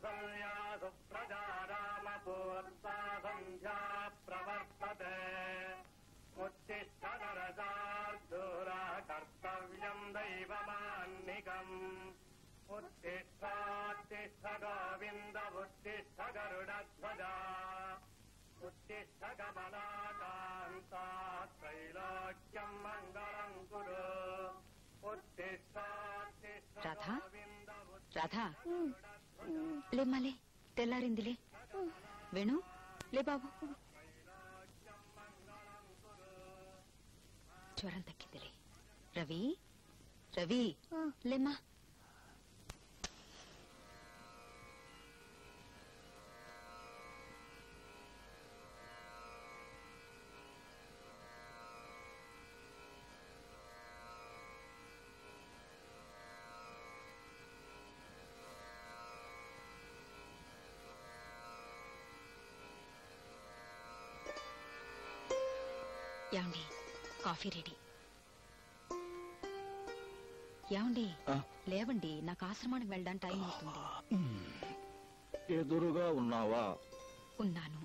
కౌసల్యా సుప్రజా రామపూర్వా సంధ్యా ప్రవర్తతే ఉత్తిష్ట నరసార్దూరా కర్తవ్యం దైవమాన్నికం ఉత్తిష్టాత్తిష్ట గోవింద ఉత్తిష్ట గరుడధ్వజా ఉత్తిష్ట కమలాకాంతా త్రైలోక్యం మంగళం కురు ఉత్తిష్టాత్తిష్ట రాధా? గోవింద రాధా లేమ్మాలే తెల్లారిందిలే వేణు లే బాబు జ్వరం తగ్గిందిలే రవి రవి లేమ్మా ఏమండి కాఫీ రెడీ ఏమండి ఆ. లేవండి నాకు ఆశ్రమానికి వెళ్ళడానికి టైం అవుతుంది ఎదురుగా ఉన్నావా ఉన్నాను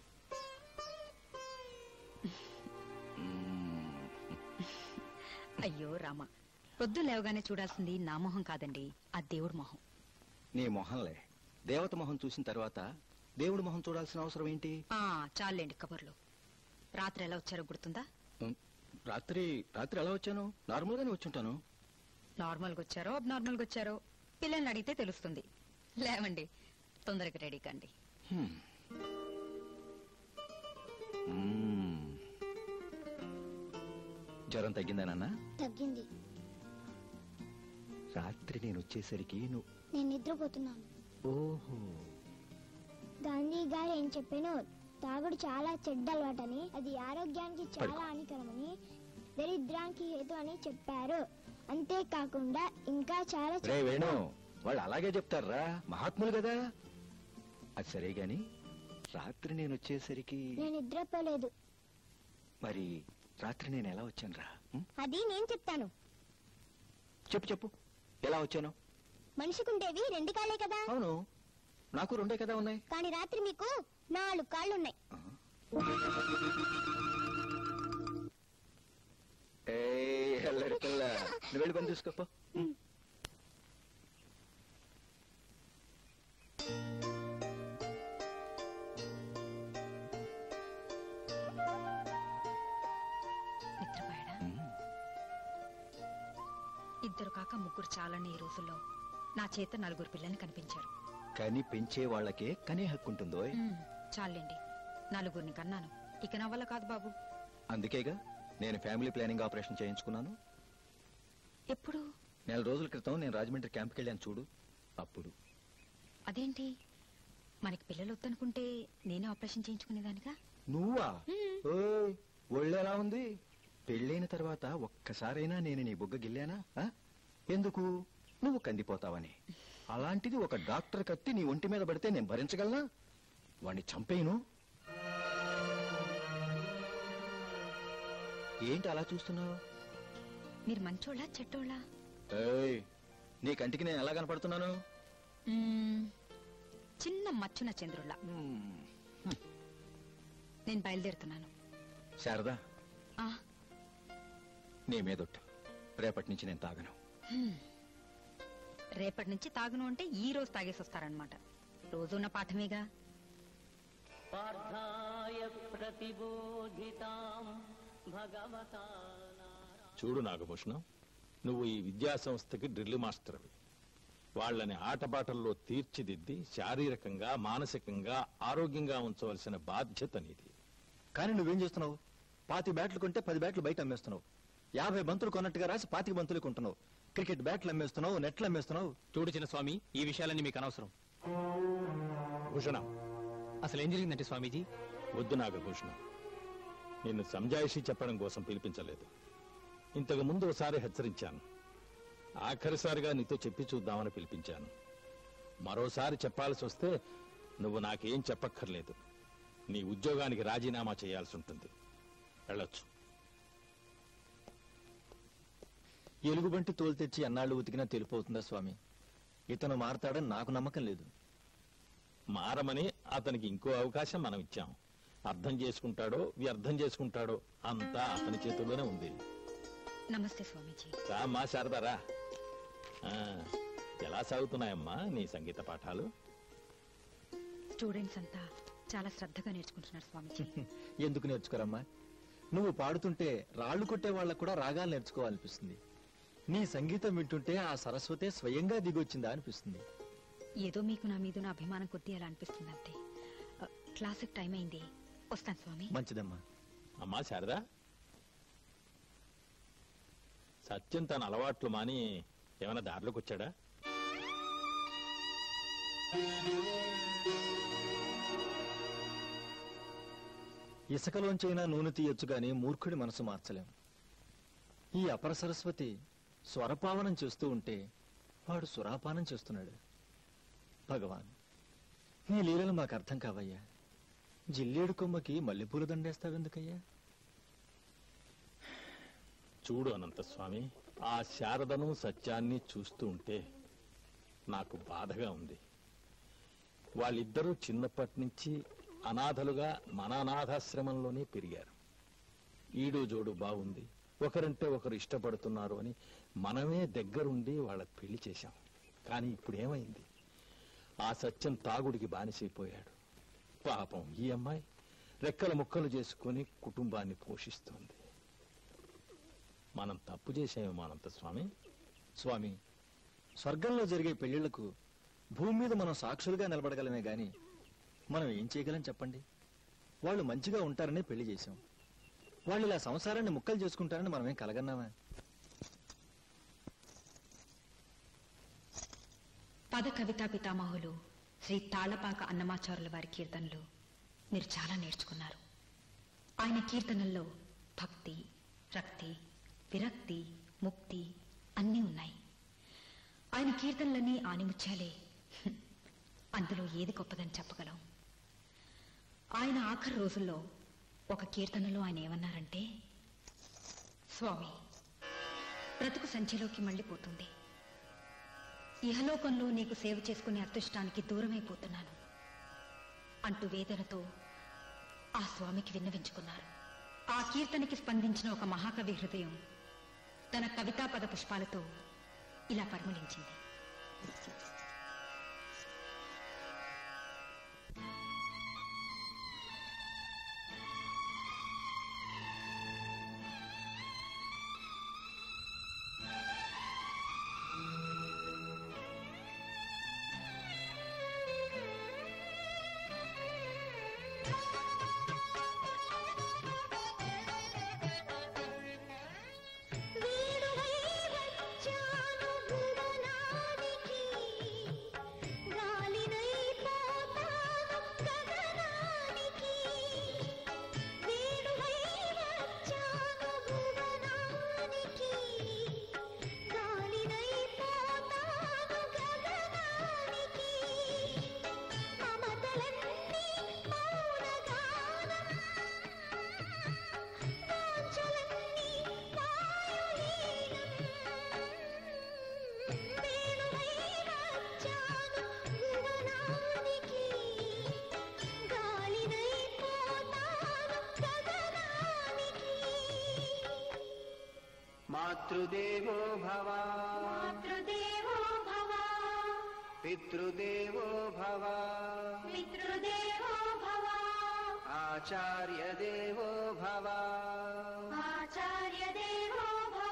అయ్యో రామ పొద్దు లేవగానే చూడాల్సింది నా మొహం కాదండి ఆ దేవుడి మొహం నీ మొహంలే దేవత మొహం చూసిన తర్వాత దేవుడి మొహం చూడాల్సిన అవసరం ఏంటి ఆ చాలండి కబుర్లు రాత్రి ఎలా వచ్చారో గుర్తుందా ఉం, రాత్రి రాత్రి ఎలా వచ్చాను నార్మల్ గానే వచ్చుంటాను నార్మల్గా వచ్చారో అబ్నార్మల్గా వచ్చారో పిల్లల్ని అడిగితే తెలుస్తుంది లేవండి తొందరగా రెడీ కండి హ్మ్. మ్మ్. జ్వరం తగ్గిందానన్నా తగ్గింది రాత్రి నేను వచ్చేసరికి నువ్వు నేను నిద్రపోతున్నాను ఓహో గాంధీ గారు ఏం చెప్పాను తాగుడు చాలా చెడ్డ అలవాటని అది ఆరోగ్యానికి చాలా హానికరమని దరిద్రానికి హేతు అని చెప్పారు అంతేకాకుండా ఇంకా చాలా రే వేణు వాళ్ళు అలాగే చెప్తారా మహాత్ములు కదా అది సరే గాని రాత్రి నేను వచ్చేసరికి నేను నిద్రపోలేదు మరి రాత్రి నేను ఎలా వచ్చాను రా అది నేను చెప్తాను చెప్పు చెప్పు ఎలా వచ్చాను మనిషికుండేవి రెండు కాళ్ళే కదా అవును నాకు రెండే కదా ఉన్నాయి కానీ రాత్రి మీకు నాలుగు కాళ్ళు ఉన్నాయి ఏయ్, ఎల్లరి పిల్ల. నువ్వు వెళ్ళి పని చూసుకోపో నిద్రపోయాడా ఇద్దరు కాక ముగ్గురు చాలని ఈ రోజుల్లో నా చేత నలుగురు పిల్లల్ని కనిపించారు కానీ పెంచే వాళ్ళకే కనే హక్కు ఉంటుందో ఉమ్, చాలండి నలుగురిని కన్నాను ఇక నా వల్ల కాదు బాబు అందుకేగా నేను ఫ్యామిలీ ప్లానింగ్ ఆపరేషన్ చేయించుకున్నాను ఎప్పుడు నెల రోజుల క్రితం నేను రాజమండ్రి క్యాంప్కి వెళ్ళాను చూడు అప్పుడు అదేంటి మనకి పిల్లలు వద్దనుకుంటే నేనే ఆపరేషన్ చేయించుకునేదానిగా నువ్వా ఓయ్, ఒళ్ళు ఎలా ఉంది పెళ్ళైన తర్వాత ఒక్కసారైనా నేను నీ బుగ్గ గిల్లానా ఆ? ఎందుకు నువ్వు కందిపోతావని అలాంటిది ఒక డాక్టర్ కత్తి నీ ఒంటి మీద పడితే నేను భరించగలనా వాణ్ణి చంపేయను ఏంటి అలా చూస్తున్నావు మీరు మంచోళ్ళా చెట్టోళ్ళా ఏయ్, నీ కంటికి నేను ఎలా కనపడుతున్నాను మ్మ్, చిన్న మచ్చున చంద్రుళ్ళ నేను బయలుదేరుతున్నాను శారదా ఆ, నీ మీదొట్టు రేపటి నుంచి నేను తాగను హ్మ్. రేపటి నుంచి తాగను అంటే ఈ రోజు తాగేసి వస్తారనమాట రోజున్న పాఠమేగా పార్థాయ ప్రతిబోధితాం భగవతా చూడు నాగభూషణం నువ్వు ఈ విద్యా సంస్థకి డ్రిల్ మాస్టర్వి వాళ్ళని ఆటపాటల్లో తీర్చిదిద్ది శారీరకంగా మానసికంగా ఆరోగ్యంగా ఉంచవలసిన బాధ్యత నీది కానీ నువ్వేం చేస్తున్నావు పాతి బ్యాట్లు కొంటే పది బ్యాట్లు బయట అమ్మేస్తున్నావు యాభై బంతులు కొన్నట్టుగా రాసి పాతిక బంతులు కొంటున్నావు క్రికెట్ బ్యాట్లు అమ్మేస్తున్నావు నెట్లు అమ్మేస్తున్నావు చూడు చిన్న స్వామి ఈ విషయాలన్నీ మీకు అనవసరం భూషణం అసలు ఏం జరిగిందంటే స్వామీజీ వద్దు నాగభూషణం నిన్ను సంజాయిషి చెప్పడం కోసం పిలిపించలేదు ఇంతకు ముందు ఒకసారి హెచ్చరించాను ఆఖరిసారిగా నీతో చెప్పి చూద్దామని పిలిపించాను మరోసారి చెప్పాల్సి వస్తే నువ్వు నాకేం చెప్పక్కర్లేదు నీ ఉద్యోగానికి రాజీనామా చేయాల్సి ఉంటుంది వెళ్ళొచ్చు ఎలుగుబంటి తోలు తెచ్చి ఎన్నాళ్ళు ఉతికినా తెలిపోతుందా స్వామి ఇతను మారతాడని నాకు నమ్మకం లేదు మారమని అతనికి ఇంకో అవకాశం మనం ఇచ్చాం అర్థం చేసుకుంటాడో వ్యర్థం చేసుకుంటాడో అంతా అతని చేతుల్లోనే ఉంది నమస్తే స్వామీజీ రామ్మా శారదారా ఆ, ఎలా సాగుతున్నాయమ్మా నీ సంగీత పాఠాలు స్టూడెంట్స్ అంతా చాలా శ్రద్ధగా నేర్చుకుంటున్నారు స్వామీజీ ఎందుకు నేర్చుకోరమ్మా నువ్వు పాడుతుంటే రాళ్లు కొట్టే వాళ్ళకు కూడా రాగాలు నేర్చుకోవాలనిపిస్తుంది నీ సంగీతం వింటుంటే ఆ సరస్వతే స్వయంగా దిగొచ్చిందా అనిపిస్తుంది ఏదో మీకు నా మీద నా అభిమానం కొద్దీ అలా అనిపిస్తుంది అంతే ఆ, క్లాసుకి టైం అయింది వస్తాను స్వామి మంచిదమ్మా అమ్మా శారదా సత్యం తన అలవాట్లు మాని ఏమైనా దారిలోకి వచ్చాడా ఇసుకలోంచైనా నూనె తీయొచ్చు గాని మూర్ఖుడి మనసు మార్చలేం ఈ అపర సరస్వతి స్వరపావనం చేస్తూ ఉంటే వాడు సురాపానం చేస్తున్నాడు భగవాన్ నీ లీలలు మాకు అర్థం కావయ్యా జిల్లేడు కొమ్మకి మల్లెపూల దండేస్తావెందుకయ్యా చూడు అనంతస్వామి ఆ శారదను సత్యాన్ని చూస్తూ ఉంటే నాకు బాధగా ఉంది వాళ్ళిద్దరూ చిన్నప్పటి నుంచి అనాథలుగా మన అనాథాశ్రమంలోనే పెరిగారు ఈడు జోడు బాగుంది ఒకరంటే ఒకరు ఇష్టపడుతున్నారు అని మనమే దగ్గరుండి వాళ్ళకి పెళ్లి చేశాం కానీ ఇప్పుడు ఏమైంది ఆ సత్యం తాగుడికి బానిసైపోయాడు పాపం ఈ అమ్మాయి రెక్కల ముక్కలు చేసుకుని కుటుంబాన్ని పోషిస్తోంది మనం తప్పు చేసామేమో అనంత స్వామి స్వామి స్వర్గంలో జరిగే పెళ్లిళ్లకు భూమి మీద మనం సాక్షులుగా నిలబడగలమే గాని మనం ఏం చేయగలం చెప్పండి వాళ్ళు మంచిగా ఉంటారని పెళ్లి చేశాం వాళ్ళు ఇలా సంసారాన్ని ముక్కలు చేసుకుంటారని మనమేం కలగన్నామా పద కవితా పితామహులు శ్రీ తాళపాక అన్నమాచారుల వారి కీర్తనలు మీరు చాలా నేర్చుకున్నారు ఆయన కీర్తనల్లో భక్తి రక్తి విరక్తి ముక్తి అన్నీ ఉన్నాయి ఆయన కీర్తనలన్నీ ఆనిముత్యాలే హ్మ్. అందులో ఏది గొప్పదని చెప్పగలం ఆయన ఆఖరి రోజుల్లో ఒక కీర్తనలో ఆయన ఏమన్నారంటే స్వామి బ్రతుకు సంచిలోకి మళ్ళీ పోతుంది ఇహలోకంలో నీకు సేవ చేసుకునే అదృష్టానికి దూరమైపోతున్నాను అంటూ వేదనతో ఆ స్వామికి విన్నవించుకున్నారు ఆ కీర్తనకి స్పందించిన ఒక మహాకవి హృదయం తన కవితా పద పుష్పాలతో ఇలా పరిమళించింది వీడువై వచ్చాను భువనానికి గాలినై పోతాను గగనానికి వీడువై వచ్చాను భువనానికి గాలినై పోతాను గగనానికి మమతలన్నీ మౌనగానం వాంఛలన్నీ వాయులీనం వేణువై వచ్చాను భువనానికి గాలినై పోతాను గగనానికి మాతృదేవో భవ మాతృదేవో భవ పితృదేవో భవ పితృదేవో భవ ఆచార్యదేవో భవ ఆచార్యదేవో భవ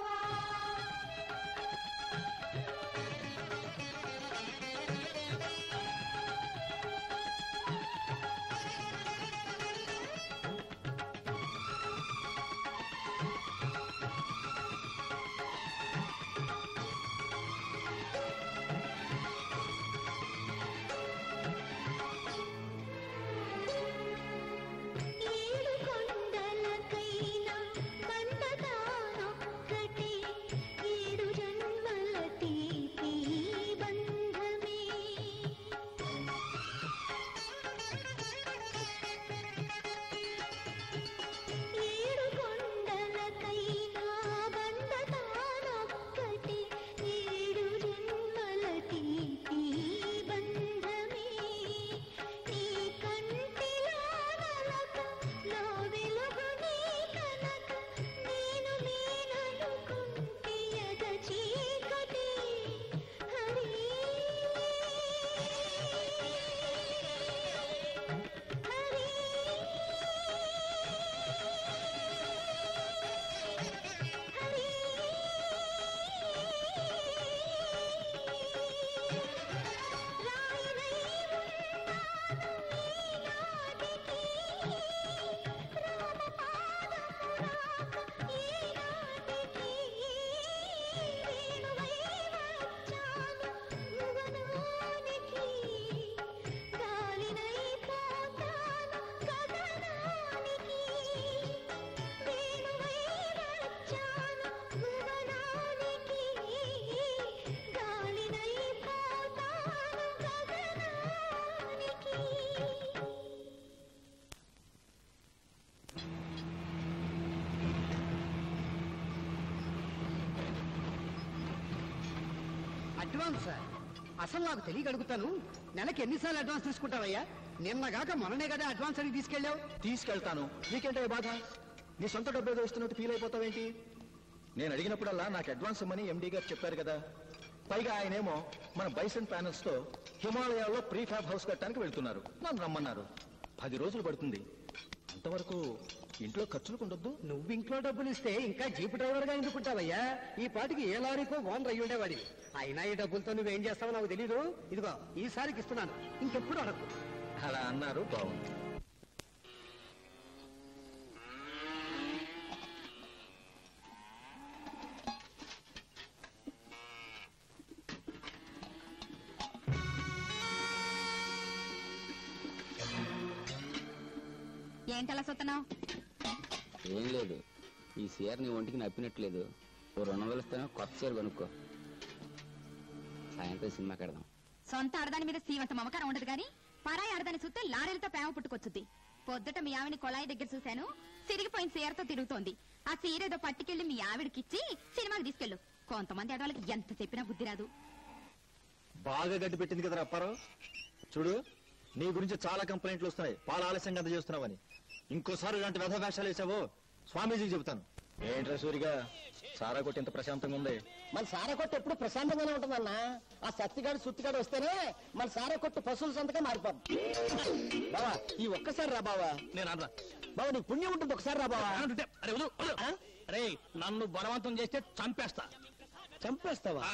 ఏడు కొండలకై అడ్వాన్స్ అసలు నాకు తెలియక అడుగుతాను నెలకి ఎన్నిసార్లు అడ్వాన్స్ తీసుకుంటావయ్యా నిన్నగాక మొన్ననే కదా అడ్వాన్స్ అడిగి తీసుకెళ్ళావు తీసుకెళ్తాను నీకేంటే బాధ నీ సొంత డబ్బు ఏదో ఇస్తున్నట్టు ఫీల్ అయిపోతావేంటి నేను అడిగినప్పుడల్లా నాకు అడ్వాన్స్ ఇమ్మని ఎండీ గారు చెప్పారు కదా పైగా ఆయనేమో మన బైసన్ ప్యానల్స్ తో హిమాలయాల్లో ప్రీఫాబ్ హౌస్ కట్టడానికి వెళ్తున్నారు నన్ను రమ్మన్నారు పది రోజులు పడుతుంది అంతవరకు ఇంట్లో ఖర్చులకు ఉండొద్దు నువ్వు ఇంట్లో డబ్బులు ఇస్తే ఇంకా జీప్ డ్రైవర్ గా ఎందుకుంటావయ్యా ఈ పాటికి ఏ లారీకో ఓనర్ అయ్యి ఉండేవాడి అయినా ఈ డబ్బులతో నువ్వేం చేస్తావో నాకు తెలీదు ఇదిగో ఈసారికి ఇస్తున్నాను ఇంకెప్పుడు అడగదు అలా అన్నారు బాగుంది ఏంటలా సుత్తనావు ఏం లేదు ఈ చీర నీ ఒంటికి నప్పినట్లేదు ఓ రెండు వందలు ఇస్తాను కొత్త చీర కొనుక్కో సాయంత్రం సినిమా కడదాం సొంత ఆడదాని మీద సీవంత మమకారం ఉండదు గాని పరాయి ఆడదాని చూస్తే లారీలతో ప్రేమ పుట్టుకొచ్చుద్ది పొద్దుట మీ ఆవిని కొళాయి దగ్గర చూశాను సిరిగిపోయిన సీరతో తిరుగుతోంది ఆ సీర ఏదో పట్టుకెళ్లి మీ ఆవిడకిచ్చి సినిమాకి తీసుకెళ్ళు కొంతమంది ఆడవాళ్ళకి ఎంత చెప్పినా బుద్ధి రాదు బాగా గడ్డి పెట్టింది కదా అప్పారావు చూడు నీ గురించి చాలా కంప్లైంట్లు వస్తున్నాయి పాల ఆలస్యంగా అందజేస్తున్నావని ఇంకోసారి ఇలాంటి వ్యధ వేషాలు వేసావో స్వామీజీకి చెబుతాను ఏంట్రా సూరిగా సారా కొట్టి ఇంత ప్రశాంతంగా ఉంది మన సారా కొట్టు ఎప్పుడు ప్రశాంతంగానే ఉంటుందన్న ఆ సత్తిగాడు సుత్తిగాడు వస్తేనే మన సారా కొట్టు పశువుల సంతగా మారిపోద్ది బావా ఈ ఒక్కసారి రా బావా నేను అనరా బావా నీకు పుణ్యం ఉంటుంది ఒకసారి రా బావా అరే వదలు, వదలు. అరే నన్ను బలవంతం చేస్తే చంపేస్తా చంపేస్తావా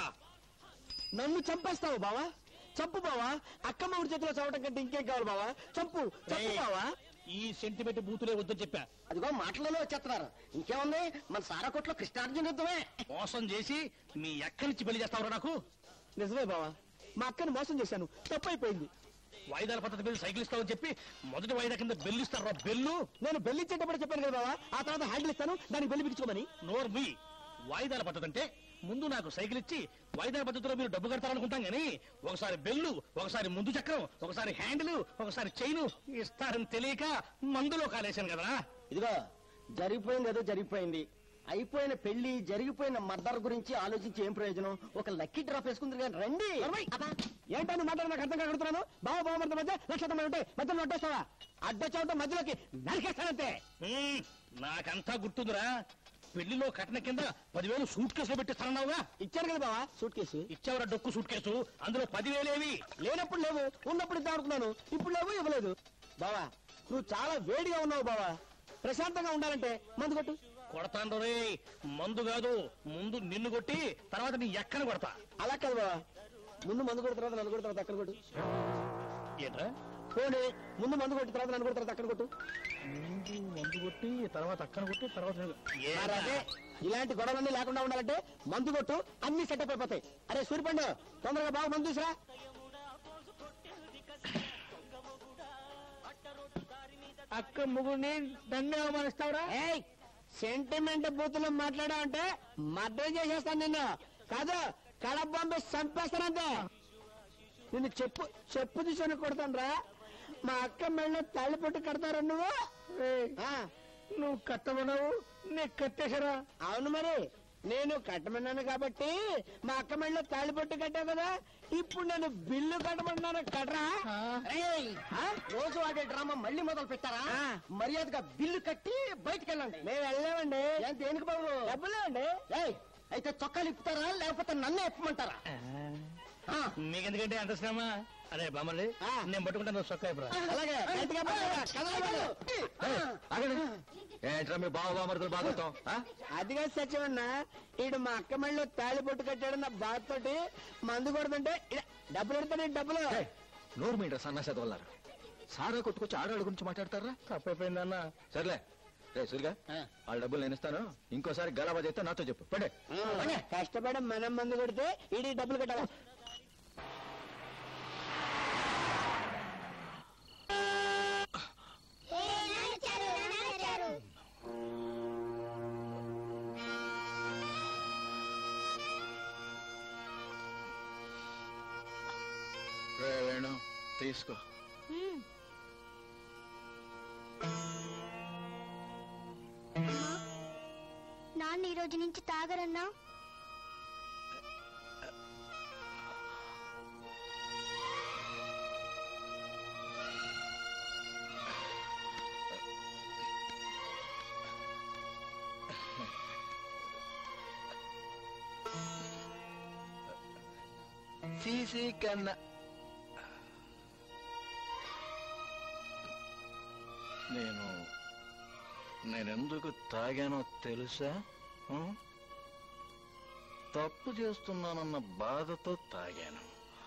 నన్ను చంపేస్తావా బావా చంపు బావా అక్కమ్మ ఊరి చేతిలో చవటం కంటే ఇంకేం కావాలి బావా చంపు చంపు ఏయ్, బావా ఈ సెంటిమెంట్ బూతులే వద్దని చెప్పా అదిగో మాటలలో వచ్చేస్తున్నారు ఇంకేముంది మన సారా కొట్లో కృష్ణార్జున యుద్ధమే మోసం చేసి మీ ఎక్కడిచ్చి పెళ్లి చేస్తావురా నాకు నిజమే బావా మా అక్కని మోసం చేశాను తప్పైపోయింది వాయిదాల పద్ధతి మీద సైకిల్ ఇస్తావని చెప్పి మొదటి వాయిదా కింద బెల్లు ఇస్తారా బెల్లు నేను బెల్లిచ్చేటప్పుడు చెప్పాను కదా బావా ఆ తర్వాత హ్యాండిల్ ఇస్తాను దానికి బెల్లి పిచ్చుకోమని నోర్ మీ వాయిదాల పద్ధతి అంటే ముందు నాకు సైకిల్ ఇచ్చి వాయిదాల పద్ధతిలో మీరు డబ్బు కడతారనుకుంటాం గానీ ఒకసారి బెల్లు ఒకసారి ముందు చక్రం ఒకసారి హ్యాండిల్ ఒకసారి చైను ఇస్తారని తెలియక మందులో కాలేశాను కదా ఇదిగో జరిగిపోయింది ఏదో జరిగిపోయింది అయిపోయిన పెళ్లి జరిగిపోయిన మర్డర్ గురించి ఆలోచించి ఏం ప్రయోజనం ఒక లక్కీ డ్రాప్ వేసుకుంది కానీ రండి ఏంటని మాట నాకు అర్థం కాకడుతున్నాను బావ బావ మధ్య మధ్య లక్ష తొంభై ఉంటాయి మధ్యలో నొట్టేస్తావా అడ్డొచ్చావుతో మధ్యలోకి నరికేస్తానంతే హ్మ్, నాకంతా గుర్తుందిరా పెళ్లిలో కట్న కింద పదివేలు సూట్ కేసులో పెట్టిస్తానన్నావుగా ఇచ్చారు కదా బావా సూట్ కేసు ఇచ్చావురా డొక్కు సూట్ కేసు అందులో పదివేలేవి లేనప్పుడు లేవు ఉన్నప్పుడు ఇద్దాం అనుకున్నాను ఇప్పుడు లేవు ఇవ్వలేదు బావా నువ్వు చాలా వేడిగా ఉన్నావు బావా ప్రశాంతంగా ఉండాలంటే మందు కొట్టు కొడతాను రే మందు కాదు ముందు నిన్ను కొట్టి తర్వాత నీ ఎక్కన కొడతా అలా కాదు బావా ముందు మందు కొట్టిన తర్వాత నన్ను కొట్టిన తర్వాత అక్కడ కొట్టు ఏంట్రా పోనీ ముందు మందు కొట్టిన తర్వాత నన్ను కొట్టిన తర్వాత అక్కడ కొట్టు ముందు మందు కొట్టి తర్వాత అక్కన కొట్టి తర్వాత మరి అదే ఇలాంటి గొడవలన్నీ లేకుండా ఉండాలంటే మందు కొట్టు అన్ని సెటప్ అయిపోతాయి అరే సూర్యపండు తొందరగా బాగా మందు తీసురా అక్క ముగ్గురిని దండే అవమానిస్తావురా సెంటిమెంట్ బూతులు మాట్లాడావంటే మర్డర్ చేసేస్తాను నిన్ను కాదు కడప పంపి చంపేస్తానంతే నిన్ను చెప్పు చెప్పు తీసుకొని కొడతాను రా మా అక్క మెళ్ళ తాళి పట్టు కడతారా నువ్వు ఆ, నువ్వు కట్టమన్నావు నీకు కట్టేశారా అవును మరి నేను కట్టమన్నాను కాబట్టి మా అక్క మెళ్ళ తాళి పట్టు కట్టావు కదా ఇప్పుడు నేను బిల్లు కట్టమన్నాను కట్టరా ఏయ్, ఆ? రోజు ఆడే డ్రామా మళ్ళీ మొదలు పెట్టారా మర్యాదగా బిల్లు కట్టి బయటికి వెళ్ళండి మేము వెళ్ళామండి దేనికి బాబు డబ్బులు అండి అయితే చొక్కాలు ఇప్పుతారా లేకపోతే నన్నే ఇప్పమంటారా మీకెందుకంటే అంత శ్రమ అరే బామ్మల్ని నేను పట్టుకుంటాను నువ్వు సొక్క అయిపోరా అలాగే గట్టిగా పట్టుకోరా, కదలకూడదు. ఆగండి ఏంట్రా మీ బావ బామర్దులు బాగోతాం అదిగా సత్యమన్న ఈడు మా అక్క మళ్ళీ తాళి పొట్టు కట్టాడు నా బాధతోటి మందు కొడుతుంటే ఈడ డబ్బులు ఎడతాడు డబ్బులు నోరు మీండ్రా సన్నాసది వల్లారు సారా కొట్టుకొచ్చి ఆడవాళ్ళ గురించి మాట్లాడతారా తప్పైపోయిందన్న సర్లే రే సురిగా వాళ్ళ డబ్బులు నేను ఇస్తాను ఇంకోసారి గలబా చేస్తే నాతో చెప్పు పడే కష్టపడి మనం మందు కొడితే ఈడి డబ్బులు కట్టాలి రే వేణు తీసుకో నాన్న ఈ రోజు నుంచి తాగరన్నా సీసీ కన్నా నేను నేనెందుకు తాగానో తెలుసా ఆ? తప్పు చేస్తున్నానన్న బాధతో తాగాను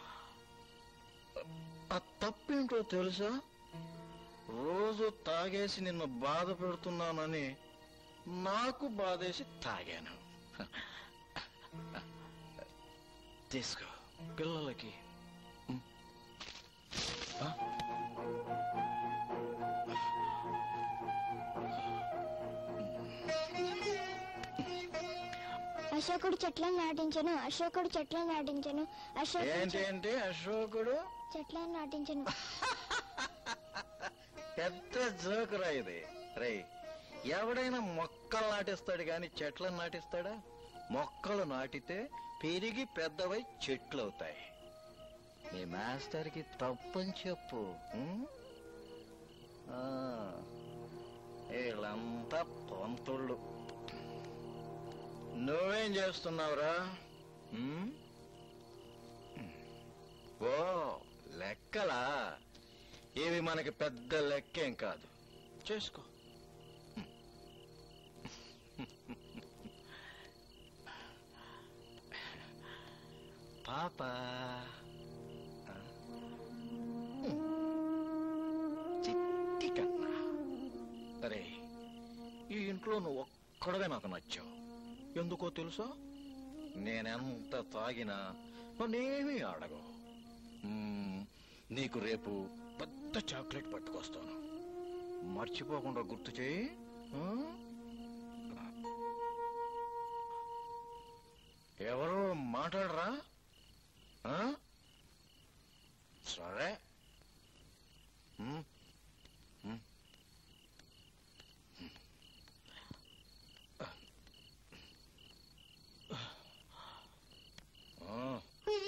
ఆ తప్పేంటో తెలుసా రోజు తాగేసి నిన్ను బాధ పెడుతున్నానని నాకు బాధేసి తాగాను తీసుకో పిల్లలకి ఉం. ఆ? అశోకుడు చెట్లను నాటించను అశోకుడు చెట్లను నాటించను అశోకుడు ఏంటి ఏంటి అశోకుడు చెట్లను నాటించను పెద్ద జోకురా ఇది రే ఎవడైనా మొక్కలు నాటిస్తాడు గాని చెట్లను నాటిస్తాడా మొక్కలు నాటితే పెరిగి పెద్దవై చెట్లు అవుతాయి మీ మాస్టర్కి తప్పని చెప్పు ఉం? ఆ, వీళ్ళంతా పంతుళ్ళు నువ్వేం చేస్తున్నావురా ఉం? ఓ లెక్కలా ఇవి మనకి పెద్ద లెక్కేం కాదు చేసుకో పాప చిట్టి కన్నా అరే ఈ ఇంట్లో నువ్వు ఒక్కడవే నాకు నచ్చావు ఎందుకో తెలుసా నేనెంత తాగినా నన్నేమీ అడగవు మ్మ్, నీకు రేపు పెద్ద చాక్లెట్ పట్టుకొస్తాను మర్చిపోకుండా గుర్తు చేయి ఆ? ఎవరు మాట్లాడరా ఆ? సరే మ్మ్. మ్మ్. ఆ.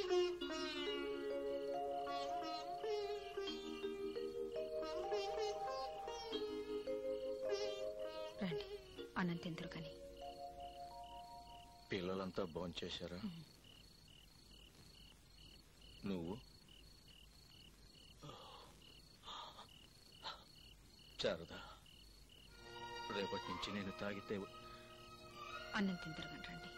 రండి అన్నం తిందురు కానీ పిల్లలంతా భోంచేశారా నువ్వు శారదా రేపటి నుంచి నేను తాగితే అన్నం తిందురు కానీ రండి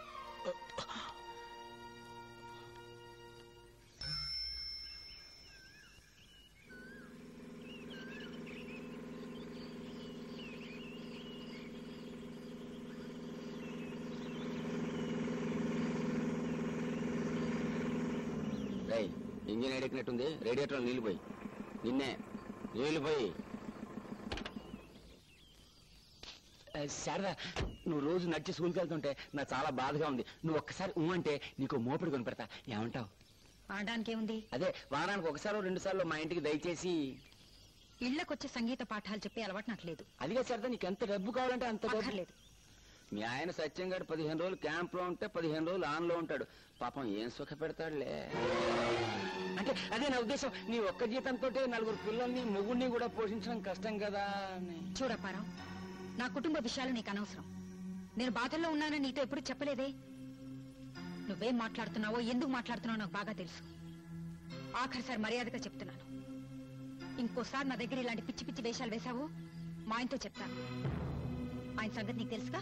రై ఇంజిన్ ఎడెక్కినట్టుంది రేడియేటర్లో నీళ్లు పోయి నిన్నే నీళ్లు పోయి శారదా నువ్వు రోజు నడిచి స్కూల్కి వెళ్తుంటే నాకు చాలా బాధగా ఉంది నువ్వు ఒక్కసారి ఊ అంటే నీకు మోపిడి కొని పెడతా ఏమంటావు ఆడడానికి ఏముంది అదే వారానికి ఒకసారి రెండు సార్లు మా ఇంటికి దయచేసి ఇళ్లకొచ్చి సంగీత పాఠాలు చెప్పే అలవాటు నాకు లేదు అదిగా సరదా నీకు ఎంత డబ్బు కావాలంటే అంత డబ్బు అక్కర్లేదు మీ ఆయన సత్యం గారు పదిహేను రోజులు క్యాంప్ లో ఉంటే పదిహేను రోజులు ఆన్ లో ఉంటాడు పాపం ఏం సుఖ పెడతాడులే అంటే అదే నా ఉద్దేశం నీ ఒక్క జీతంతో నలుగురు పిల్లల్ని మొగుడిని కూడా పోషించడం కష్టం కదా అని చూడప్పారావు నా కుటుంబ విషయాలు నీకు అనవసరం నేను బాధల్లో ఉన్నానని నీతో ఎప్పుడు చెప్పలేదే నువ్వేం మాట్లాడుతున్నావో ఎందుకు మాట్లాడుతున్నావో నాకు బాగా తెలుసు ఆఖరిసారి మర్యాదగా చెప్తున్నాను ఇంకోసారి నా దగ్గర ఇలాంటి పిచ్చి పిచ్చి వేషాలు వేశావో మా ఆయనతో చెప్తాను ఆయన సంగతి నీకు తెలుసుగా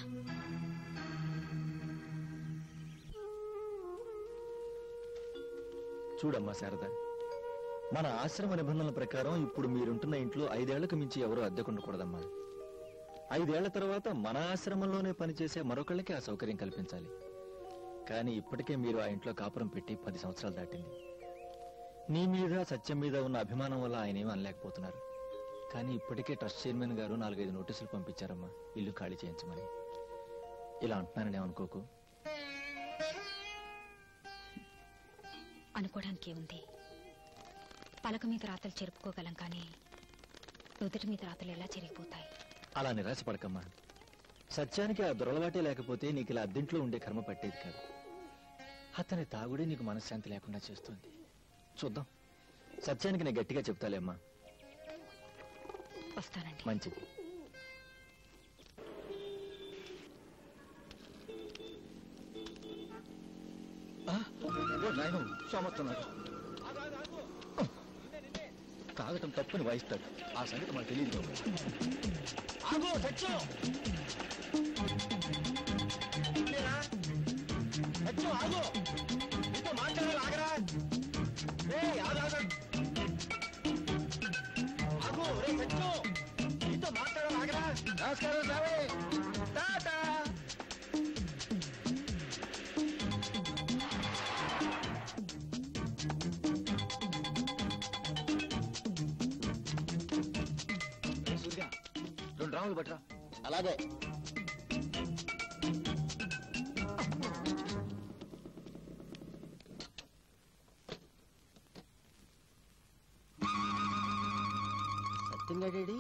చూడమ్మా శారద మన ఆశ్రమ నిబంధనల ప్రకారం ఇప్పుడు మీరుంటున్న ఇంట్లో ఐదేళ్లకు మించి ఎవరూ అద్దెకుండకూడదమ్మా ఐదేళ్ల తర్వాత మన ఆశ్రమంలోనే పనిచేసే మరొకళ్ళకి ఆ సౌకర్యం కల్పించాలి కానీ ఇప్పటికే మీరు ఆ ఇంట్లో కాపురం పెట్టి పది సంవత్సరాలు దాటింది నీ మీద సత్యం మీద ఉన్న అభిమానం వల్ల ఆయన ఏమీ అనలేకపోతున్నారు కానీ ఇప్పటికే ట్రస్ట్ చైర్మన్ గారు నాలుగైదు నోటీసులు పంపించారమ్మా ఇల్లు ఖాళీ చేయించమని ఇలా అంటున్నానని ఏమనుకోకు అనుకోవడానికి ఏముంది పలక మీద రాతలు చెరుపుకోగలం కానీ నుదుటి మీద రాతలు ఎలా చెరిగిపోతాయి అలా నిరాశపడకమ్మా సత్యానికి ఆ దురలవాటే లేకపోతే నీకు ఇలా అద్దెంట్లో ఉండే కర్మ పట్టేది కాదు అతని తాగుడే నీకు మనశ్శాంతి లేకుండా చేస్తుంది చూద్దాం సత్యానికి నేను గట్టిగా చెప్తాలేమ్మా వస్తానండి మంచిది ఓ నాయన సోమస్తున్నాడు తాగటం తప్పుని వాయిస్తాడు ఆ సంగతి మనకు తెలియదు ఆగు సత్యం లేరా? సత్యం ఆగు నీతో మాట్లాడాలి ఆగరా ఏయ్, ఆగు ఆగు ఆగు రే సత్యం నీతో మాట్లాడాలి ఆగరా నమస్కారం స్వామి టాటా సూర్య రెండు రాములు పట్టరా అలాగే సత్యం గడేడి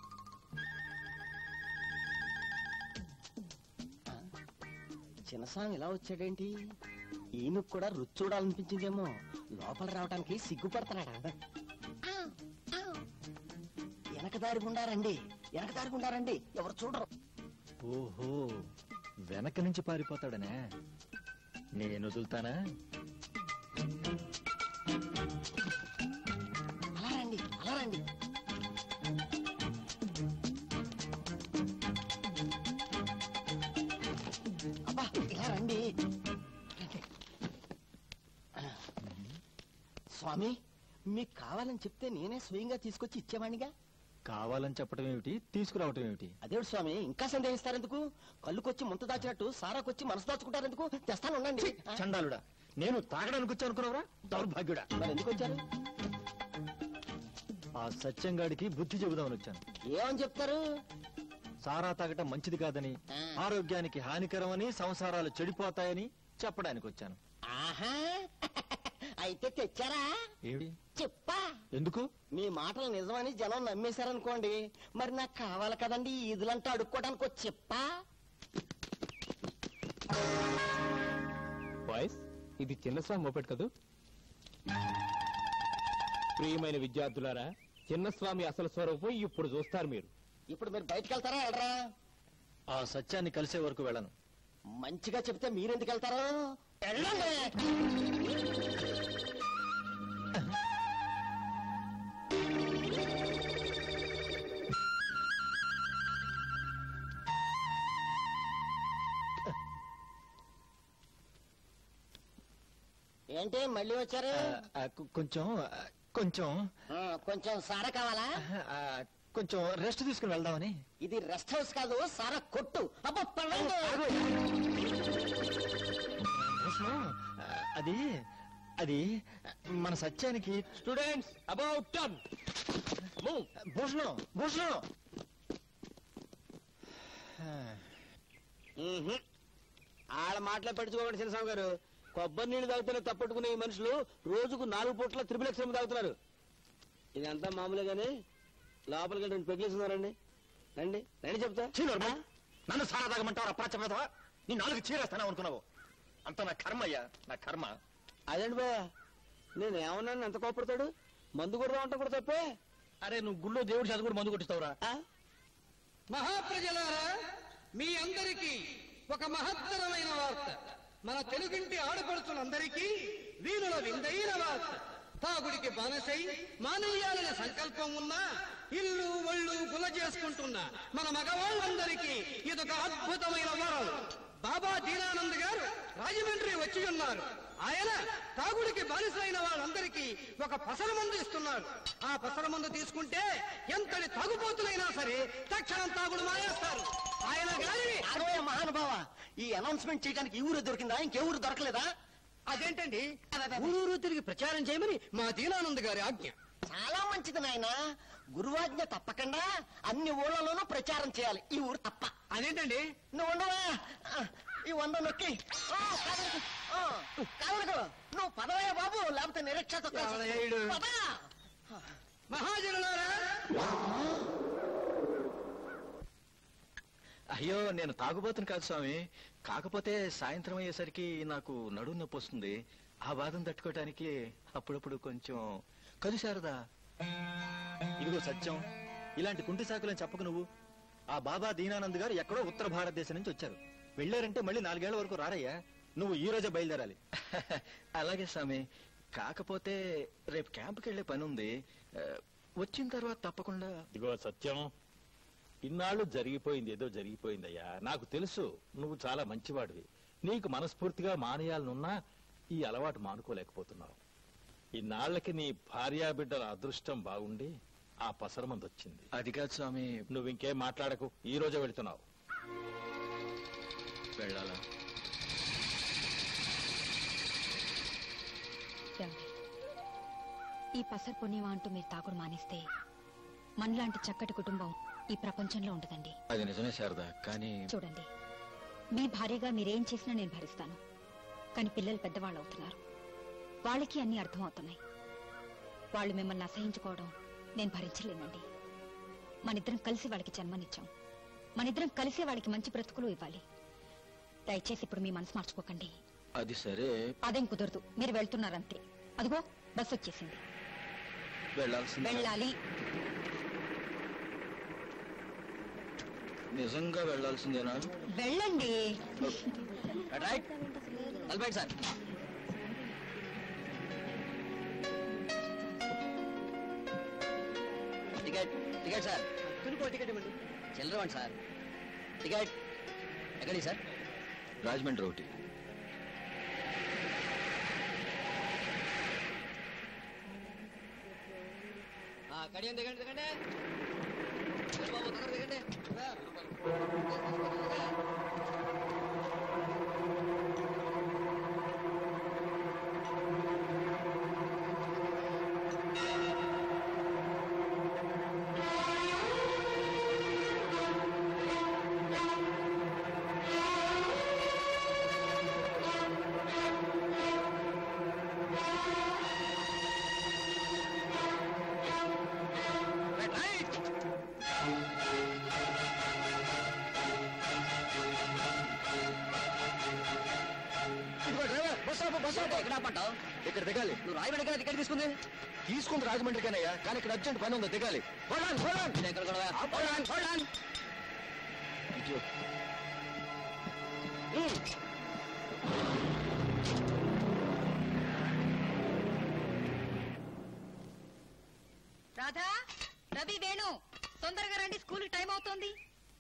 చిన్నస్వామి ఇలా వచ్చాడేంటి ఈయనకు కూడా రుచి చూడాలనిపించిందేమో లోపల రావడానికి సిగ్గుపడుతున్నాడా వెనక దారి గుండారండి వెనక దారి గుండారండి ఎవరు చూడరు ఓహో వెనక నుంచి పారిపోతాడనే నేను వదులుతానా అలా రండి అలా రండి అబ్బా ఇలా రండి రండి. స్వామి మీకు కావాలని చెప్తే నేనే స్వయంగా తీసుకొచ్చి ఇచ్చేవాడిగా కావాలని చెప్పడం ఏమిటి తీసుకురావటం ఏమిటి అదేవిడు స్వామి ఇంకా సందేహిస్తారెందుకు కళ్ళుకొచ్చి ముంత దాచినట్టు సారాకొచ్చి మనసు దాచుకుంటారెందుకు తెస్తాను ఉండండి చండాలుడా నేను తాగడానికి వచ్చా అనుకున్నావురా దౌర్భాగ్యుడా మరి ఎందుకు వచ్చారు ఆ సత్యంగాడికి బుద్ధి చెబుదామని వచ్చాను ఏమని చెప్తారు సారా తాగటం మంచిది కాదని ఆరోగ్యానికి హానికరమని సంసారాలు చెడిపోతాయని చెప్పడానికి వచ్చాను ఆహా అయితే తెచ్చారా ఏమిటి చెప్పా ఎందుకు మీ మాటలు నిజమని జనం నమ్మేశారనుకోండి మరి నాకు కావాలి కదండి ఈ ఈదులంతా అడుక్కోవడానికి వచ్చి చెప్పా బాయ్స్ ఇది చిన్నస్వామి మోపెట్ కదూ ప్రియమైన విద్యార్థులారా చిన్నస్వామి అసలు స్వరూపం ఇప్పుడు చూస్తారు మీరు ఇప్పుడు మీరు బయటకు వెళ్తారా ఎడరా ఆ సత్యాన్ని కలిసే వరకు వెళ్ళను మంచిగా చెప్తే మీరెందుకు వెళ్తారు వెళ్ళండి ఏంటి మళ్ళీ వచ్చారు ఆ, కొ- కొంచెం ఆ, కొంచెం ఆ, కొంచెం సారా కావాలా ఆ, కొంచెం రెస్ట్ తీసుకుని వెళ్దామని ఇది రెస్ట్ హౌస్ కాదు సారా కొట్టు అబ్బో పడండి కృష్ణ, ఆ, అది అది మన సత్యానికి students about turn Bhushanam Bhushanam ఆళ్ళ మాటలో పెట్టుకోకండి చిన్నస్వామి గారు కొబ్బరి నీళ్ళు తాగుతున్న తప్పట్టుకునే ఈ మనుషులు రోజుకు నాలుగు పూట్ల త్రిపుల్ ఎక్స్ఎం తాగుతున్నారు ఇదంతా మామూలుగానే లోపలికి రెండు పెగిలిస్తున్నారండి రండి రండి చెప్తా చీనోర్మా నన్ను సారా తాగమంటావా అప్రాచమేతవా నీ నాలుగు చీరేస్తానా అనుకున్నావు అంత నా కర్మ అయ్యా నా కర్మ అదేంటి బా నేను ఏమన్నాను ఎంత కోపడతాడు మందు కూడా ఉంటా కూడా తప్పే అరే నువ్వు గుళ్ళో దేవుడి చదువు కూడా మందు కొట్టిస్తావురా మహాప్రజలారా మీ అందరికీ ఒక మహత్తరమైన వార్త మన తెలుగింటి ఆడపడుచులందరికీ వీరుల విందైన వార్త తాగుడికి బానసై మానయ్యాలనే సంకల్పం ఉన్నా ఇల్లు ఒళ్ళు గుల చేసుకుంటున్న మన మగవాళ్ళందరికీ ఇదొక అద్భుతమైన వరం బాబా దీనానంద్ గారు రాజమండ్రి వచ్చి ఉన్నారు ఆయన తాగుడికి బానిసైన వాళ్ళందరికీ ఒక పసర మందు ఇస్తున్నారు ఆ పసర మందు తీసుకుంటే ఎంతటి తాగుబోతులైనా సరే తక్షణం తాగుడు మానేస్తారు ఆయన గాని అరవై మహానుభావ ఈ అనౌన్స్మెంట్ చేయడానికి ఈ ఊరు దొరికిందా ఇంకే ఊరు దొరకలేదా అదేంటండి ఊరూరు తిరిగి ప్రచారం చేయమని మా దీనానంద్ గారి ఆజ్ఞ చాలా మంచిది నాయన గురువాజ్ఞ తప్పకుండా అన్ని ఊళ్ళలోనూ ప్రచారం చేయాలి ఈ ఊరు తప్ప అదేంటండి నువ్వు ఉండవా ఆ, ఈ వంద నొక్కి ఆ, కాదనుకో. ఆ, కాదనుకో. నువ్వు పదవయ్య బాబు లేకపోతే నిరీక్షత ఎవడయ్యాడు? మహాజనులారా అయ్యో నేను తాగుబోతును కాదు స్వామి కాకపోతే సాయంత్రం అయ్యేసరికి నాకు నడుము నొప్పి వస్తుంది ఆ బాధను తట్టుకోవటానికి అప్పుడప్పుడు కొంచెం కదు శారదా ఇదిగో సత్యం ఇలాంటి కుంటి సాకులని చెప్పకు నువ్వు ఆ బాబా దీనానంద్ గారు ఎక్కడో ఉత్తర భారతదేశం నుంచి వచ్చారు వెళ్ళారంటే మళ్ళీ నాలుగేళ్ల వరకు రారయ్యా నువ్వు ఈ రోజే బయలుదేరాలి అలాగే స్వామి కాకపోతే రేపు క్యాంప్కి వెళ్ళే పని ఉంది ఆ, వచ్చిన తర్వాత తప్పకుండా ఇదిగో సత్యం ఇన్నాళ్ళు జరిగిపోయింది ఏదో జరిగిపోయిందయ్యా నాకు తెలుసు నువ్వు చాలా మంచివాడివి నీకు మనస్ఫూర్తిగా మానేయాలనున్నా ఈ అలవాటు మానుకోలేకపోతున్నావు ఇన్నాళ్లకి నీ భార్యా బిడ్డల అదృష్టం బాగుండి ఆ పసరమంది వచ్చింది అది కాదు స్వామి నువ్వు ఇంకేం మాట్లాడకు ఈ రోజే వెళ్తున్నావు వెళ్ళాలా ఏమండి? ఈ పసరు పుణ్యమా అంటూ మీరు తాగుడు మానేస్తే మనలాంటి చక్కటి కుటుంబం ఈ ప్రపంచంలో ఉండదండి అది నిజమే శారదా కానీ చూడండి మీ భార్యగా మీరేం చేసినా నేను భరిస్తాను కానీ పిల్లలు పెద్దవాళ్ళు అవుతున్నారు వాళ్ళకి అన్ని అర్థమవుతున్నాయి వాళ్ళు మిమ్మల్ని అసహించుకోవడం నేను భరించలేనండి మనిద్దరం కలిసి వాళ్ళకి జన్మనిచ్చాం మనిద్దరం కలిసి వాళ్ళకి మంచి బ్రతుకులు ఇవ్వాలి దయచేసి ఇప్పుడు మీ మనసు మార్చుకోకండి అది సరే అదేం కుదరదు మీరు వెళ్తున్నారంతే అదిగో బస్ వచ్చేసింది వెళ్ళాల్సింది వెళ్ళాలి నిజంగా వెళ్ళాల్సిందేనా వెళ్ళండి రైట్ నిలబడి సార్ టికెట్ టికెట్ సార్ తునుకో టికెట్ ఇవ్వండి చిల్లరవండి సార్ టికెట్ ఎక్కడి సార్ రాజమండ్రి ఒకటి కడియం దిగండి దిగండి దిగండి బాబు తొందరగా దిగండి ఇదిగో డ్రైవర్ బస్ ఆపు బస్ ఆపు ఎక్కడ ఆపంటావు ఇక్కడ దిగాలి నువ్వు రాయబడి కదా టికెట్ తీసుకుంది తీసుకుంది రాజమండ్రికేనయ్యా కానీ ఇక్కడ అర్జెంట్ పని ఉంది దిగాలి హోల్డాన్ హోల్డాన్ ఇది ఎక్కడ కూడా హోల్డాన్ హోల్డాన్ ఇటు. రాధా రవి వేణు తొందరగా రండి స్కూల్ టైం అవుతోంది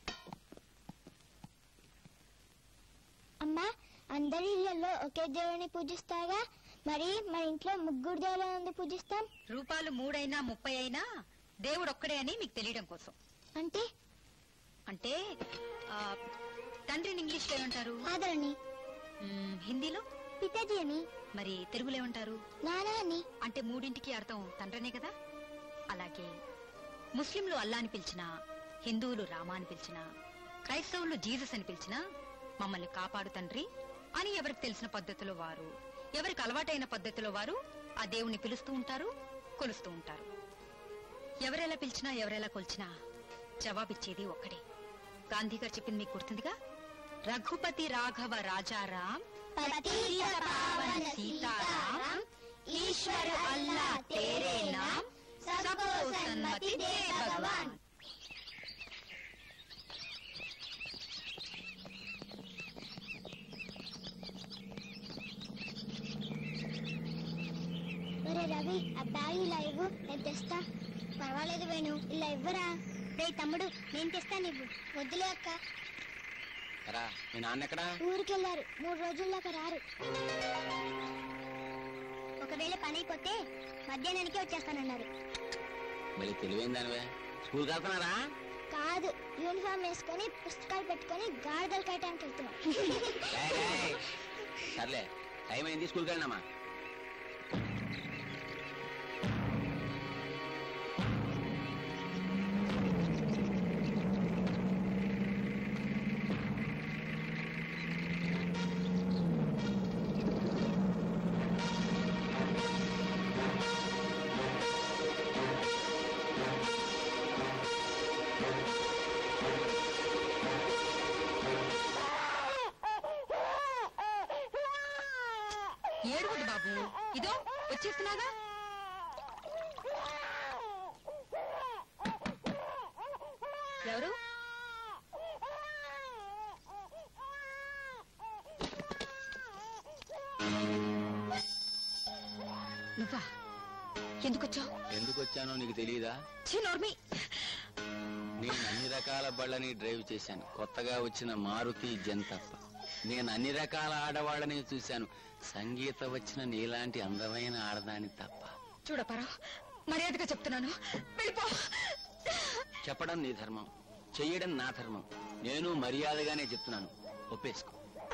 అమ్మా అందరి ఇళ్లలో ఒకే దేవుని పూజిస్తాగా మరి మన ఇంట్లో ముగ్గురు దేవులను ఎందుకు పూజిస్తాం రూపాలు మూడైనా ముప్పై అయినా దేవుడు ఒక్కడే అని మీకు తెలియడం కోసం అంటే అంటే ఆ, తండ్రిని ఇంగ్లీష్లో ఏమంటారు ఆదరణి మ్మ్, హిందీలో పితాజీ అని మరి తెలుగులో ఏమంటారు నానా అని అంటే మూడింటికి అర్థం తండ్రనే కదా అలాగే ముస్లింలు అల్లా అని పిలిచినా హిందువులు రామా అని పిలిచినా క్రైస్తవులు జీసస్ అని పిలిచినా మమ్మల్ని కాపాడు తండ్రి అని ఎవరికి తెలిసిన పద్ధతిలో వారు ఎవరికి అలవాటైన పద్ధతిలో వారు ఆ దేవుణ్ణి పిలుస్తూ ఉంటారు కొలుస్తూ ఉంటారు ఎవరెలా పిలిచినా ఎవరెలా కొలిచినా జవాబిచ్చేది ఒక్కడే గాంధీ గారు చెప్పింది మీకు గుర్తుందిగా రఘుపతి రాఘవ రాజారాం పతిత పావన సీతారాం ఈశ్వర్ అల్లా తేరే నామ్ సబ్కో సన్మతి దే భగవాన్ ఒరే రవి ఆ బ్యాగ్ ఇలా ఇవ్వు నేను తెస్తా పర్వాలేదు వేణు ఇలా ఇవ్వరా రే తమ్ముడు నేను తెస్తాను ఇవ్వు వద్దులే అక్క రా మీ నాన్న ఎక్కడా ఊరికెళ్ళారు మూడు రోజుల్లోకి రారు ఒకవేళ పని అయిపోతే మధ్యాహ్నానికి వచ్చేస్తానన్నారు మళ్ళీ తెలివైంది దానివే స్కూల్కి వెళ్తున్నారా కాదు యూనిఫామ్ వేసుకొని పుస్తకాలు పెట్టుకొని గాడిదలు కట్టడానికి వెళ్తున్నాం రేయ్, రేయ్. సర్లే టైం అయింది స్కూల్కి వెళ్ళినామా ఏడుగుడు బాబు ఇదో వచ్చేస్తున్నాగా ఎవరు నువ్వా ఎందుకొచ్చావు ఎందుకు వచ్చానో నీకు తెలియదా చీ నోర్మి నేను అన్ని రకాల బళ్ళని డ్రైవ్ చేశాను కొత్తగా వచ్చిన మారుతి జన్ తప్ప నేను అన్ని రకాల ఆడవాళ్ళని చూశాను సంగీత వచ్చిన నీలాంటి అందమైన ఆడదాని తప్ప చూడపారా మర్యాదగా చెప్తున్నాను వెళ్ళిపో చెప్పడం నీ ధర్మం చెయ్యడం నా ధర్మం నేను మర్యాదగానే చెప్తున్నాను ఒప్పేసుకో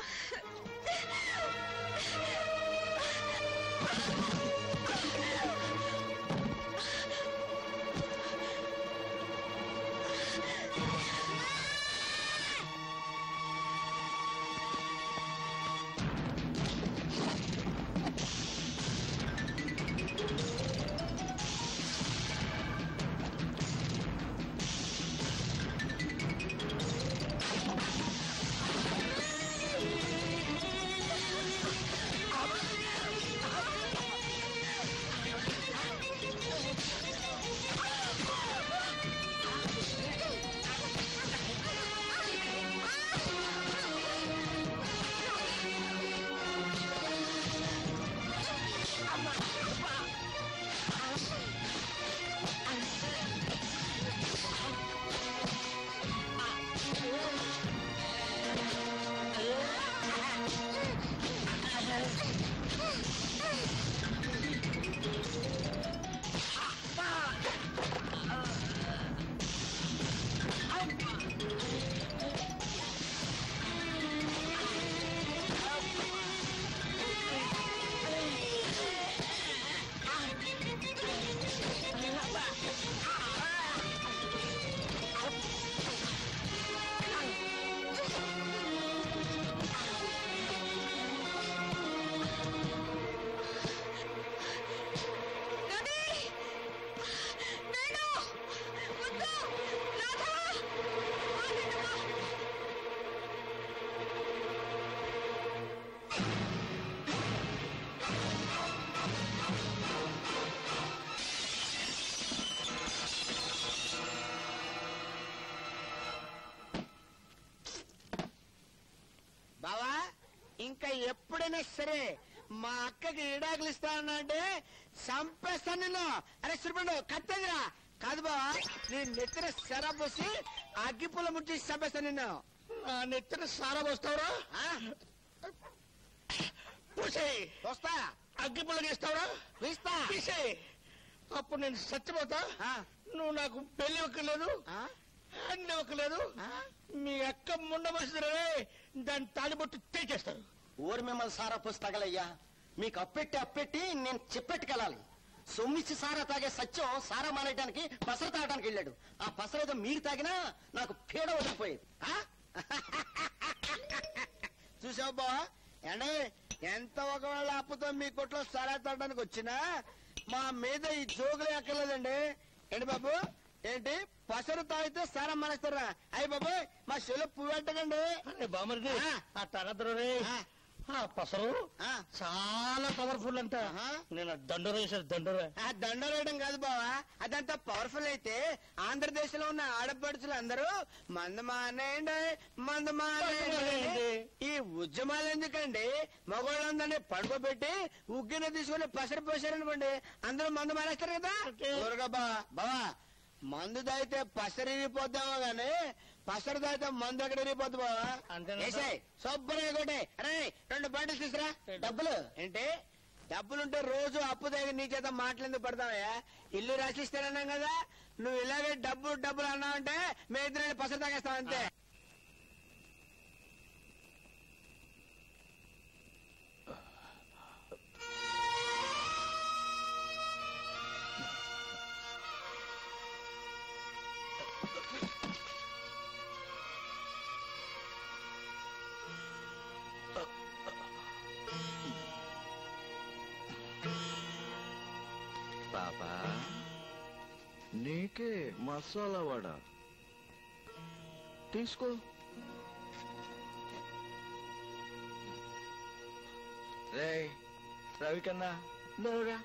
బావా ఇంకా ఎప్పుడైనా సరే మా అక్కకి ఇడాకులు ఇస్తానంటే చంపేస్తాను నిన్ను అరే సురపండు కత్తదిరా కాదు బావా నీ నెత్తిన సెర పోసి అగ్గిపుల్ల ముట్టి చంపేస్తాను నిన్ను నా నెత్తిన సారా పోస్తావురా పూసేయ్ వస్తా అగ్గి పుల్లగిస్తావురా వీస్తా తీసేయ్ అప్పుడు నేను సచ్చిపోతా నువ్వు నాకు పెళ్లి ఒక్కలేదు అన్ని ఒక్కలేదు మీ అక్క ముండ మసిదరే దాని తాలిబొట్టు తెచ్చేస్తారు ఊరు మిమ్మల్ని సారా పోసి తగలయ్యా మీకు అప్పెట్టి అప్పెట్టి నేను చెప్పెట్టుకెళ్ళాలి సొమ్మిచ్చి సారా తాగే సత్యం సారా మానేయడానికి పసర తాగడానికి వెళ్ళాడు ఆ పసర ఏదో మీరు తాగినా నాకు పీడ వదిలిపోయేది చూసావు బావా అంటే ఎంత ఒకవేళ అప్పుతో మీ కొట్లో సరా తాడడానికి వచ్చినా మా మీద ఈ జోకులు ఎక్కర్లేదండి ఏంటి బాబు ఏంటి పసరు తాగితే సారా మానేస్తారా అయ్యి బాబు మా చెల్లు పువ్వు పెట్టకండి బామరిది ఆ తగదరే ఆ పసరు చాలా పవర్ఫుల్ అంట నేను దండోర వేసాను దండోర ఆ దండ వేయడం కాదు బావా అదంతా పవర్ఫుల్ అయితే ఆంధ్రదేశంలో ఉన్న ఆడపడుచులు అందరూ మంద మానేయండి మంద మానేయండి ఈ ఉద్యమాలు ఎందుకండి మగవాళ్ళందరినీ పడుకోబెట్టి ఉగ్గిన తీసుకుని పసరు పోసారనుకోండి అందరూ మందు మానేస్తారు కదా ఊరుగా బావా బావా మందు తాగితే పసరు ఇరిగిపోద్దామో గానీ పసరు తాగితే మందు ఎక్కడ ఇరిగిపోద్దు బావా ఏసేయ్, శుభ్రంగా కొట్టే అరే రెండు బాటిల్స్ తీసురా డబ్బులు ఏంటి డబ్బులుంటే రోజు అప్పు దగ్గర నీ చేత మాటలెందుకు పడతావయ్యా ఇల్లు రాసిస్తానన్నాం కదా నువ్వు ఇలాగే డబ్బు డబ్బులు అన్నావంటే మీ ఇద్దరు పసరు తాగేస్తావు అంతే పాపా నీకే మసాలా వడ తీసుకో రే రవి కన్నా లేవురా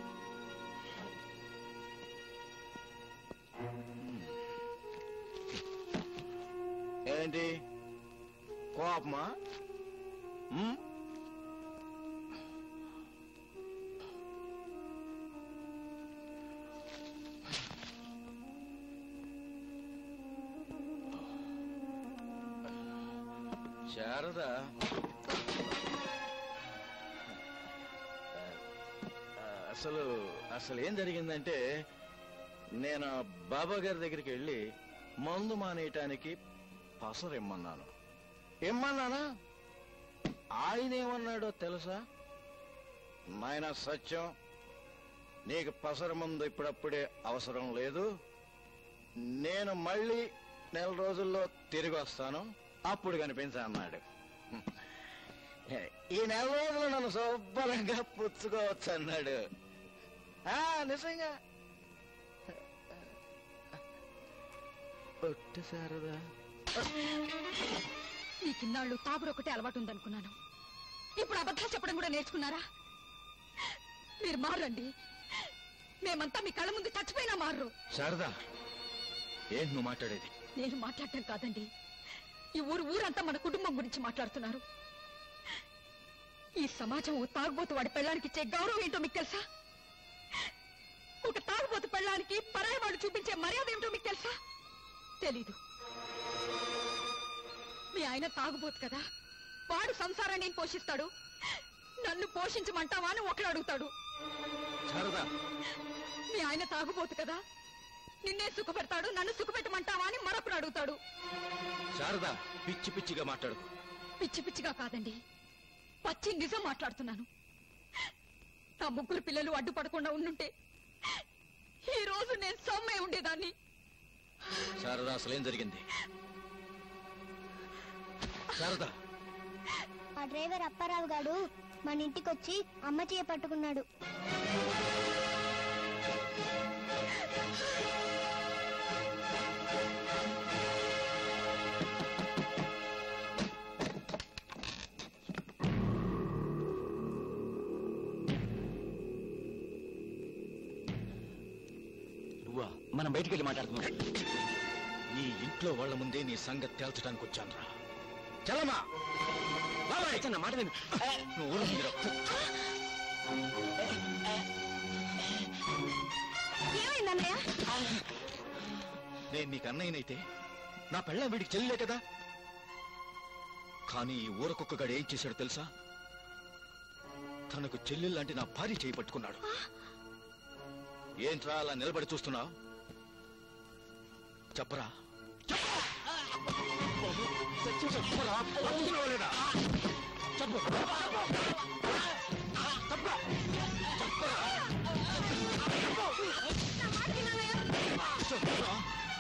ఏంటి కోపమా ఉమ్? శారదా ఆ, అసలు అసలు ఏం జరిగిందంటే నేను ఆ బాబా గారి దగ్గరికి వెళ్ళి మందు మానేయటానికి పసరు ఇమ్మన్నాను ఇమ్మన్నానా ఆయన ఏమన్నాడో తెలుసా నాయన సత్యం నీకు పసరు మందు ఇప్పుడప్పుడే అవసరం లేదు నేను మళ్ళీ నెల రోజుల్లో తిరిగి వస్తాను అప్పుడు కనిపించా అన్నాడు ఈ నెల రోజులు నన్ను శుభ్రంగా పుచ్చుకోవచ్చు అన్నాడు ఆ, నిజంగా ఒట్టు శారదా నీకిన్నాళ్ళు తాగుడు ఒకటే అలవాటు ఉందనుకున్నాను ఇప్పుడు అబద్ధాలు చెప్పడం కూడా నేర్చుకున్నారా మీరు మారండి మేమంతా మీ కళ్ళ ముందు చచ్చిపోయినా మారరు శారదా ఏంటి నువ్వు మాట్లాడేది నేను మాట్లాడటం కాదండి ఈ ఊరు ఊరంతా మన కుటుంబం గురించి మాట్లాడుతున్నారు ఈ సమాజం ఓ తాగుబోతు వాడి పెళ్ళానికి ఇచ్చే గౌరవం ఏంటో మీకు తెలుసా ఒక తాగుబోతు పెళ్ళానికి పరాయి వాడు చూపించే మర్యాద ఏంటో మీకు తెలుసా తెలీదు మీ ఆయన తాగుబోతు కదా వాడు సంసారాన్ని ఏం పోషిస్తాడు నన్ను పోషించమంటావా అని ఒకడు అడుగుతాడు శారదా మీ ఆయన తాగుబోతు కదా నిన్నే సుఖపెడతాడు నన్ను సుఖపెట్టమంటావా అని మరొకడు అడుగుతాడు శారదా పిచ్చి పిచ్చిగా మాట్లాడుకు పిచ్చి పిచ్చిగా కాదండి పచ్చి నిజం మాట్లాడుతున్నాను నా ముగ్గురు పిల్లలు అడ్డుపడకుండా ఉండుంటే ఈ రోజు నేను సొమ్మే ఉండేదాన్ని శారదా అసలేం జరిగింది శారదా ఆ డ్రైవర్ అప్పారావు గారు మన ఇంటికి వచ్చి అమ్మ చేయ పట్టుకున్నాడు నువ్వా మనం బయటికి వెళ్ళి మాట్లాడుతున్నాం నీ ఇంట్లో వాళ్ళ ముందే నీ సంగతి తేల్చడానికి వచ్చాను రా చలమా నా మాట విను. నువ్వు ఊరు ముందురా. ఏమైందన్నయ్య నేను నీకు అన్నయ్యనైతే నా పెళ్ళం వీడికి చెల్లెలే కదా కానీ ఈ ఊరకొక్కగాడు ఏం చేశాడు తెలుసా తనకు చెల్లెల్లాంటి నా భార్య చేయి పట్టుకున్నాడు ఏంట్రా అలా నిలబడి చూస్తున్నావు చెప్పరా చెప్పరా బతుకున్నావా లేదా? చెప్పు చెప్పరా? చెప్పరా? చెప్పరా?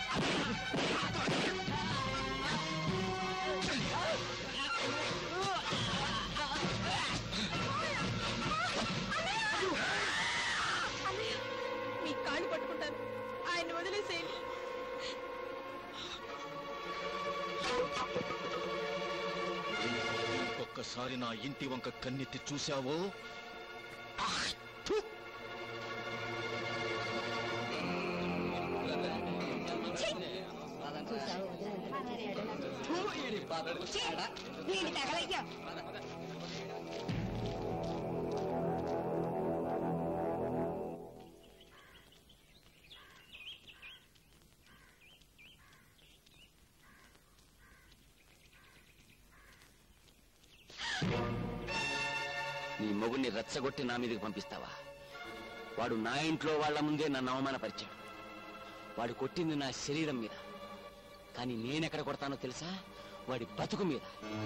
మీ కాళ్ళు పట్టుకుంటాను ఆయన వదిలేసేయండి ఒక్కసారి నా ఇంటి వంక కన్నెత్తి చూశావో వీడి తగలయ్యా నీ మొగుడిని రెచ్చగొట్టి నా మీదకి పంపిస్తావా వాడు నా ఇంట్లో వాళ్ళ ముందే నన్ను అవమానపరిచాడు వాడు కొట్టింది నా శరీరం మీద కానీ నేనెక్కడ కొడతానో తెలుసా వాడి బతుకు మీద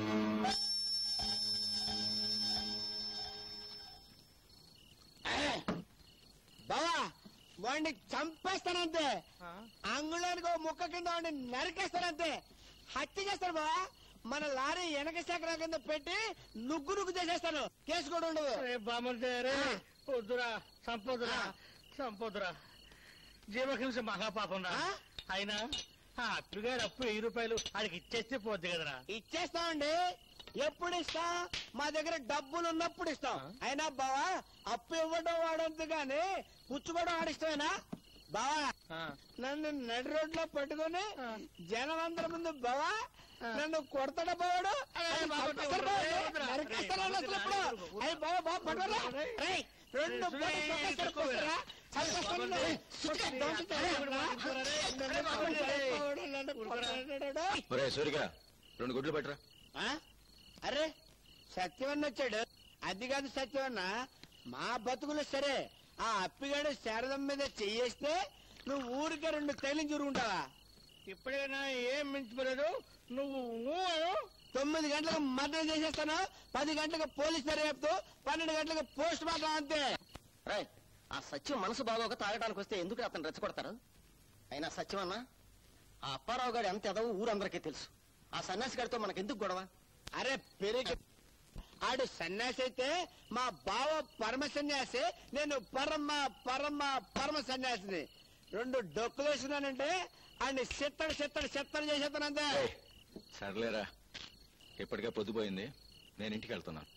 బావా వాడిని చంపేస్తానంతే అంగుళానికి ఓ ముక్క కింద వాడిని నరికేస్తానంతే హత్య చేస్తాను బావా మన లారీ వెనక చక్రం కింద పెట్టి నుగ్గు నుగ్గు చేసేస్తాను కేసు కూడా ఉండదు బామంటే రే వద్దురా చంపొద్దురా చంపొద్దురా జీవహింస మహాపాపం రా అయినా ఆ అప్పుగారు అప్పు వెయ్యి రూపాయలు ఆడికి ఇచ్చేస్తే పోద్ది కదరా ఇచ్చేస్తామండి ఎప్పుడు ఇస్తాం మా దగ్గర డబ్బులు ఉన్నప్పుడు ఇస్తాం అయినా బావా అప్పు ఇవ్వడం వాడంతు గాని పుచ్చుకోవడం ఆడిష్టమేనా బావా నన్ను నడి రోడ్లో పట్టుకొని జనం అందరి ముందు బావా నన్ను కొడతాడా బావాడు చంపేస్తాడు బావాడు. నరికేస్తాడు అసలు ఇప్పుడు. అయ్య బావా బావ పట్టుకోరా రేయ్, రెండు పూటలు చంపేస్తాడు కొడతారా? చంపేస్తాడు నన్ను. కొట్టు, దోచుతాడు. నన్ను కొడతాడు బావాడు, నన్ను కొడతాడు. ఒరే సూరిగా రెండు గుడ్లు పట్టరా ఆ? సత్యవన్న వచ్చాడు అది కాదు సత్యవన్న మా బతుకులు సరే ఆ అప్పిగాడు శారదం మీద చెయ్యేస్తే నువ్వు ఊరికే రెండు తైలం చురుకుంటావా ఇప్పటికైనా ఏం మించిపోలేదు నువ్వు తొమ్మిది గంటలకు మర్డర్ చేసేస్తాను పది గంటలకు పోలీస్ దర్యాప్తు పన్నెండు గంటలకు పోస్ట్ మార్టం అంతే రాయ్ ఆ సత్యం మనసు బాగోక తాగడానికి వస్తే ఎందుకు అతను రెచ్చగొడతారు అయినా సత్యం అన్నా ఆ అప్పారావు గారు ఎంత ఎదవో ఊరందరికీ తెలుసు ఆ సన్యాసి గారితో మనకెందుకు గొడవ అరే పెరిగి ఆడు సన్యాసి అయితే మా బావ పరమ సన్యాసి నేను పరమ పరమ పరమ సన్యాసిని రెండు డొక్కులు వేసినానంటే ఆయన చెత్తడు చెత్తడు చెత్తడు చేసేస్తాను అంతే సర్లేరా ఇప్పటికే పొద్దుపోయింది నేను ఇంటికి వెళ్తున్నాను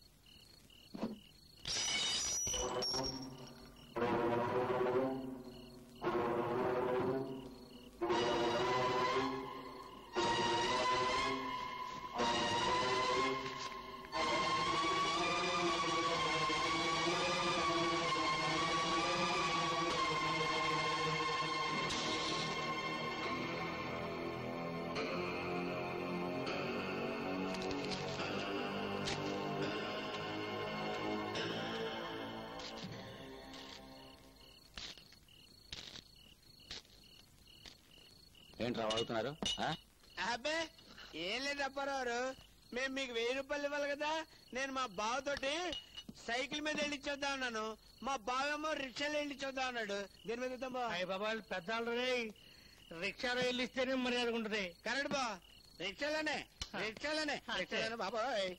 ఏంట్రా వాగుతున్నారు ఆ? అబ్బే ఏం లేదు అప్పారావు మేము మీకు వెయ్యి రూపాయలు ఇవ్వాలి కదా నేను మా బావతోటి సైకిల్ మీద వెళ్ళిచ్చేద్దాం అన్నాను మా బావేమో రిక్షాలో వెళ్ళిచ్చేద్దాం అన్నాడు దీని మీద ఇద్దాం బా అయ్య బాబా పెద్దాళ్ళు రే రిక్షాలో వెళ్ళిస్తేనే మర్యాద ఉంటుంది కరెక్ట్ బా రిక్షాలోనే రిక్షాలోనే రిక్షాలోనే బాబాయ్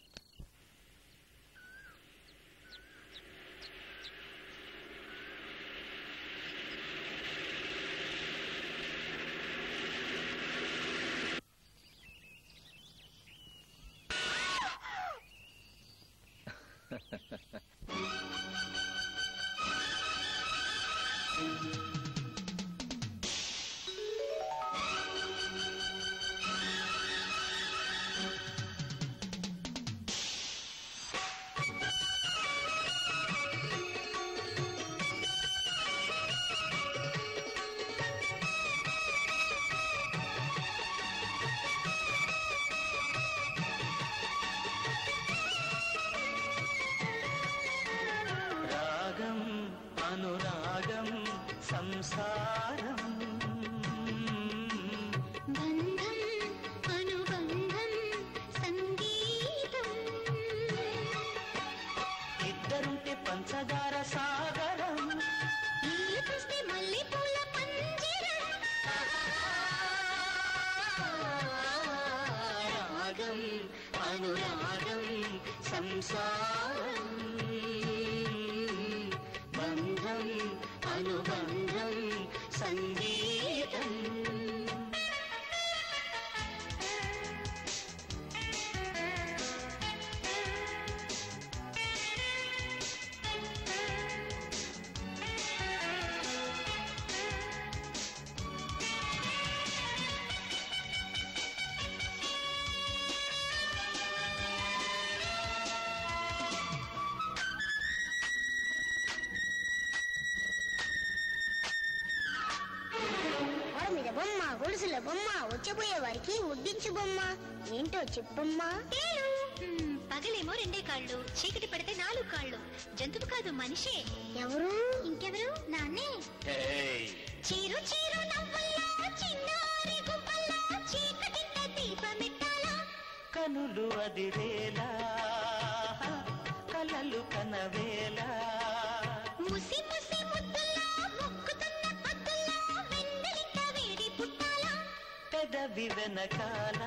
రాగం అనురాగం సంసారం బంధం అనుబంధం సంగీతం ఇద్దరుంటే పంచదార సాగరం ఇల్లు చూస్తే మల్లెపూల పంజరం రాగం అనురాగం సంసారం బంధం అనుబంధం సంగీతం గోడ మీద బొమ్మ గొలుసుల బొమ్మ వచ్చబోయే వారికి ముద్దించు బొమ్మ ఏంటో చెప్పమ్మా మ్మ్, పగలేమో రెండే కాళ్ళు చీకటి పడితే నాలుగు కాళ్ళు జంతువు కాదు మనిషే ఎవరు ఇంకెవరు నాన్నే చీరు చీరు నవ్వుల్లా చిన్నారి గుబ్బల్లా చీకటింట దీపమెట్టాలా కనులు అదిరేలా కలలు కనవేలా ముసి ముసి ముద్దుల్లా మొక్కుతున్న పద్దుల్లా వెన్నెలింట వేడి పుట్టాలా పెదవి వెనకాల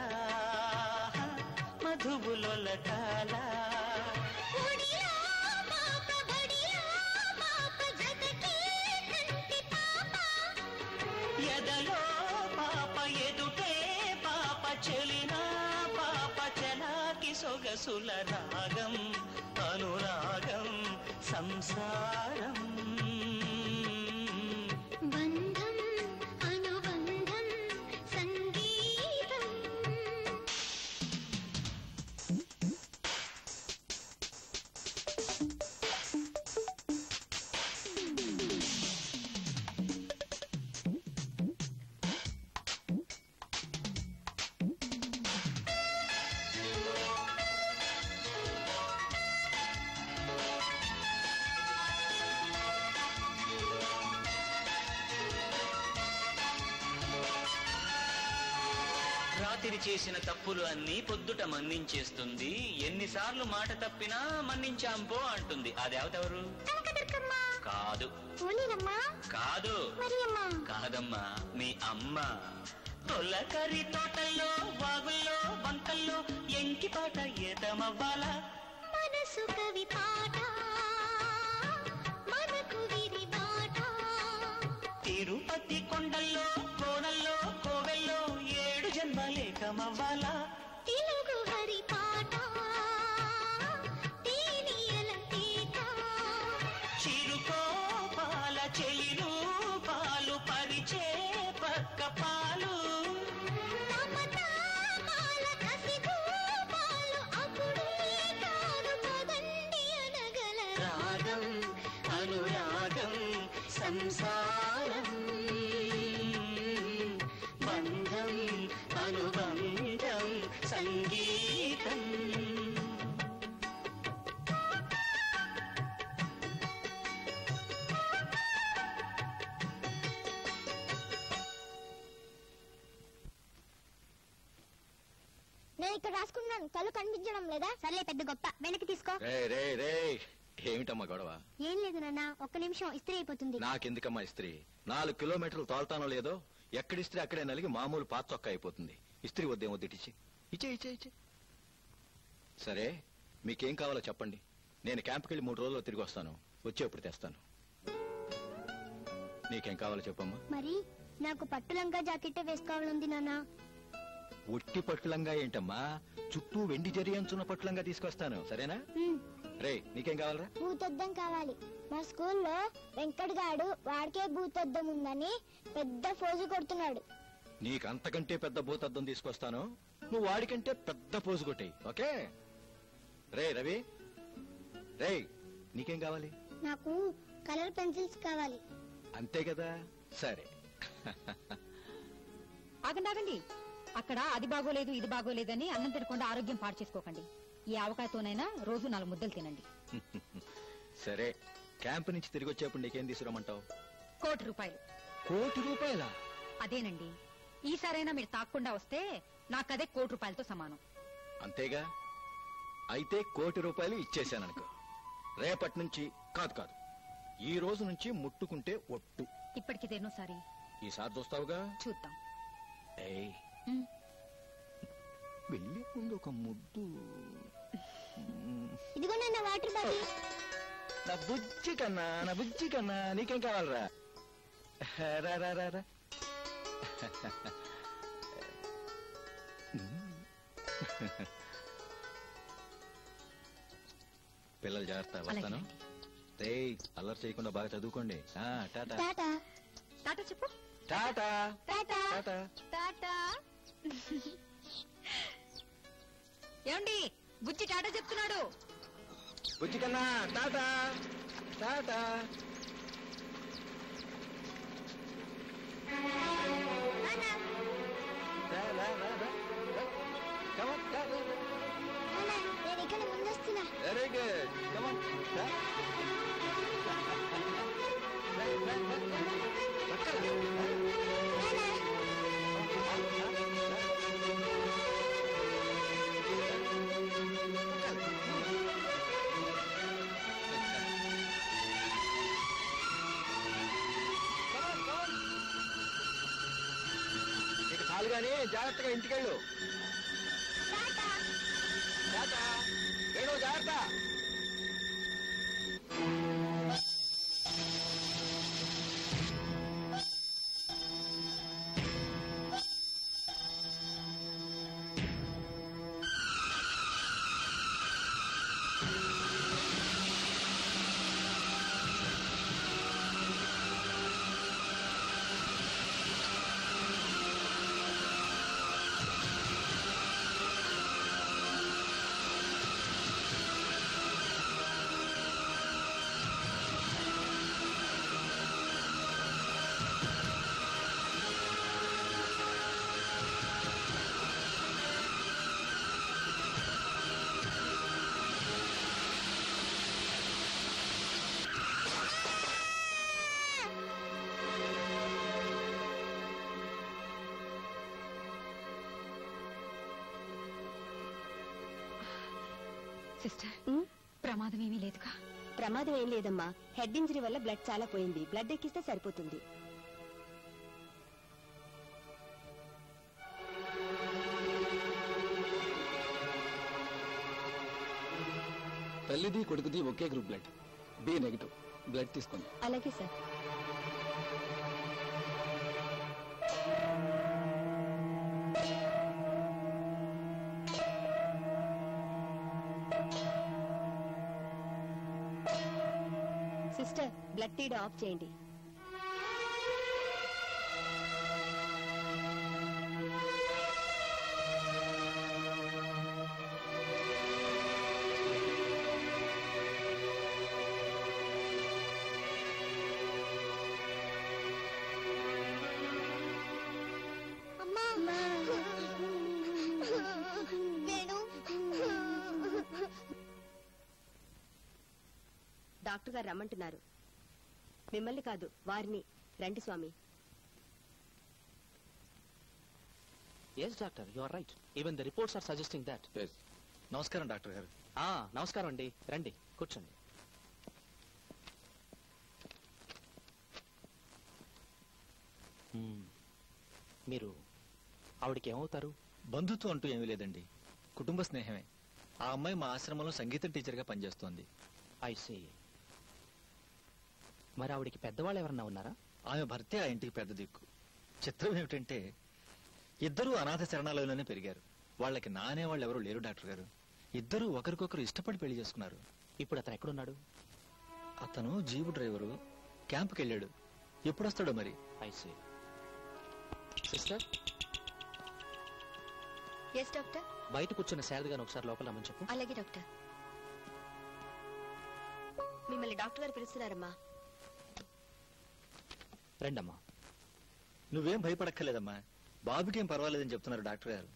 మధువులొలకాల ఒడిలో పాప బడిలో పాప జతకే కంటి పాప ఎదలో పాప ఎదుటే పాప చెలినా పాప చలాకి సొగసుల రాగం అనురాగం సంసారం బంధం అనుబంధం సంగీతం చేసిన తప్పులు అన్నీ పొద్దుట మన్నించేస్తుంది ఎన్నిసార్లు మాట తప్పినా మన్నించాంపో అంటుంది ఆ దేవత ఎవరు కాదు కాదు కాదమ్మా మీ అమ్మ తొలకరి తోటల్లో వాగుల్లో వంకల్లో ఎంకి పాట ఏతమవ్వాలా మనసు కవి పాట మనకు విరి బాట తిరుపతి కొండల్లో కోనల్లో కోవెల్లో ఏడు జన్మలేకమవ్వాలా తెలుగు హరి పాట తేనియల తీట చిరుకోపాల చెలిరు పాలు పరిచే పక్క పాలు మమతామాల కసిగోపాలు అప్పుడే కాదు పదండి అనగల రాగం అనురాగం సంసారం బంధం అనుబంధం సంగీతం నేను ఇక్కడ రాసుకున్నాను కళ్ళు కనిపించడం లేదా సర్లే పెద్ద గొప్ప వెనక్కి తీసుకో రే రే రే ఏమిటమ్మా గొడవ ఏం లేదు నాన్న ఒక్క నిమిషం ఇస్త్రీ అయిపోతుంది నాకెందుకమ్మా ఇస్త్రీ నాలుగు కిలోమీటర్లు తోల్తానో లేదో ఎక్కడ ఇస్త్రీ అక్కడే నలిగి మామూలు పాత చొక్క అయిపోతుంది ఇస్త్రీ వద్దేమో ఇచ్చి ఇచ్చే ఇచ్చే ఇచ్చే సరే మీకేం కావాలో చెప్పండి నేను క్యాంప్కి వెళ్ళి మూడు రోజుల్లో తిరిగి వస్తాను వచ్చేప్పుడు తెస్తాను నీకేం కావాలో చెప్పమ్మా మరి నాకు పట్టు లంగా జాకెట్ వేసుకోవాలంది నాన్న ఉట్టి పట్టులంగా ఏంటమ్మా చుట్టూ వెండి జరి అంచున్న పట్టులంగా తీసుకొస్తాను సరేనా రే నీకేం కావాలరా భూతద్దం కావాలి మా స్కూల్లో వెంకట్ గాడు వాడికే భూతద్దం ఉందని పెద్ద ఫోజు కొడుతున్నాడు నీకు అంతకంటే పెద్ద భూతద్దం తీసుకొస్తాను నువ్వు వాడికంటే పెద్ద పోజు కొట్టేయి ఓకే రే రవి రే నీకేం కావాలి నాకు కలర్ పెన్సిల్స్ కావాలి అంతే కదా సరే ఆగండి ఆగండి అక్కడ అది బాగోలేదు ఇది బాగోలేదని అన్నం తినకుండా ఆరోగ్యం పాడు చేసుకోకండి ఈ ఆవకాయతోనైనా రోజు నాలుగు ముద్దలు తినండి సరే క్యాంప్ నుంచి తిరిగి వచ్చేప్పుడు నీకేం తీసుకురమ్మంటావు కోటి రూపాయలు కోటి రూపాయల అదేనండి ఈసారైనా మీరు తాక్కుండా వస్తే నాకదే కోటి రూపాయలతో సమానం అంతేగా అయితే కోటి రూపాయలు ఇచ్చేశాననుకో రేపటి నుంచి కాదు కాదు ఈ రోజు నుంచి ముట్టుకుంటే ఒట్టు ఇప్పటికి దేనోసారి ఈసారి చూస్తావుగా చూద్దాం ఏయ్ ఉమ్. వెళ్ళే ముందు ఒక ముద్దు ఇదిగో నాన్న వాటర్ బాటిల్ నా బుజ్జి కన్నా నా బుజ్జి కన్నా నీకేం కావాలరా రా రా రా రా పిల్లలు జాగ్రత్త వస్తాను రేయ్ అల్లరి చేయకుండా బాగా చదువుకోండి ఆ, టాటా టాటా టాటా చెప్పు టాటా టాటా టాటా టాటా ఏమండి బుజ్జి టాటా చెప్తున్నాడు బుజ్జి కన్నా టాటా టాటా రా, రా, రా, రా, రా. Come on, రా, రా, రా. నాన్న నేను ఇక్కడ ముందొస్తున్నా Very good. Come on. రా. రా, రా, రా, రా. పక్కన. రా. ఇక చాలు గాని జాగ్రత్తగా ఇంటికెళ్ళు టాటా వేణు జాగ్రత్త సిస్టర్ ప్రమాదం ఏమీ లేదుగా ప్రమాదం ఏం లేదమ్మా హెడ్ ఇంజరీ వల్ల బ్లడ్ చాలా పోయింది బ్లడ్ ఎక్కిస్తే సరిపోతుంది తల్లిది కొడుకుది ఒకే group blood B negative blood తీసుకోండి అలాగే సార్ సిస్టర్ బ్లడ్ తీయడం ఆఫ్ చేయండి అమ్మా వేణు డాక్టర్ గారు రమ్మంటున్నారు మిమ్మల్ని కాదు వారిని రండి స్వామి yes doctor you are right even the reports are suggesting that నమస్కారం డాక్టర్ గారు ఆ నమస్కారం అండి రండి కూర్చోండి మ్మ్. మీరు ఆవిడకి ఏమవుతారు బంధుత్వం అంటూ ఏమీ లేదండి కుటుంబ స్నేహమే ఆ అమ్మాయి మా ఆశ్రమంలో సంగీతం టీచర్గా పనిచేస్తోంది ఐ సీ మరి ఆవిడకి పెద్దవాళ్ళు ఎవరన్నా ఉన్నారా ఆమె భర్తే ఆ ఇంటికి పెద్ద దిక్కు చిత్రం ఏమిటంటే ఇద్దరూ అనాథ శరణాలయంలోనే పెరిగారు వాళ్ళకి నానే వాళ్ళు ఎవరు లేరు డాక్టర్ గారు ఇద్దరూ ఒకరికొకరు ఇష్టపడి పెళ్లి చేసుకున్నారు ఇప్పుడు అతను ఎక్కడున్నాడు అతను జీపు డ్రైవరు క్యాంపుకి వెళ్ళాడు ఎప్పుడు వస్తాడో మరి I see sister yes doctor బయట కూర్చున్న శారద గారిని ఒకసారి లోపల రమ్మని చెప్పు అలాగే డాక్టర్ మిమ్మల్ని డాక్టర్ గారు పిలుస్తున్నారమ్మా రండమ్మా నువ్వేం భయపడక్కర్లేదమ్మా బాబుకేం పర్వాలేదని చెప్తున్నారు డాక్టర్ గారు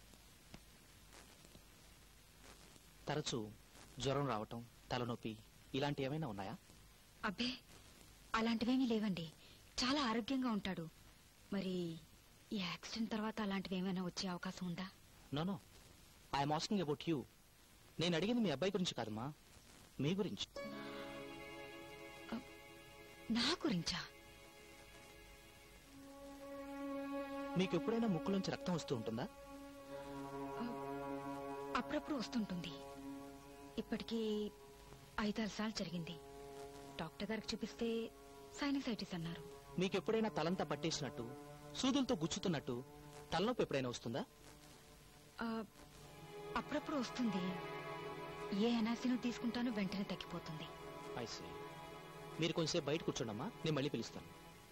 తరచూ జ్వరం రావటం తలనొప్పి ఇలాంటి ఏమైనా ఉన్నాయా అబ్బే అలాంటివేమీ లేవండి చాలా ఆరోగ్యంగా ఉంటాడు మరి ఈ యాక్సిడెంట్ తర్వాత అలాంటివి ఏమైనా వచ్చే అవకాశం ఉందా no no I'm asking about you నేను అడిగింది మీ అబ్బాయి గురించి కాదమ్మా మీ గురించి నా గురించా మీకు ఎప్పుడైనా ముక్కులోంచి రక్తం వస్తూ ఉంటుందా అప్పుడప్పుడు వస్తుంటుంది ఇప్పటికీ ఐదారు సార్లు జరిగింది డాక్టర్ గారికి చూపిస్తే సైనసైటిస్ అన్నారు మీకు ఎప్పుడైనా తలంతా పట్టేసినట్టు సూదులతో గుచ్చుతున్నట్టు తలనొప్పి ఎప్పుడైనా వస్తుందా ఆ, అప్పుడప్పుడు వస్తుంది ఏ ఎనాసిను తీసుకుంటానో వెంటనే తగ్గిపోతుంది ఐసీ మీరు కొంచెంసేపు బయట కూర్చోండమ్మా నేను మళ్ళీ పిలుస్తాను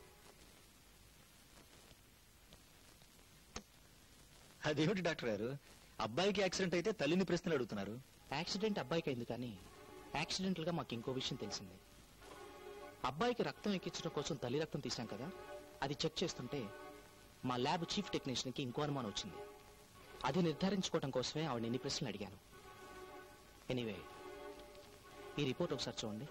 అదేమిటి డాక్టర్ గారు అబ్బాయికి యాక్సిడెంట్ అయితే తల్లిని ప్రశ్నలు అడుగుతున్నారు యాక్సిడెంట్ అబ్బాయికి అయింది కానీ యాక్సిడెంటల్ గా మాకు ఇంకో విషయం తెలిసింది అబ్బాయికి రక్తం ఎక్కించడం కోసం తల్లి రక్తం తీశాం కదా అది చెక్ చేస్తుంటే మా ల్యాబ్ చీఫ్ టెక్నీషియన్కి ఇంకో అనుమానం వచ్చింది అది నిర్ధారించుకోవడం కోసమే ఆవిడ ఎన్ని ప్రశ్నలు అడిగాను ఎనీవే ఈ రిపోర్ట్ ఒకసారి చూడండి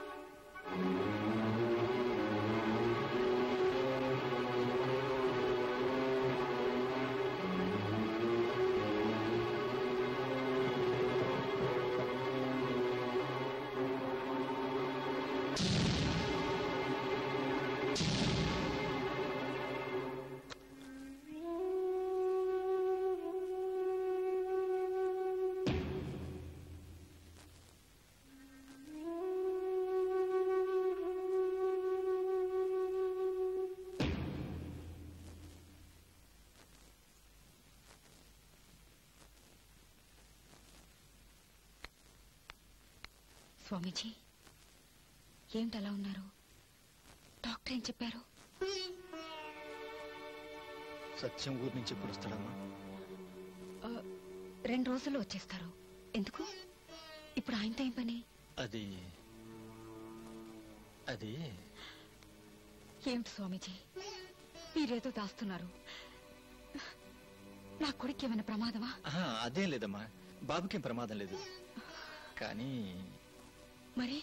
స్వామీజీ ఏమిటి అలా ఉన్నారు డాక్టర్ ఏం చెప్పారు సత్యం ఊరి నుంచి ఎప్పుడు వస్తాడమ్మా ఆ, రెండు రోజుల్లో వచ్చేస్తారు ఎందుకు ఇప్పుడు ఆయనతో ఏం పని అది అది ఏమిటి స్వామీజీ మీరేదో దాస్తున్నారు నా కొడుకు ఏమైనా ప్రమాదమా ఆహా, అదేం లేదమ్మా బాబుకేం ప్రమాదం లేదు కానీ మరి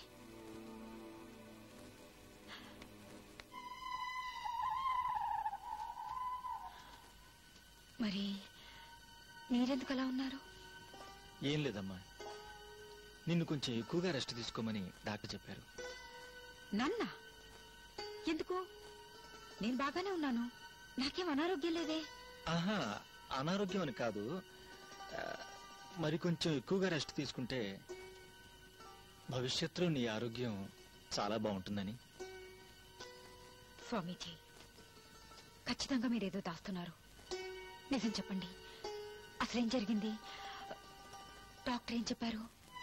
మరి మీరెందుకు అలా ఉన్నారు ఏం లేదమ్మా నిన్ను కొంచెం ఎక్కువగా రెస్ట్ తీసుకోమని డాక్టర్ చెప్పారు నన్న ఎందుకు నేను బాగానే ఉన్నాను నాకేం అనారోగ్యం లేదే ఆహా అనారోగ్యం అని కాదు ఆ, మరి కొంచెం ఎక్కువగా రెస్ట్ తీసుకుంటే భవిష్యత్తులో నీ ఆరోగ్యం చాలా బాగుంటుందని స్వామీజీ ఖచ్చితంగా మీరేదో దాస్తున్నారు నిజం చెప్పండి అసలేం జరిగింది డాక్టర్ ఏం చెప్పారు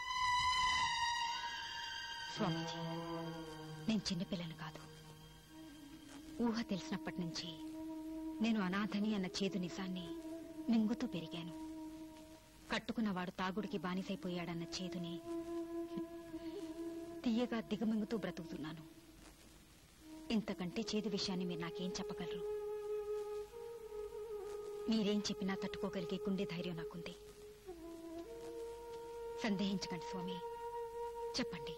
స్వామీజీ నేను చిన్నపిల్లను కాదు ఊహ తెలిసినప్పటి నుంచి నేను అనాథని అన్న చేదు నిజాన్ని మింగుతూ పెరిగాను కట్టుకున్నవాడు తాగుడికి బానిసైపోయాడన్న చేదుని తీయగా దిగమింగుతూ బ్రతుకుతున్నాను ఇంతకంటే చేదు విషయాన్ని మీరు నాకేం చెప్పగలరు మీరేం చెప్పినా తట్టుకోగలిగే గుండె ధైర్యం నాకుంది సందేహించకండి స్వామి చెప్పండి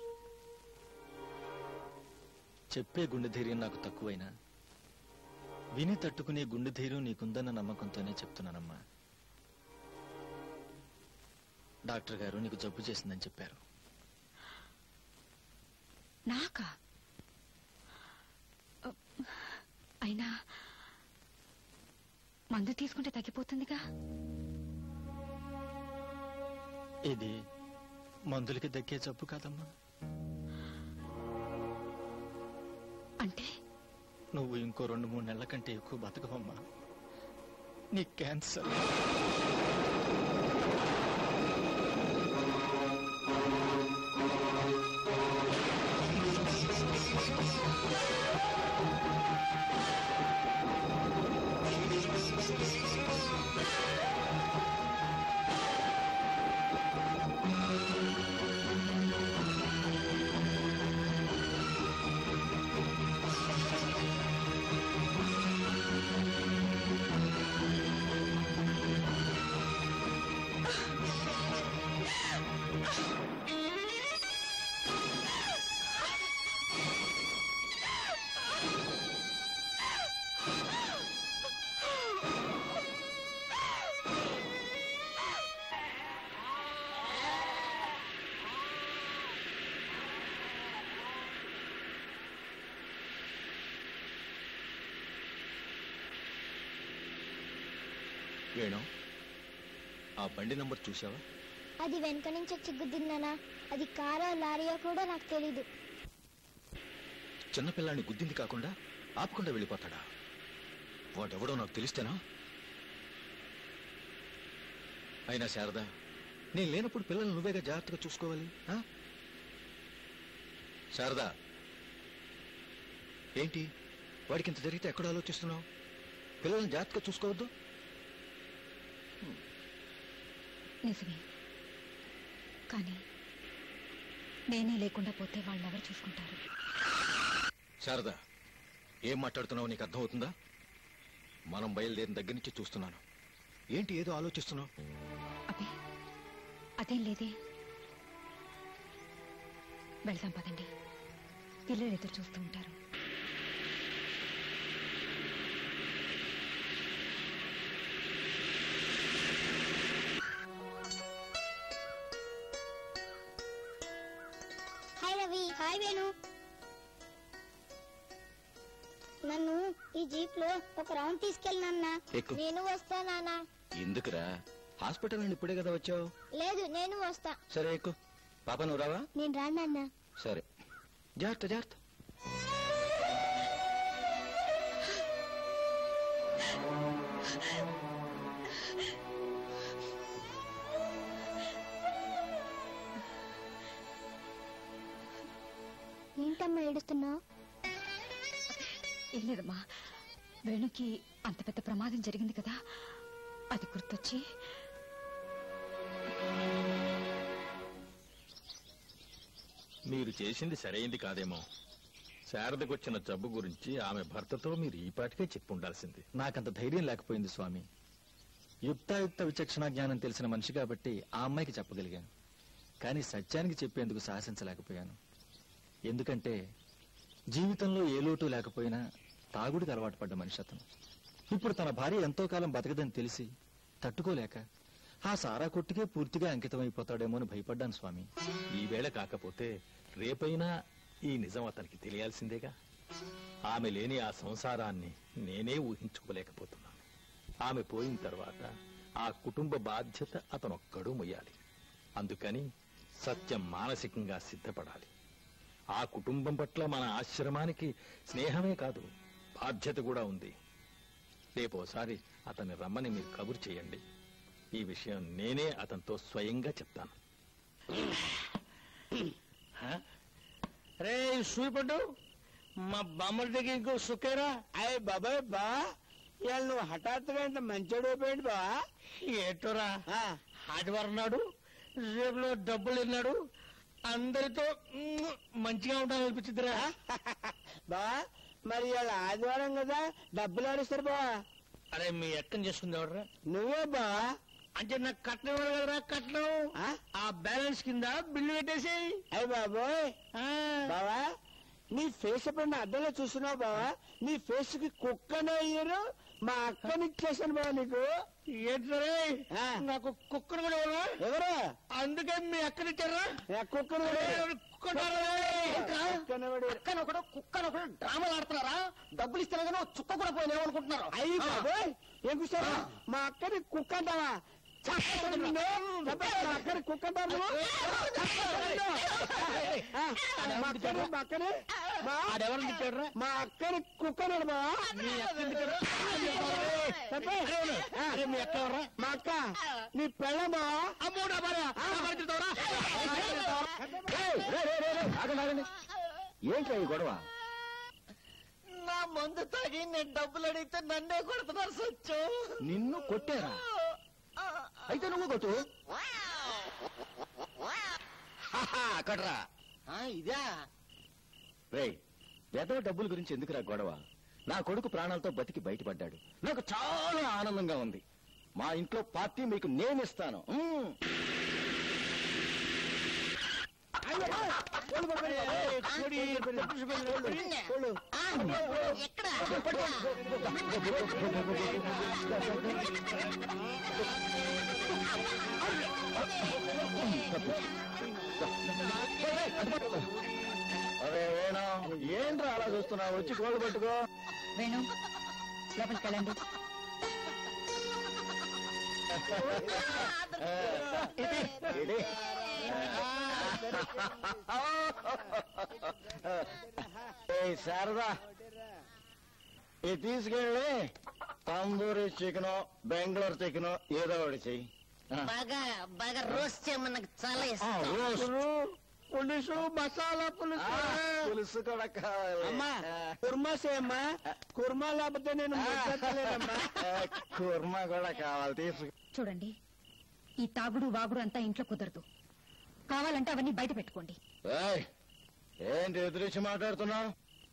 చెప్పే గుండె ధైర్యం నాకు తక్కువైనా విని తట్టుకునే గుండె ధైర్యం నీకుందన్న నమ్మకంతోనే చెప్తున్నానమ్మా డాక్టర్ గారు నీకు జబ్బు చేసిందని చెప్పారు నాకా అ, అయినా మందు తీసుకుంటే తగ్గిపోతుందిగా ఇది మందులకి దక్కే జబ్బు కాదమ్మా అంటే నువ్వు ఇంకో రెండు మూడు నెలల కంటే ఎక్కువ బతకవమ్మా నీ క్యాన్సర్ వేణు ఆ బండి నంబర్ చూసావా అది వెనక నుంచి వచ్చి గుద్దిందనా అది కారో లారీయో కూడా నాకు తెలీదు చిన్నపిల్లాన్ని గుద్దింది కాకుండా ఆపకుండా వెళ్ళిపోతాడా వాడెవడో నాకు తెలిస్తేనా అయినా శారదా నేను లేనప్పుడు పిల్లలు నువ్వేగా జాగ్రత్తగా చూసుకోవాలి ఆ? శారదా ఏంటి వాడికి ఇంత జరిగితే ఎక్కడ ఆలోచిస్తున్నావు పిల్లల్ని జాగ్రత్తగా చూసుకోవద్దు నిజమే కానీ నేనే లేకుండా పోతే వాళ్ళు ఎవరు చూసుకుంటారు శారదా ఏం మాట్లాడుతున్నావు నీకు అర్థమవుతుందా మనం బయలుదేరిన దగ్గర నుంచి చూస్తున్నాను ఏంటి ఏదో ఆలోచిస్తున్నావు అబ్బే అదేం లేదే వెళ్దాం పదండి పిల్లలు ఎదురు చూస్తూ ఉంటారు హాయ్ రవి హాయ్ వేణు నన్ను ఈ జీప్ లో ఒక రౌండ్ తీసుకెళ్ళినన్నా ఎక్కు. నేను వస్తా నాన్న ఎందుకురా హాస్పిటల్ నుండి ఇప్పుడే కదా వచ్చావు లేదు నేను వస్తా సరే ఎక్కు పాప నువ్వు రావా నేను రానన్నా సరే జాగ్రత్త జాగ్రత్త ఏంటమ్మా ఏడుస్తున్నావు ఏం లేదమ్మా వేణుకి అంత పెద్ద ప్రమాదం జరిగింది కదా అది గుర్తొచ్చి మీరు చేసింది సరైంది కాదేమో శారదకొచ్చిన జబ్బు గురించి ఆమె భర్తతో మీరు ఈ పాటికే చెప్పి ఉండాల్సింది నాకంత ధైర్యం లేకపోయింది స్వామి యుక్తాయుక్త విచక్షణ జ్ఞానం తెలిసిన మనిషి కాబట్టి ఆ అమ్మాయికి చెప్పగలిగాను కానీ సత్యానికి చెప్పేందుకు సాహసించలేకపోయాను ఎందుకంటే జీవితంలో ఏ లోటు లేకపోయినా తాగుడికి అలవాటు పడ్డ మనిషి అతను ఇప్పుడు తన భార్య ఎంతో కాలం బతకదని తెలిసి తట్టుకోలేక ఆ సారా కొట్టుకే పూర్తిగా అంకితం అయిపోతాడేమో అని భయపడ్డాను స్వామి ఈవేళ కాకపోతే రేపైనా ఈ నిజం అతనికి తెలియాల్సిందేగా ఆమె లేని ఆ సంసారాన్ని నేనే ఊహించుకోలేకపోతున్నాను ఆమె పోయిన తర్వాత ఆ కుటుంబ బాధ్యత అతనొక్కడూ మొయ్యాలి అందుకని సత్యం మానసికంగా సిద్ధపడాలి ఆ కుటుంబం పట్ల మన ఆశ్రమానికి స్నేహమే కాదు బాధ్యత కూడా ఉంది రేపోసారి అతన్ని రమ్మని మీరు కబురు చేయండి ఈ విషయం నేనే అతనితో స్వయంగా చెప్తాను రే సూయిపడ్డు మా బామ్మల దగ్గర ఇంకో సుఖేరా అయ్యి బాబాయ్ బా ఇవాళ నువ్వు హఠాత్తుగా ఇంత మంచోడు అయిపోయాడు బా ఏటోరా ఆదివారం నాడు రేపులో డబ్బులు విన్నాడు అందరితో మ్మ్, మంచిగా ఉంటాను అనిపించిందిరా బా మరి ఇవాళ ఆదివారం కదా డబ్బులు ఆడిస్తారు బా అరే మీ ఎక్కని చేసుకుంది ఎవడరా నువ్వే బా అంటే నాకు కట్నం ఇవ్వాలి కదరా కట్నం ఆ బ్యాలెన్స్ కింద బిల్లు పెట్టేసేయి అయ్యి బాబోయ్ బావా నీ ఫేస్ ఎప్పుడన్నా అద్దంలో చూస్తున్నావు బావా నీ ఫేస్ కి కుక్కనే అయ్యారు మా అక్కని ఇచ్చేసాను బావా నీకు ఏంటరే నాకు కుక్కను కూడా ఇవ్వరా? ఎవరు అందుకే మీ అక్కనిచ్చారా కుక్కను కుక్కనొకడు కుక్కనొకడు డ్రామాలు ఆడుతున్నారా డబ్బులు ఇస్తే కానీ చుక్క కూడా పోయినావు అనుకుంటున్నారు అయ్యి బాబోయ్ ఏం కూర్చోరా మా అక్కని కుక్క అంటావా చెప్పండి నిన్ను. చెప్పండి, మా అక్కని కుక్క అంటారు నువ్వు? ఆ, మా అక్కని మా అక్కని మా ఆడెవరిని తిట్టాడురా? మా అక్కని కుక్కనాడు బా మీ అక్కని తిట్టాడా? చెప్పండి అరే మీ అక్క ఎవరా మా అక్క నీ పెళ్ళమా అమ్మో నా భార్య నా భార్య తిడతావురా? ఆగండి ఆగండి ఏంట్రా ఈ గొడవ నా మందు తాగి నేను డబ్బులు అడిగితే నన్నే కొడుతున్నారు సత్యం నిన్ను కొట్టారా అయితే నువ్వు కొట్టు అక్కడ్రా ఇదా రే పెదవ డబ్బుల గురించి ఎందుకురా గొడవ నా కొడుకు ప్రాణాలతో బతికి బయటపడ్డాడు నాకు చాలా ఆనందంగా ఉంది మా ఇంట్లో పార్టీ మీకు నేనిస్తాను మ్మ్. అరే వేణు ఏంట్రా అలా చూస్తున్నావు వచ్చి కోళ్ళు పట్టుకో వేణు లోపలికి వెళ్ళండి ఇది. ఏయ్ శారదా ఇది తీసుకెళ్ళి తందూరి చికెన్ బెంగళూరు చికెన్ ఏదో ఒకటి చెయ్యి ఆ. బాగా బాగా రోస్ట్ చేయమని నాకు చాలా ఆ, ఇష్టం రోస్ట్. పులుసు మసాలా పులుసు ఆ, పులుసు కూడా కావాలి అమ్మా కుర్మా చేయమ్మా కుర్మా లేకపోతే నేను ముద్దలేదమ్మా ఆ, కుర్మా కూడా కావాలి తీసుకు చూడండి ఈ తాగుడు వాగుడు అంతా ఇంట్లో కుదరదు కావాలంటే అవన్నీ బయట పెట్టుకోండి ఏయ్, ఏంటి ఎదురించి మాట్లాడుతున్నావు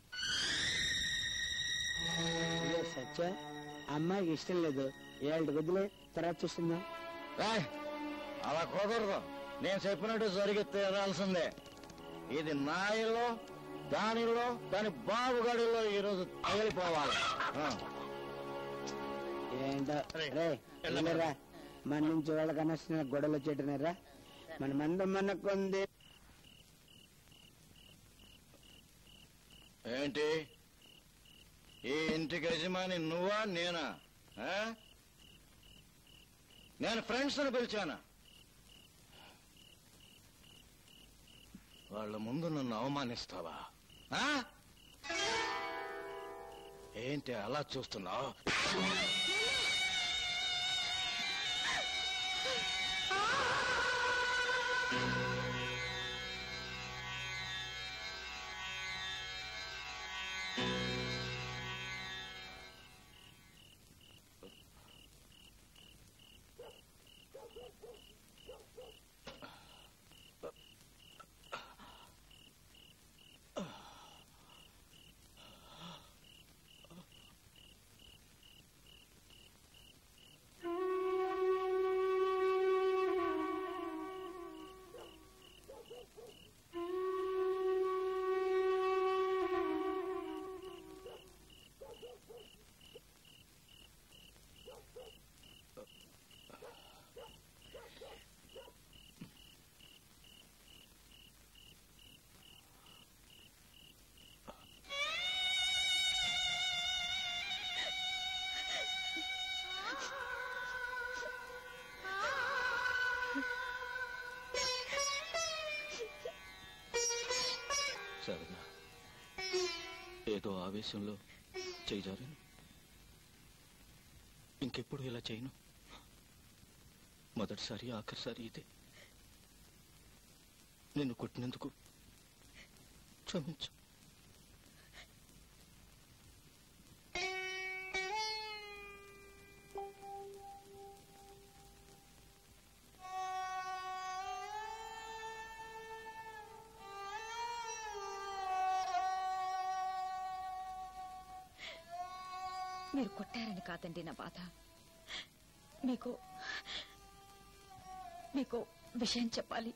సత్య అమ్మాయికి ఇష్టం లేదు ఏళ్ళకి వదిలే తర్వాత చూస్తుందా ఏయ్, అలా కుదరదు నేను చెప్పినట్టు జరిగి తీరాల్సిందే ఇది నా ఇల్లు దాని ఇల్లు దాని బాబు గడిలో ఈరోజు తగిలిపోవాలి ఆ. ఏంటో రే వెళ్ళరా మన నుంచి వాళ్ళకి అనవసరమైన గొడవలు వచ్చేట్టున్నారా మన మందం మనకుంది ఏంటి ఈ ఇంటికి యజమాని నువ్వా నేనా ఆ? నేను ఫ్రెండ్స్ అని పిలిచానా వాళ్ళ ముందు నన్ను అవమానిస్తావా ఆ? ఏంటి అలా చూస్తున్నావు శారద ఏదో ఆవేశంలో చేయజారాను ఇంకెప్పుడు ఇలా చేయను మొదటిసారి ఆఖరిసారి ఇదే నిన్ను కొట్టినందుకు క్షమించు మీరు కొట్టారని కాదండి నా బాధ మీకు మీకు విషయం చెప్పాలి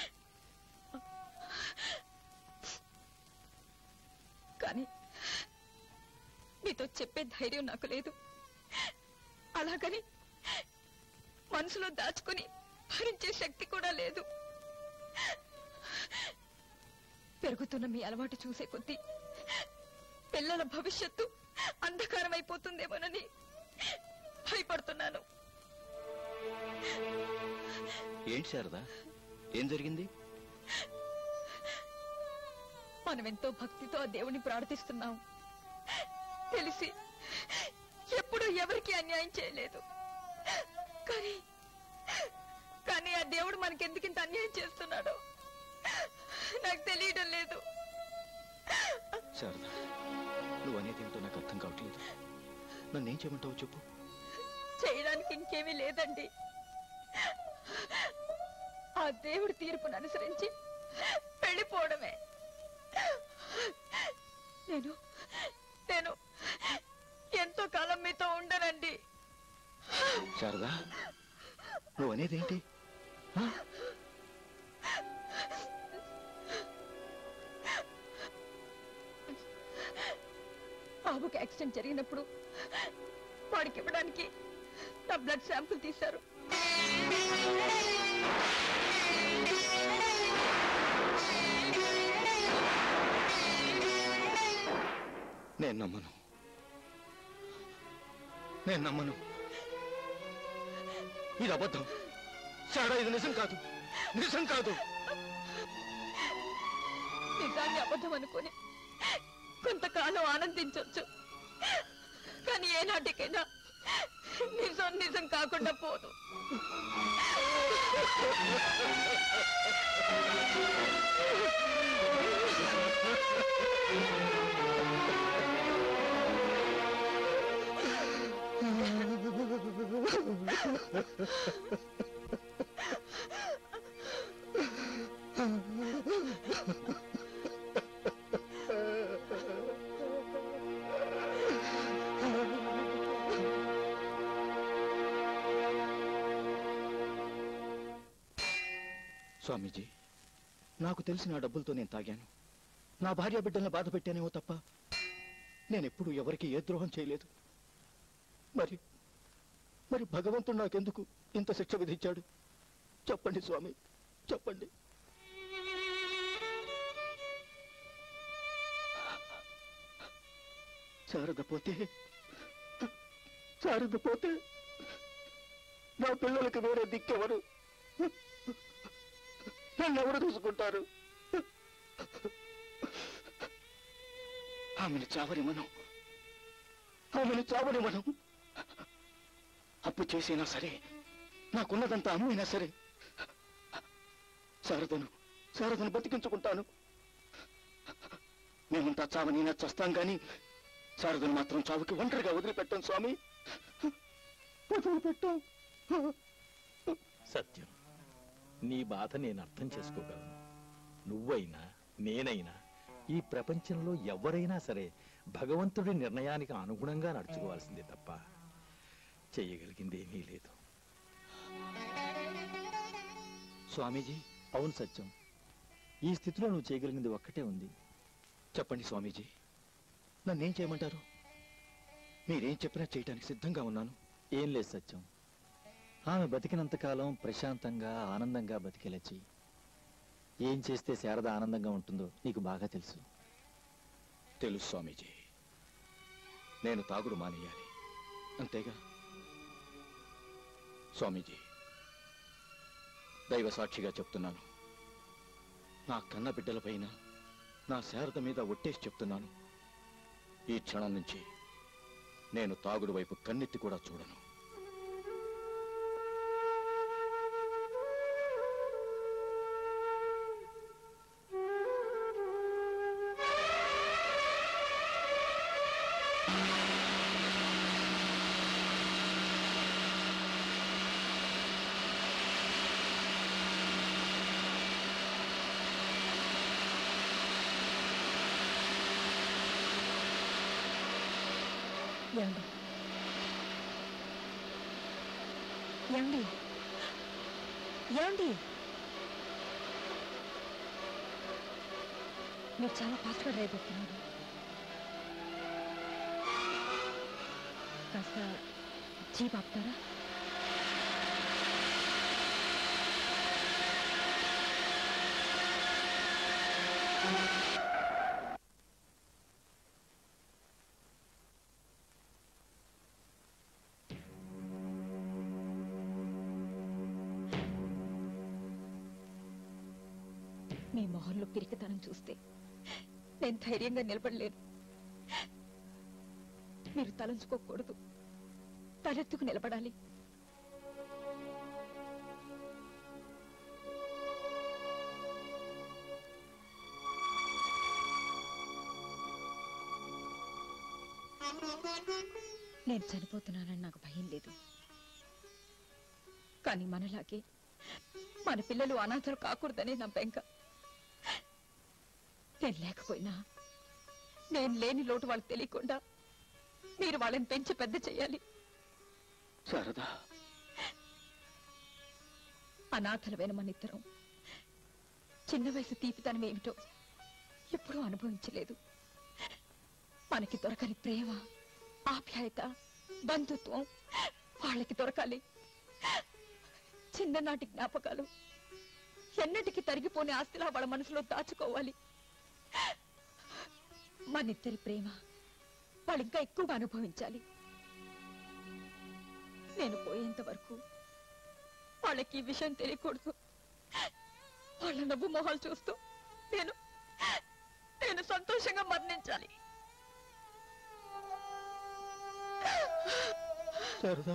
కానీ మీతో చెప్పే ధైర్యం నాకు లేదు అలాగని మనసులో దాచుకుని భరించే శక్తి కూడా లేదు పెరుగుతున్న మీ అలవాటు చూసే కొద్దీ పిల్లల భవిష్యత్తు అంధకారం అయిపోతుందేమోనని భయపడుతున్నాను ఏంటి శారదా ఏం జరిగింది మనం ఎంతో భక్తితో ఆ దేవుని ప్రార్థిస్తున్నాం తెలిసి ఎప్పుడూ ఎవరికి అన్యాయం చేయలేదు కానీ కానీ ఆ దేవుడు మనకెందుకింత అన్యాయం చేస్తున్నాడో నాకు తెలియడం లేదు శారదా నువ్వు అనేది ఏమిటో నాకు అర్థం కావట్లేదు నన్నేం చేయమంటావు చెప్పు చేయడానికి ఇంకేమీ లేదండి ఆ దేవుడి తీర్పును అనుసరించి వెళ్ళిపోవడమే నేను నేను ఎంతో కాలం మీతో ఉండనండి శారదా నువ్వు అనేది ఏంటి బాబుకి యాక్సిడెంట్ జరిగినప్పుడు వాడికి ఇవ్వడానికి నా బ్లడ్ శాంపుల్ తీశారు నేను నమ్మను నేను నమ్మను ఇది అబద్ధం శారదా ఇది నిజం కాదు నిజం కాదు నిజాన్ని అబద్ధం అనుకుని కొంతకాలం ఆనందించవచ్చు కానీ ఏనాటికైనా నిజం నిజం కాకుండా పోదు స్వామీజీ నాకు తెలిసిన ఆ డబ్బులతో నేను తాగాను నా భార్య బిడ్డల్ని బాధ పెట్టానేమో తప్ప నేనెప్పుడు ఎవరికి ఏ ద్రోహం చేయలేదు మరి మరి భగవంతుడు నాకెందుకు ఇంత శిక్ష విధించాడు చెప్పండి స్వామి చెప్పండి శారద పోతే శారద పోతే నా పిల్లలకి వేరే దిక్కెవరు నన్ను ఎవరు చూసుకుంటారు ఆమెను చావని మనం ఆమెను చావని మనం అప్పు చేసినా సరే నాకున్నదంతా అమ్మైనా సరే శారదను శారదను బతికించుకుంటాను మేమంతా చావని చస్తాం కానీ శారదను మాత్రం చావుకి ఒంటరిగా వదిలిపెట్టాం స్వామి వదిలిపెట్టాం సత్యం నీ బాధ నేను అర్థం చేసుకోగలను నువ్వైనా నేనైనా ఈ ప్రపంచంలో ఎవరైనా సరే భగవంతుడి నిర్ణయానికి అనుగుణంగా నడుచుకోవాల్సిందే తప్ప చెయ్యగలిగింది ఏమీ లేదు స్వామీజీ అవును సత్యం ఈ స్థితిలో నువ్వు చేయగలిగింది ఒక్కటే ఉంది చెప్పండి స్వామీజీ నన్నేం చేయమంటారు మీరేం చెప్పినా చేయటానికి సిద్ధంగా ఉన్నాను ఏం లేదు సత్యం ఆమె బతికినంతకాలం ప్రశాంతంగా ఆనందంగా బతికేలా చెయ్యి ఏం చేస్తే శారద ఆనందంగా ఉంటుందో నీకు బాగా తెలుసు తెలుసు స్వామీజీ నేను తాగుడు మానేయాలి అంతేగా స్వామీజీ దైవ సాక్షిగా చెప్తున్నాను నా కన్న బిడ్డలపైన నా శారద మీద ఒట్టేసి చెప్తున్నాను ఈ క్షణం నుంచి నేను తాగుడు వైపు కన్నెత్తి కూడా చూడను ఏమండి ఏమండి ఏమండి మీరు చాలా ఫాస్ట్గా డ్రైవ్ చేస్తున్నారు కాస్త జీప్ ఆపుతారా మీ మొహంలో పిరికితనం చూస్తే నేను ధైర్యంగా నిలబడలేను మీరు తలంచుకోకూడదు తలెత్తుకు నిలబడాలి నేను చనిపోతున్నానని నాకు భయం లేదు కానీ మనలాగే మన పిల్లలు అనాథలు కాకూడదని నా బెంక నేను లేకపోయినా నేను లేని లోటు వాళ్ళకి తెలియకుండా మీరు వాళ్ళని పెంచి పెద్ద చేయాలి శారదా అనాథలమైన మన ఇద్దరం చిన్న వయసు తీపితనం ఏమిటో ఎప్పుడూ అనుభవించలేదు మనకి దొరకని ప్రేమ ఆప్యాయత బంధుత్వం వాళ్ళకి దొరకాలి చిన్ననాటి జ్ఞాపకాలు ఎన్నటికి తరిగిపోని ఆస్తిలా వాళ్ళ మనసులో దాచుకోవాలి మనిద్దరి ప్రేమ వాళ్ళు ఇంకా ఎక్కువగా అనుభవించాలి నేను పోయేంత వరకు వాళ్ళకి ఈ విషయం తెలియకూడదు వాళ్ళ నవ్వు మొహాలు చూస్తూ నేను నేను సంతోషంగా మరణించాలి శారదా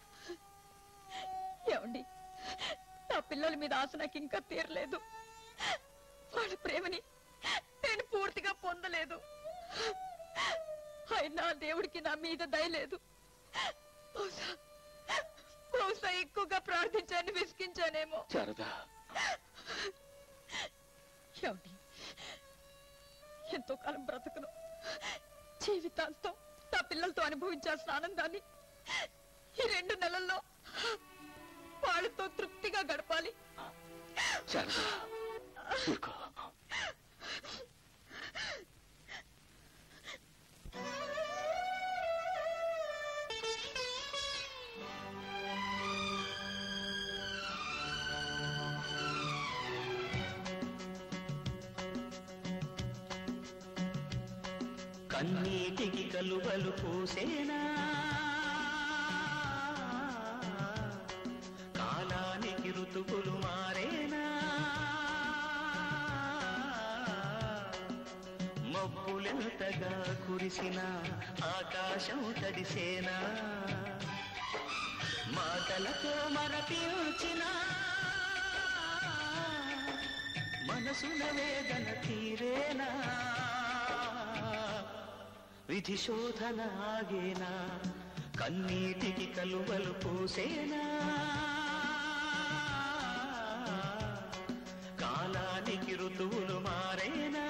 ఏమండి నా పిల్లల మీద ఆశ నాకు ఇంకా తీరలేదు వాళ్ళ ప్రేమని నేను పూర్తిగా పొందలేదు అయినా దేవుడికి నా మీద దయలేదు బహుశా బహుశా ఎక్కువగా ప్రార్థించాను విసిగించానేమో శారదా ఏమండి ఎంతో కాలం బ్రతకను జీవితాంతం నా పిల్లలతో అనుభవించాల్సిన ఆనందాన్ని ఈ రెండు నెలల్లో వాళ్ళతో తృప్తిగా గడపాలి శారదా ఊరుకో కన్నీటికి కలువలు పూసేనా కాలానికి ఋతువులు మారేనా మబ్బులెంతగా కురిసిన ఆకాశం తడిసేనా మాటలతో మరపించిన మనసున వేదన తీరేనా విధి శోధన ఆగేనా కన్నీటికి కలువలు పూసేనా కాలానికి ఋతువులు మారేనా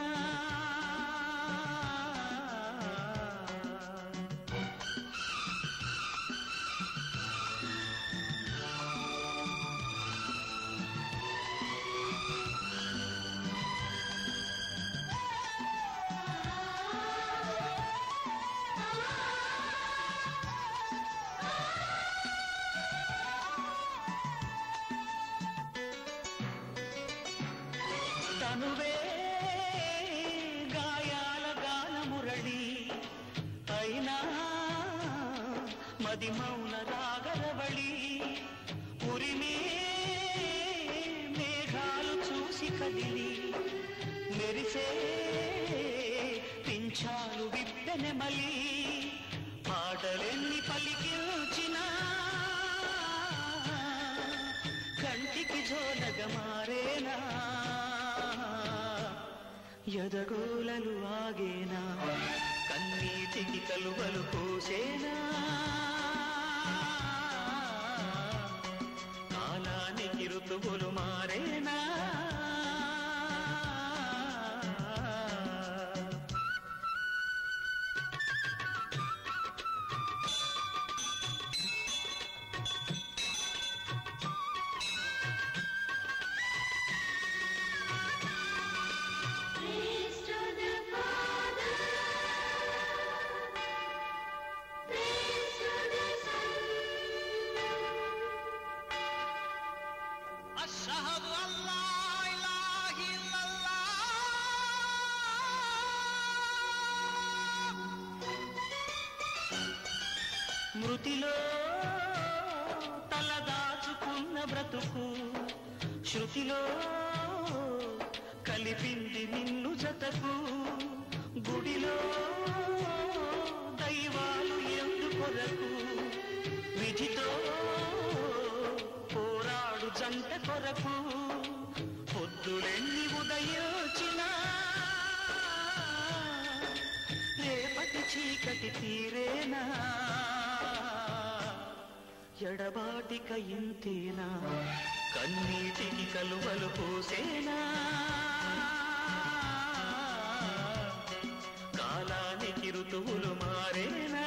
తనువే గాయాల గాన మురళి అయినా మది మౌన రాగరవళి ఉరిమే మేఘాలు చూసి కదిలి మెరిసే పింఛాలు విప్పెనెమలి పాటలెన్ని పలికించినా కంటికి జోలగ మారేనా ఎదగోలలు ఆగేనా కన్నీటికి కలువలు పోసేనా కాలానికి ఋతువులు మారేనా أشهد أن لا إله إلا మృతిలో తలదాచుకున్న బ్రతుకు శృతిలో కలిపింది నిన్ను జతకు గుడిలో దైవాలు ఎందుకొరకు విధితో పోరాడు జంట కొరకు పొద్దులెన్ని ఉదయోచినా రేపటి చీకటి తీరేనా ఎడబాటిక ఇంతేనా కన్నీటికి కలువలు పోసేనా కాలానికి ఋతువులు మారేనా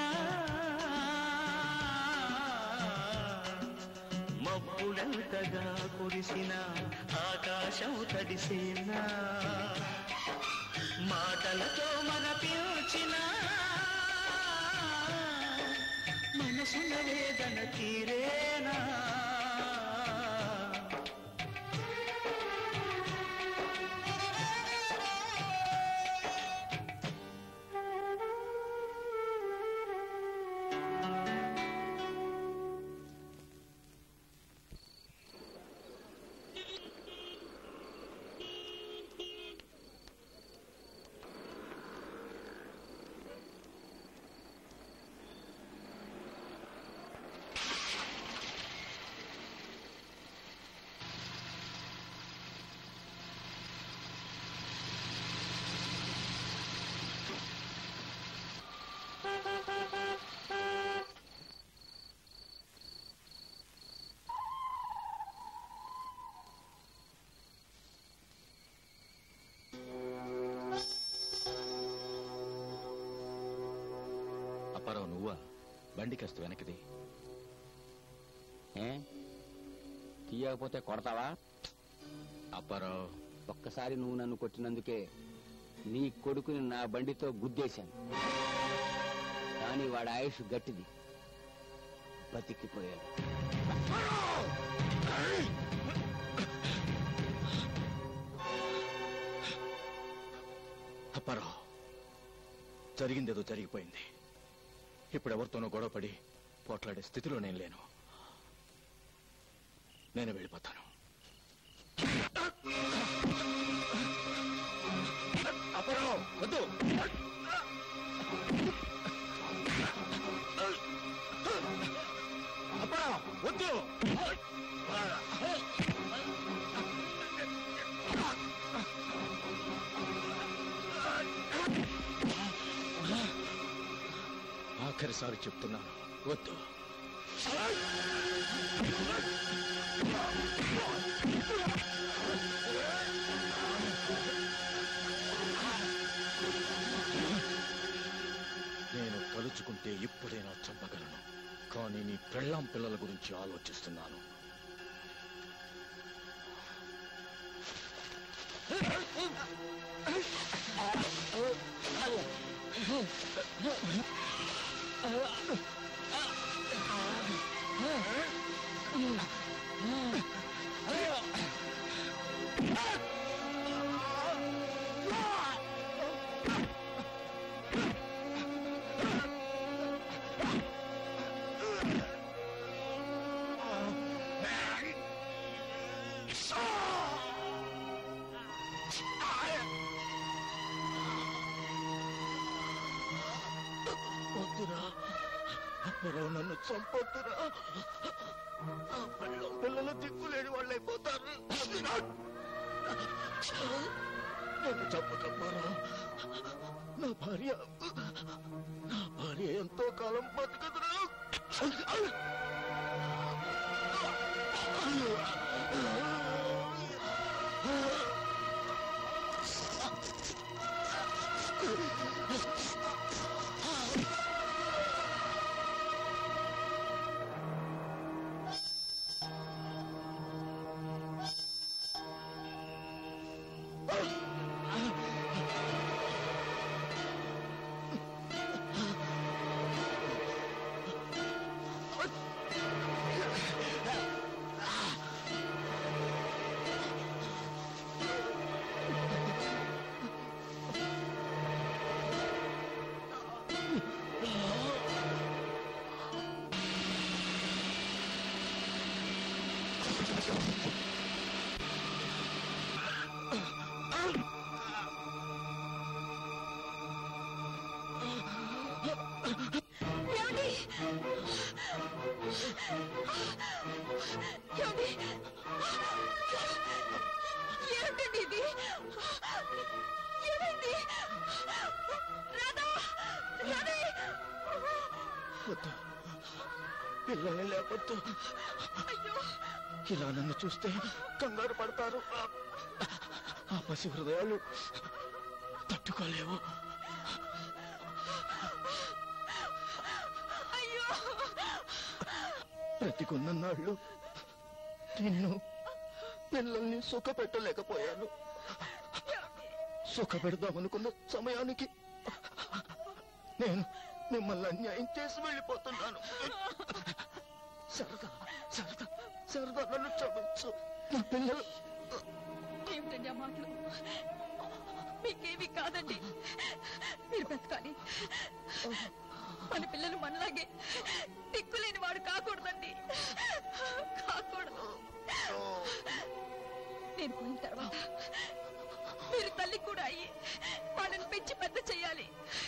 మబ్బులంతగా కురిసిన ఆకాశం తడిసేనా మాటలతో మన పిలిచిన మనసున వేదన తీరేనా అప్పారావు నువ్వా బండి కాస్త వెనకది ఏ తీయకపోతే కొడతావా అప్పారావు ఒక్కసారి నువ్వు నన్ను కొట్టినందుకే నీ కొడుకుని నా బండితో గుద్దేశాను కానీ వాడి ఆయుష్ గట్టిది బతికిపోయాడు అప్పారావు జరిగిందేదో జరిగిపోయింది ఇప్పుడు ఎవరితోనో గొడవపడి పోట్లాడే స్థితిలో నేను లేను నేను వెళ్ళిపోతాను అప్పారావు వద్దు అప్పారావు వద్దు ఆఖరిసారి చెప్తున్నాను వద్దు నేను తలుచుకుంటే ఇప్పుడైనా చంపగలను కానీ నీ పెళ్ళాం పిల్లల గురించి ఆలోచిస్తున్నాను ఎవరో నన్ను చంపొద్దురా నా పిల్ల పిల్లలు దిక్కులేని వాళ్ళు అయిపోతారు నన్ను చంపకమ్మారా నా భార్య నా భార్య ఎంతో కాలం బతుకదురా ఏమండి ఏమండి ఏమిటండి ఇది ఏమైంది రాధా రాధే వద్దు పిల్లల్ని లేపొద్దు ఇలా నన్ను చూస్తే కంగారు పడతారు ఆ పసి హృదయాలు తట్టుకోలేవు అయ్యో బ్రతికున్నన్నాళ్ళు నిన్ను పిల్లల్ని సుఖ పెట్టలేకపోయాను సుఖ పెడదామనుకున్న సమయానికి నేను మిమ్మల్ని అన్యాయం చేసి వెళ్ళిపోతున్నాను సరదా సరదా సరదా నన్ను క్షమించు నా పిల్లలు ఏమిటండి ఆ మాటలు మీకేమీ కాదండి మీరు బ్రతకాలి మన పిల్లలు మనలాగే దిక్కులేని వాడు కాకూడదండి కాకూడదు నేను పోయిన తర్వాత మీరు తల్లి కూడా అయ్యి వాళ్ళని పెంచి పెద్ద చెయ్యాలి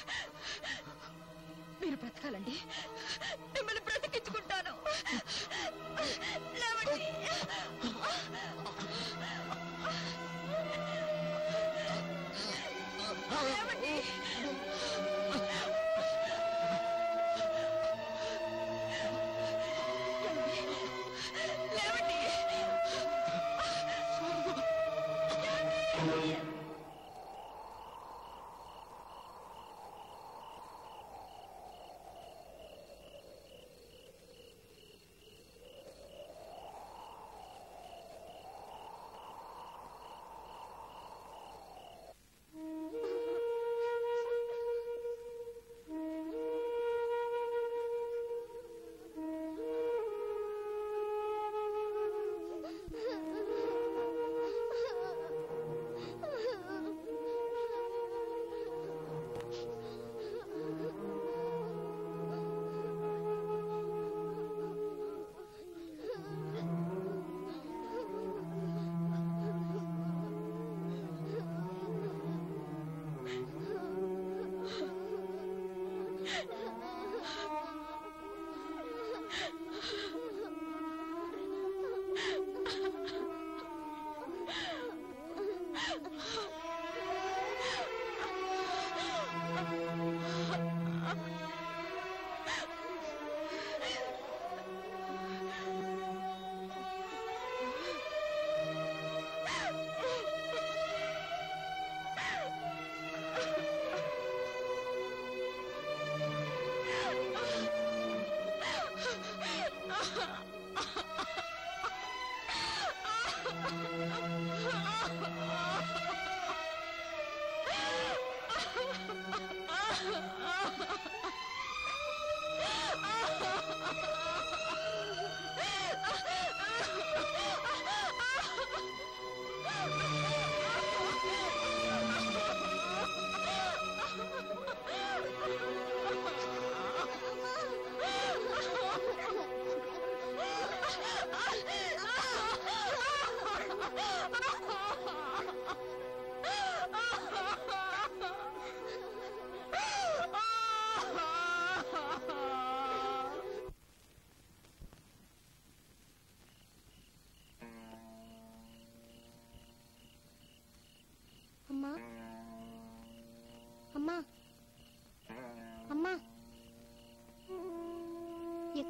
మీరు బ్రతకాలండి మిమ్మల్ని బ్రతికించుకుంటాను లేవండి లేవండి లేవండి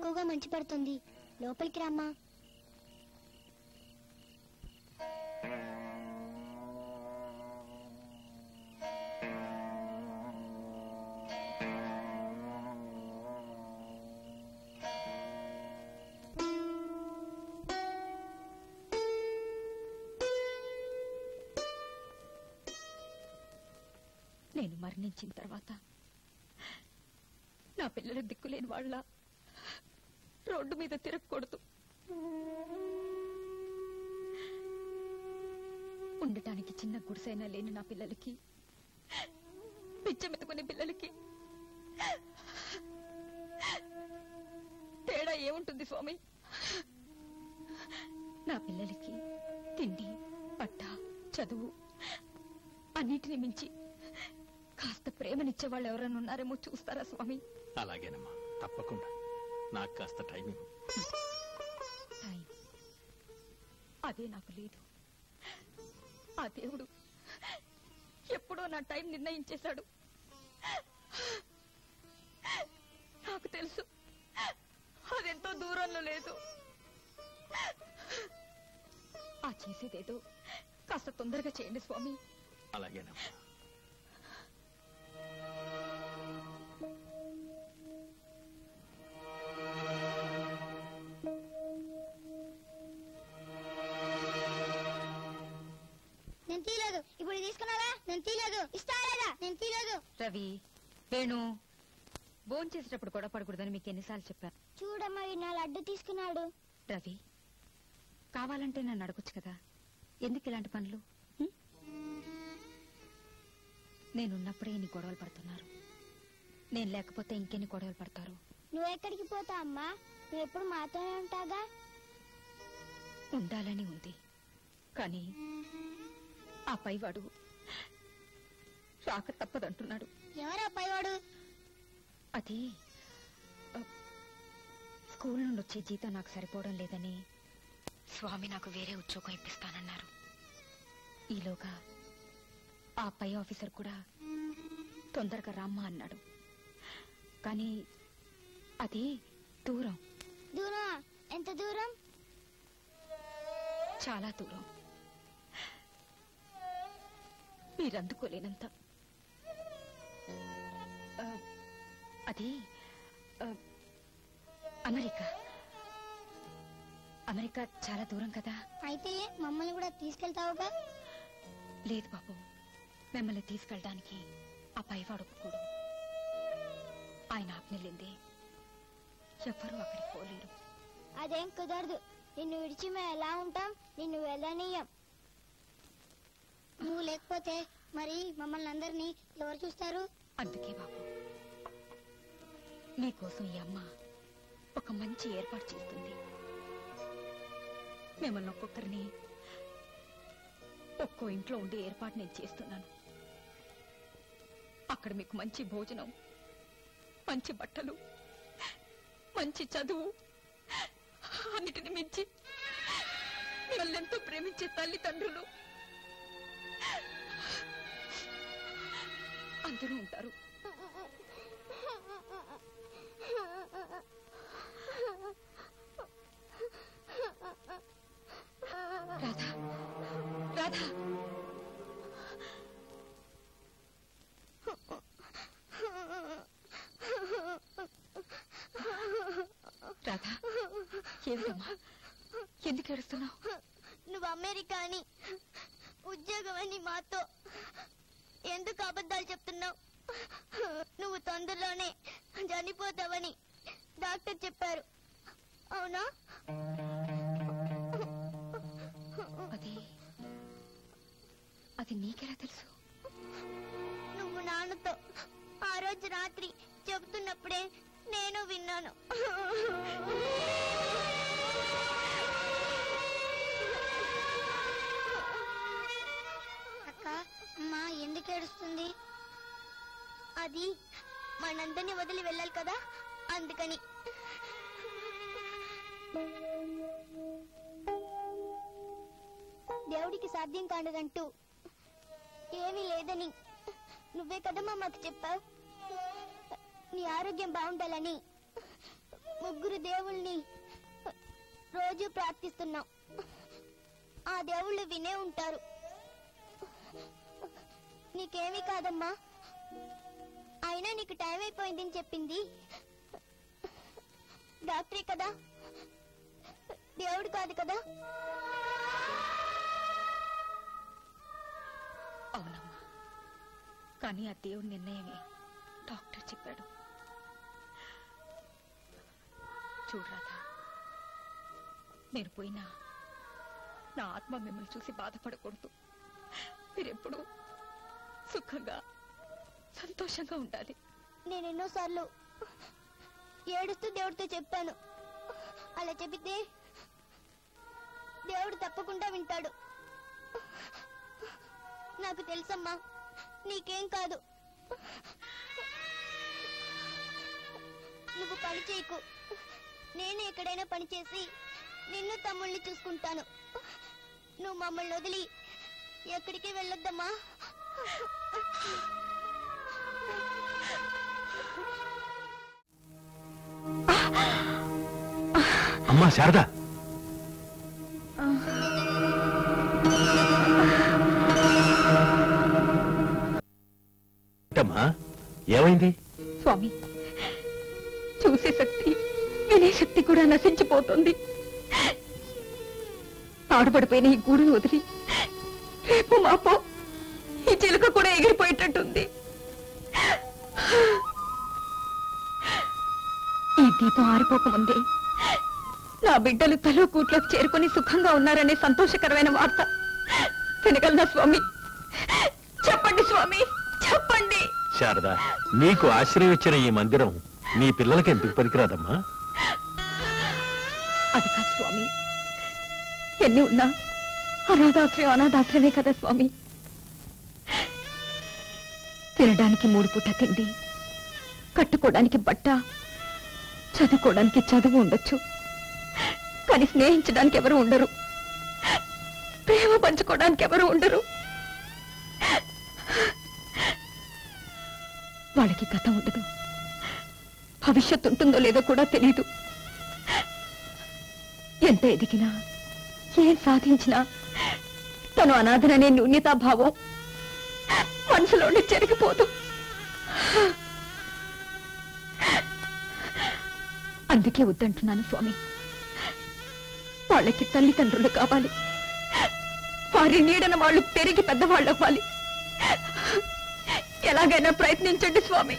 ఎక్కువగా మంచి పడుతుంది లోపలికి రమ్మా నేను మరణించిన తర్వాత నా పిల్లలు దిక్కులేని వాళ్ళ రోడ్డు మీద తిరగకూడదు ఉండటానికి చిన్న గుడిసైనా లేని నా పిల్లలకి పిచ్చెమెత్తుకునే పిల్లలకి తేడా ఏముంటుంది స్వామి నా పిల్లలకి తిండి పట్ట చదువు అన్నిటిని మించి కాస్త ప్రేమనిచ్చే వాళ్ళు ఎవరైనా ఉన్నారేమో చూస్తారా స్వామి అలాగేనమ్మా తప్పకుండా నాకు కాస్త టైం ఇవ్వు టైం అదే నాకు లేదు ఆ దేవుడు ఎప్పుడో నా టైం నిర్ణయించేశాడు నాకు తెలుసు అదెంతో దూరంలో లేదు ఆ చేసేదేదో కాస్త తొందరగా చేయండి స్వామి అలాగేనమ్మా నేను తీయలేదు ఇప్పుడు తీసుకున్నారా నేను తీయలేదు ఇస్తారా నేను తీయలేదు రవి వేణు భోంచేసేటప్పుడు చేసేటప్పుడు గొడవ పడకూడదని మీకు ఎన్నిసార్లు చెప్పాను చూడమ్మా వీడు నా లడ్డు తీసుకున్నాడు రవి కావాలంటే నన్ను అడగొచ్చు కదా ఎందుకు ఇలాంటి పనులు హ్మ్? నేనున్నప్పుడే ఇన్ని గొడవలు పడుతున్నారు నేను లేకపోతే ఇంకెన్ని గొడవలు పడతారు నువ్వు ఎక్కడికి పోతావు అమ్మా నువ్వు ఎప్పుడు మాతోనే ఉంటాగా ఉండాలని ఉంది కానీ ఆ పైవాడు రాక తప్పదంటున్నాడు ఎవరా పైవాడు అది ఆ, స్కూల్ నుండి వచ్చే జీతం నాకు సరిపోవడం లేదని స్వామి నాకు వేరే ఉద్యోగం ఇప్పిస్తానన్నారు ఈలోగా ఆ పై ఆఫీసర్ కూడా తొందరగా రామ్మా అన్నాడు కానీ అది దూరం దూరం ఎంత దూరం చాలా దూరం మీరు అందుకోలేనంత ఆ, అది ఆ, అమెరికా అమెరికా చాలా దూరం కదా అయితే మమ్మల్ని కూడా తీసుకెళ్తావుగా లేదు బాబు మిమ్మల్ని తీసుకెళ్ళడానికి ఆ పైవాడు ఒప్పుకోడు ఆయన ఆజ్ఞలింది ఎవ్వరూ అక్కడికి పోలేరు అదేం కుదరదు నిన్ను విడిచి మేము ఎలా ఉంటాం నిన్ను వెళ్ళనీయం నువ్వు లేకపోతే మరి మమ్మల్ని అందరినీ ఎవరు చూస్తారు అందుకే బాబు నీకోసం ఈ అమ్మ ఒక మంచి ఏర్పాటు చేస్తుంది మిమ్మల్ని ఒక్కొక్కరిని ఒక్కో ఇంట్లో ఉండే ఏర్పాటు నేను చేస్తున్నాను అక్కడ మీకు మంచి భోజనం మంచి బట్టలు మంచి చదువు అన్నిటిని మించి మిమ్మల్ని ఎంతో ప్రేమించే తల్లిదండ్రులు అందరూ ఉంటారు రాధా రాధా రాధా ఏమిటమ్మా ఎందుకు ఏడుస్తున్నావు నువ్వు అమెరికా అని ఉద్యోగం అని మాతో ఎందుకు అబద్ధాలు చెప్తున్నావు నువ్వు తొందరలోనే చనిపోతావని డాక్టర్ చెప్పారు అవునా అది అది నీకెలా తెలుసు నువ్వు నాన్నతో ఆ రోజు రాత్రి చెబుతున్నప్పుడే నేను విన్నాను అక్క అమ్మా ఎందుకు ఏడుస్తుంది అది మనందరినీ వదిలి వెళ్ళాలి కదా అందుకని దేవుడికి సాధ్యం కానిదంటూ ఏమీ లేదని నువ్వే కదమ్మా మాకు చెప్పావు నీ ఆరోగ్యం బాగుండాలని ముగ్గురు దేవుళ్ళని రోజు ప్రార్థిస్తున్నాం ఆ దేవుళ్ళు వినే ఉంటారు నీకేమీ కాదమ్మా అయినా నీకు టైం అయిపోయిందని చెప్పింది డాక్టరే కదా దేవుడు కాదు కదా అవునమ్మా కానీ ఆ దేవుడి నిర్ణయమే డాక్టర్ చెప్పాడు చూడరాదా నేను పోయినా నా ఆత్మ మిమ్మల్ని చూసి బాధపడకూడదు మీరెప్పుడు సుఖంగా సంతోషంగా ఉండాలి నేను ఎన్నోసార్లు ఏడుస్తూ దేవుడితో చెప్పాను అలా చెబితే దేవుడు తప్పకుండా వింటాడు నాకు తెలుసమ్మా నీకేం కాదు నువ్వు పని చేయకు నేను ఎక్కడైనా పని చేసి నిన్ను తమ్ముళ్ళని చూసుకుంటాను నువ్వు మమ్మల్ని వదిలి ఎక్కడికి వెళ్ళొద్దమ్మా అమ్మా శారద ఏంటమ్మా ఏమైంది స్వామి చూసే శక్తి వినే శక్తి కూడా నశించిపోతుంది ఆడబడిపోయిన ఈ గూడు వదిలి రేపు మాపో ఈ చిలుక కూడా ఎగిరిపోయేటట్టుంది ఈ దీపం ఆరిపోకముందే నా బిడ్డలు తలో కూట్లోకి చేరుకొని సుఖంగా ఉన్నారనే సంతోషకరమైన వార్త వినగలనా స్వామి చెప్పండి స్వామి చెప్పండి శారద నీకు ఆశ్రయం ఇచ్చిన ఈ మందిరం నీ పిల్లలకి ఎందుకు పనికిరాదమ్మా అది కాదు స్వామి ఎన్ని ఉన్నా అనాథాశ్రయం అనాథాశ్రమే కదా స్వామి తినడానికి మూడు పూట తిండి కట్టుకోవడానికి బట్ట చదువుకోవడానికి చదువు ఉండొచ్చు కానీ స్నేహించడానికి ఎవరు ఉండరు ప్రేమ పంచుకోవడానికి ఎవరు ఉండరు వాళ్ళకి గతం ఉండదు భవిష్యత్తు ఉంటుందో లేదో కూడా తెలియదు ఎంత ఎదిగినా ఏం సాధించినా తను అనాథననే న్యూన్యతాభావం మనసులోనే చెరిగిపోదు అందుకే వద్దంటున్నాను స్వామి వాళ్ళకి తల్లిదండ్రులు కావాలి వారి నీడన వాళ్ళు పెరిగి పెద్దవాళ్ళు అవ్వాలి ఎలాగైనా ప్రయత్నించండి స్వామి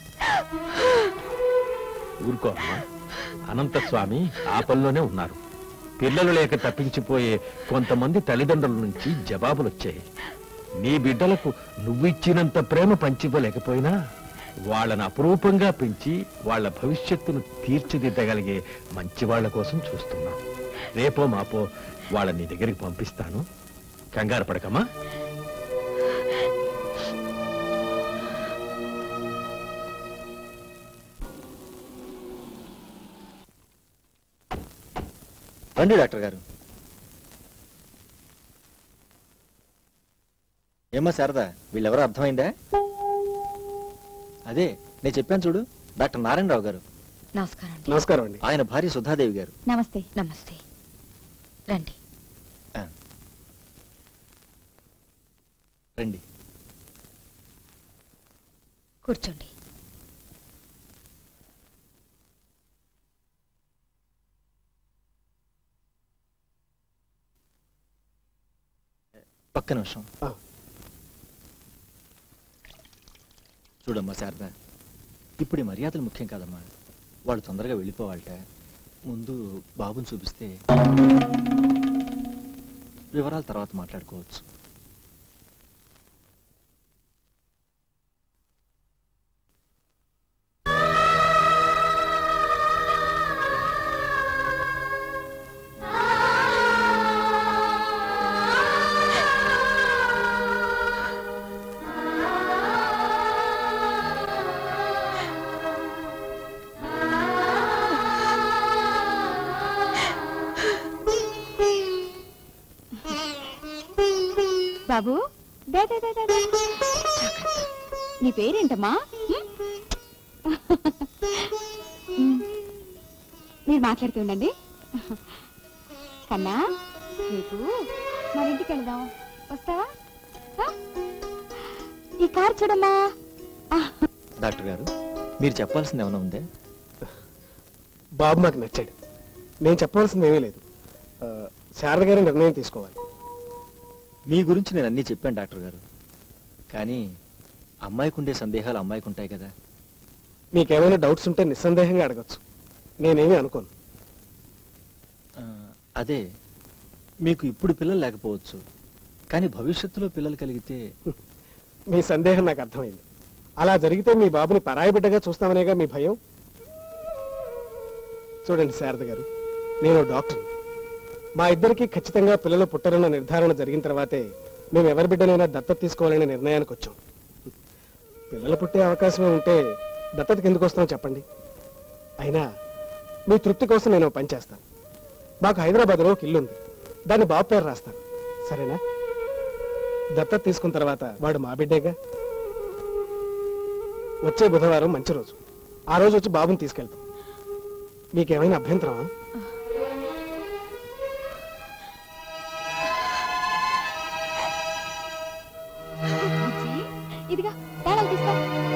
ఊరుకో అమ్మా అనంత స్వామి ఆ పనిలోనే ఉన్నారు పిల్లలు లేక తప్పించిపోయే కొంతమంది తల్లిదండ్రుల నుంచి జవాబులు వచ్చాయి నీ బిడ్డలకు నువ్విచ్చినంత ప్రేమ పంచిపోలేకపోయినా వాళ్ళని అపురూపంగా పెంచి వాళ్ళ భవిష్యత్తును తీర్చిదిద్దగలిగే మంచి వాళ్ళ కోసం చూస్తున్నాం రేపో మాపో వాళ్ళని నీ దగ్గరికి పంపిస్తాను కంగారు పడకమ్మా రండి డాక్టర్ గారు ఏమ్మా శారదా వీళ్ళెవరో అర్థమైందా అదే నేను చెప్పాను చూడు డాక్టర్ నారాయణరావు గారు నమస్కారం నమస్కారం అండి ఆయన భార్య సుధాదేవి గారు నమస్తే నమస్తే రండి రండి కూర్చోండి ఒక్క నిమిషం చూడమ్మా శారద ఇప్పుడు ఈ మర్యాదలు ముఖ్యం కాదమ్మా వాళ్ళు తొందరగా వెళ్ళిపోవాలట ముందు బాబుని చూపిస్తే వివరాలు తర్వాత మాట్లాడుకోవచ్చు బాబు దా, దా, దా, దా, దా. నీ పేరేంటమ్మా హ్మ్? హ్మ్. మీరు మాట్లాడుతూ ఉండండి కన్నా రేపు మన ఇంటికి వెళదాం వస్తావా ఆ? ఈ కార్ చూడమ్మా డాక్టర్ గారు మీరు చెప్పాల్సింది ఏమైనా ఉందే బాబు నాకు నచ్చాడు నేను చెప్పవలసింది ఏమీ లేదు ఆ, శారద గారి నిర్ణయం తీసుకోవాలి మీ గురించి నేను అన్నీ చెప్పాను డాక్టర్ గారు కానీ అమ్మాయికి ఉండే సందేహాలు అమ్మాయికి ఉంటాయి కదా మీకేమైనా డౌట్స్ ఉంటే నిస్సందేహంగా అడగచ్చు నేనేమీ అనుకోను ఆ, అదే మీకు ఇప్పుడు పిల్లలు లేకపోవచ్చు కానీ భవిష్యత్తులో పిల్లలు కలిగితే మీ సందేహం నాకు అర్థమైంది అలా జరిగితే మీ బాబుని పరాయి బిడ్డగా చూస్తామనేగా మీ భయం చూడండి శారద గారు నేను డాక్టర్ మా ఇద్దరికి ఖచ్చితంగా పిల్లలు పుట్టరన్న నిర్ధారణ జరిగిన తర్వాతే మేము ఎవరి బిడ్డనైనా దత్తత తీసుకోవాలనే నిర్ణయానికి వచ్చాం పిల్లలు పుట్టే అవకాశమే ఉంటే దత్తతకి ఎందుకు వస్తామో చెప్పండి అయినా మీ తృప్తి కోసం నేను ఓ పని చేస్తాను మాకు హైదరాబాద్లో ఒక ఇల్లు ఉంది దాన్ని బాబు పేరు రాస్తాను సరేనా దత్తత తీసుకున్న తర్వాత వాడు మా బిడ్డేగా వచ్చే బుధవారం మంచి రోజు ఆ రోజు వచ్చి బాబుని తీసుకెళ్తాం మీకేమైనా అభ్యంతరమా బుజ్జి, ఇదిగా తాళాలు తీసుకో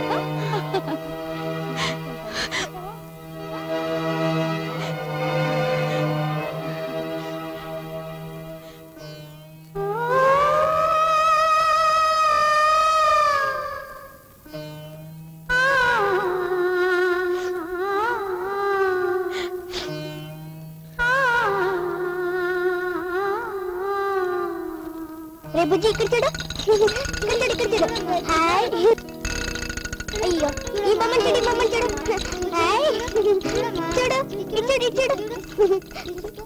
రే బుజ్జి ఇక్కడ చూడు ఇక్కడ చూడు ఇక్కడ చూడు హాయ్ అయ్యో ఈ బొమ్మను చూడు ఈ బొమ్మను చూడు హాయ్ చూడు ఇటు చూడు ఇటు చూడు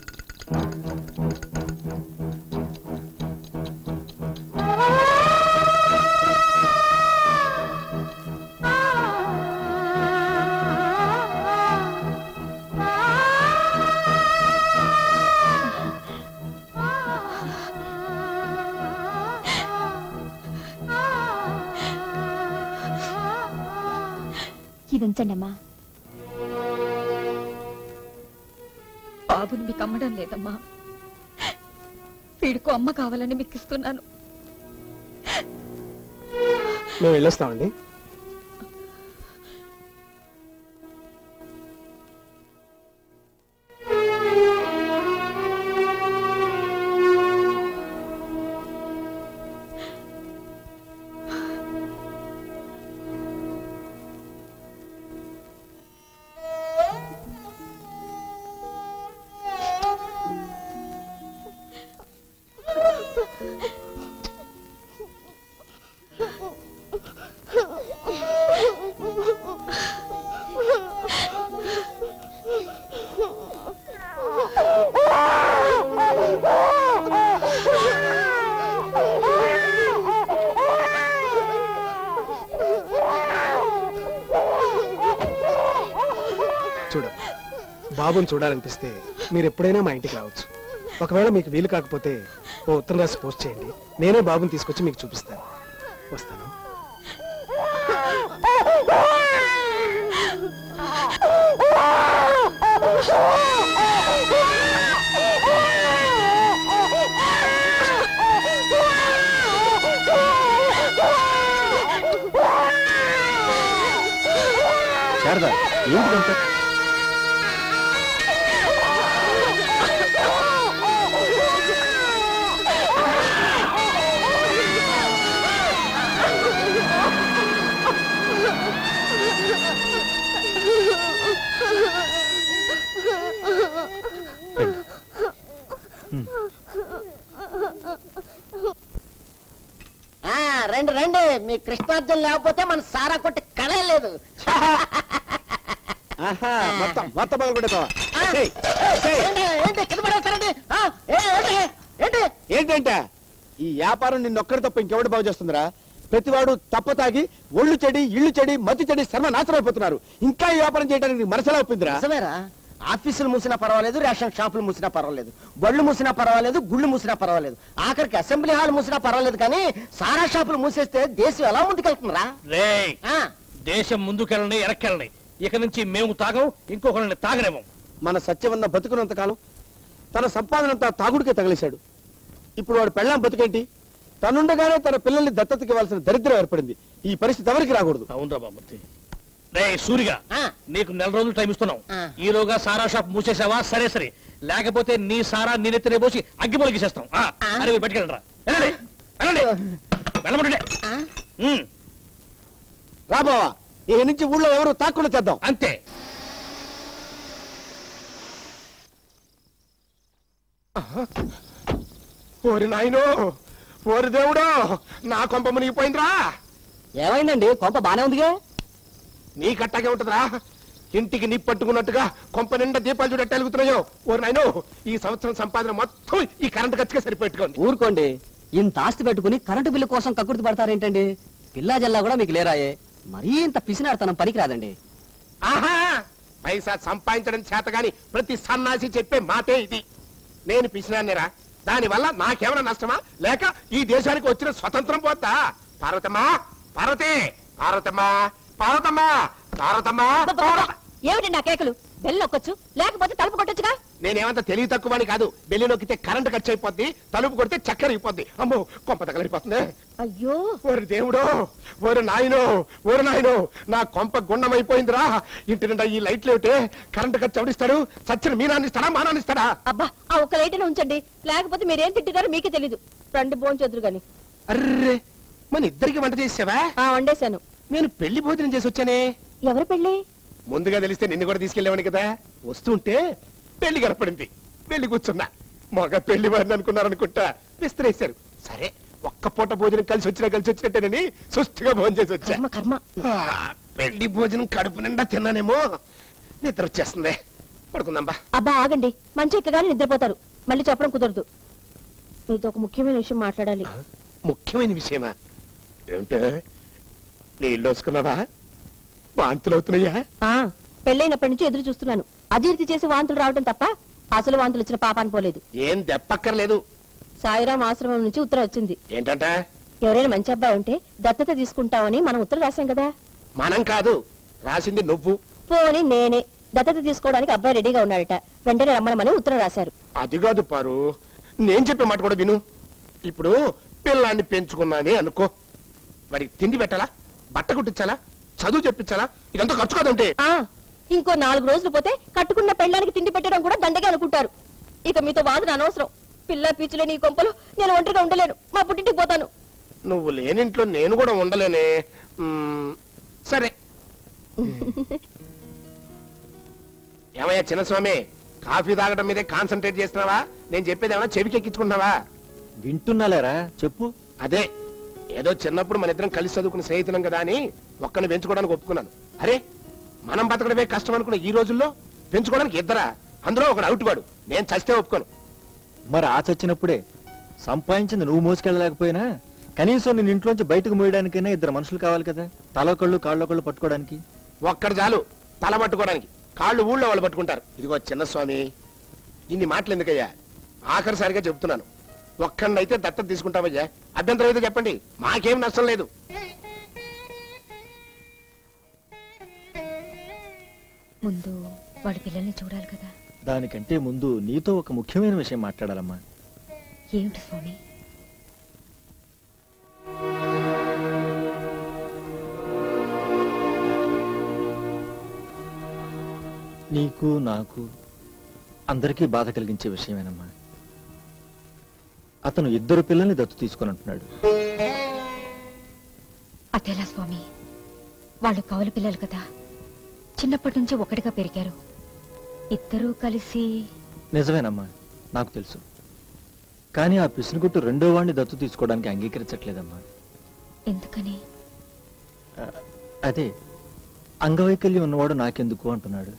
ఇది ఉంచండమ్మా బాబుని మీకు అమ్మడం లేదమ్మా వీడికో అమ్మ కావాలని మీకు ఇస్తున్నాను మేము వెళ్ళొస్తామండి చూడ బాబుని చూడాలనిపిస్తే మీరు ఎప్పుడైనా మా ఇంటికి రావచ్చు ఒకవేళ మీకు వీలు కాకపోతే ఓ ఉత్తరం రాసి పోస్ట్ చేయండి నేనే బాబుని తీసుకొచ్చి మీకు చూపిస్తాను వస్తాను శారద ఏంటిదంతా ఆ, రండి రండి మీ కృష్ణార్జున్ లేకపోతే మన సారా కొట్టి కళే లేదు మొత్తం మొత్తం పగలు కొట్టేస్తావా ఏంటి ఏంటి కింద పడేస్తారండి ఆ, ఏ, ఏంటి ఏంటి ఏంటంటే ఈ వ్యాపారం నిన్నొక్కడి తప్ప ఇంకెవడు బాగు చేస్తుందిరా ప్రతివాడు తప్ప తాగి ఒళ్ళు చెడి ఇళ్ళు చెడి మతి చెడి సర్వనాశనం అయిపోతున్నారు ఇంకా ఈ వ్యాపారం చేయడానికి నీకు మనసులా ఒప్పిందిరా నిజమేరా ఆఫీసులు మూసినా పర్వాలేదు రేషన్ షాపులు మూసినా పర్వాలేదు బళ్ళు మూసినా పర్వాలేదు గుళ్ళు మూసినా పర్వాలేదు ఆఖరికి అసెంబ్లీ హాల్ మూసినా పర్వాలేదు కానీ సారా షాపులు మూసేస్తే దేశం ఎలా ముందుకెళ్తుందిరా రే దేశం ముందుకెళ్ళని ఎరక్కెళ్ళని ఇక నుంచి మేము తాగం ఇంకొకరిని తాగలేము మన సత్యవన్న బతుకున్నంత కాలం తన సంపాదనంతా తాగుడికే తగిలేశాడు ఇప్పుడు వాడు పెళ్ళాం బతుకేంటి తనుండగానే తన పిల్లల్ని దత్తతకి ఇవ్వాల్సిన దరిద్రం ఏర్పడింది ఈ పరిస్థితి ఎవరికి రాకూడదు అవునరా బాబర్తి రే సూరిగా నీకు నెల రోజులు టైం ఇస్తున్నాం ఈలోగా సారా షాప్ మూసేసావా సరే సరే లేకపోతే నీ సారా నేనెత్తనే పోసి అగ్గి పొలిగిసేస్తాం ఆ, అరే మీరు పట్టుకెళ్ళరా వెళ్ళండి వెళ్ళండి వెళ్ళమంటుండే ఉమ్, రా బావా ఇక నుంచి ఊళ్ళో ఎవరు తాకుండా చేద్దాం అంతే ఓరి నాయనో ఓరి దేవుడో నా కొంప మునిగిపోయిందిరా ఏమైందండి కొంప బానే ఉందిగా నీ కట్టాగే ఉంటదిరా ఇంటికి నీ పట్టుకున్నట్టుగా కొంప నిండా దీపాలు చూడట్టు వెలుగుతున్నాయో ఓరి నాయనో ఈ సంవత్సరం సంపాదన మొత్తం ఈ కరెంట్ ఖర్చుగా సరిపెట్టుకోండి ఊరుకోండి ఇంత ఆస్తి పెట్టుకుని కరెంటు బిల్లు కోసం కక్కుర్తి పడతారేంటండి పిల్లా జల్లా కూడా మీకు లేరాయే మరీ ఇంత పిసినాడతనం పనికిరాదండి ఆహా పైసా సంపాదించడం చేత గాని ప్రతి సన్నాసి చెప్పే మాటే ఇది నేను పిసినాన్నిరా దానివల్ల నాకేమైనా నష్టమా లేక ఈ దేశానికి వచ్చిన స్వతంత్రం పోతా పార్వతమ్మా పార్వతి పార్వతమ్మా పార్వతమ్మా పార్వతమ్మా పార్వత- ఏమిటి నా కేకలు బెల్ నొక్కొచ్చు లేకపోతే తలుపు కొట్టొచ్చుగా నేనేమంత తెలివి తక్కువని కాదు బెల్లి నొక్కితే కరెంట్ ఖర్చు అయిపోద్ది తలుపు కొడితే చక్కెర అయిపోద్ది అమ్మో కొంప తగలిపోతుంది అయ్యో ఓరి దేవుడో ఓరి నాయనో ఓరి నాయనో నా కొంప గుండమైపోయిందిరా ఇంటి నిండా ఈ లైట్లు ఏమిటే కరెంట్ ఖర్చు ఎవడిస్తాడు చచ్చిన మీనాన్నిస్తాడా మానాన్నిస్తాడా అబ్బా ఆ ఒక్క లైట్ ఉంచండి లేకపోతే మీరేం తింటున్నారో మీకే తెలీదు రండి భోంచొద్దురు గాని అర్రే మన ఇద్దరికి వంట చేసావా వండేశాను నేను పెళ్లి భోజనం చేసి వచ్చానే ఎవరు పెళ్ళి ముందుగా తెలిస్తే నిన్ను కూడా తీసుకెళ్ళేవాని కదా వస్తుంటే పెళ్లి కనపడింది పెళ్లి కూర్చున్నా మగ పెళ్లి వారిని అనుకున్నారనుకుంటా విస్తరేశారు సరే ఒక్క పూట భోజనం కలిసి వచ్చినా కలిసి వచ్చినట్టేనని సుష్టిగా భోజనం చేసి వచ్చా కర్మ కర్మ ఆ, పెళ్లి భోజనం కడుపు నిండా తిన్నానేమో నిద్ర వచ్చేస్తుంది పడుకుందాంబా అబ్బా ఆగండి మంచి ఎక్కగానే నిద్రపోతారు మళ్ళీ చెప్పడం కుదరదు మీతో ఒక ముఖ్యమైన విషయం మాట్లాడాలి ముఖ్యమైన విషయమా ఏమిటే నీళ్ళు వస్తున్నావా వాంతులు అవుతున్నాయా ఆ పెళ్ళైనప్పటి నుంచి ఎదురు చూస్తున్నాను అజీర్తి చేసి వాంతులు రావడం తప్ప అసలు వాంతులు వచ్చిన పాపాన్ని పోలేదు ఏం దెప్పక్కర్లేదు సాయిరాం ఆశ్రమం నుంచి ఉత్తరం వచ్చింది ఏంటంట ఎవరైనా మంచి అబ్బాయి ఉంటే దత్తత తీసుకుంటామని మనం ఉత్తరం రాశాం కదా మనం కాదు రాసింది నువ్వు పోని నేనే దత్తత తీసుకోవడానికి అబ్బాయి రెడీగా ఉన్నాడట వెంటనే రమ్మనమని ఉత్తరం రాశారు అది కాదు పారు నేను చెప్పే మాట కూడా విను ఇప్పుడు పిల్లాన్ని పెంచుకున్నానే అనుకో వాడికి తిండి పెట్టాలా బట్ట కుట్టించాలా చదువు చెప్పించాలా ఇదంతా ఖర్చు కాదంటే ఆ ఇంకో నాలుగు రోజులు పోతే కట్టుకున్న పెళ్ళానికి తిండి పెట్టడం కూడా దండగా అనుకుంటారు ఇక మీతో వాదన అనవసరం పిల్ల పీచులే నీ కొంపలు నేను ఒంటరిగా ఉండలేను మా పుట్టింటికి పోతాను నువ్వు లేనింట్లో నేను కూడా ఉండలేనే మ్మ్, సరే ఏమయ్యా చిన్నస్వామి కాఫీ తాగడం మీదే కాన్సన్ట్రేట్ చేస్తున్నావా నేను చెప్పేది ఏమైనా చెవికి ఎక్కించుకుంటున్నావా వింటున్నాలేరా చెప్పు అదే ఏదో చిన్నప్పుడు మన ఇద్దరం కలిసి చదువుకున్న స్నేహితులం కదా అని ఒక్కని పెంచుకోవడానికి ఒప్పుకున్నాను అరే మనం బతకడమే కష్టం అనుకున్న ఈ రోజుల్లో పెంచుకోవడానికి ఇద్దరా అందులో ఒకడు అవుట్ వాడు నేను చస్తే ఒప్పుకోను మరి ఆ చచ్చినప్పుడే సంపాదించింది నువ్వు మోసుకెళ్ళలేకపోయినా కనీసం నేను ఇంట్లోంచి బయటకు మోయడానికైనా ఇద్దరు మనుషులు కావాలి కదా తలొకళ్ళు కాళ్ళొకళ్ళు పట్టుకోవడానికి ఒక్కడు చాలు తల పట్టుకోవడానికి కాళ్ళు ఊళ్ళో వాళ్ళు పట్టుకుంటారు ఇదిగో చిన్నస్వామి ఇన్ని మాటలు ఎందుకయ్యా ఆఖరిసారిగా చెప్తున్నాను ఒక్కడినైతే దత్తత తీసుకుంటామయ్యా అభ్యంతరం అయితే చెప్పండి మాకేం నష్టం లేదు ముందు వాళ్ళ పిల్లల్ని చూడాలి కదా దానికంటే ముందు నీతో ఒక ముఖ్యమైన విషయం మాట్లాడాలమ్మా ఏమిటి స్వామి నీకు నాకు అందరికీ బాధ కలిగించే విషయమేనమ్మా అతను ఇద్దరు పిల్లల్ని దత్తు తీసుకొని అంటున్నాడు అదేలా స్వామి వాళ్ళు కవల పిల్లలు కదా చిన్నప్పటి నుంచి ఒకటిగా పెరిగారు ఇద్దరూ కలిసి నిజమేనమ్మా నాకు తెలుసు కానీ ఆ పిసినుగుట్టు రెండో వాడిని దత్తు తీసుకోవడానికి అంగీకరించట్లేదమ్మా ఎందుకని ఆ, అదే అంగవైకల్యం ఉన్నవాడు నాకెందుకు అంటున్నాడు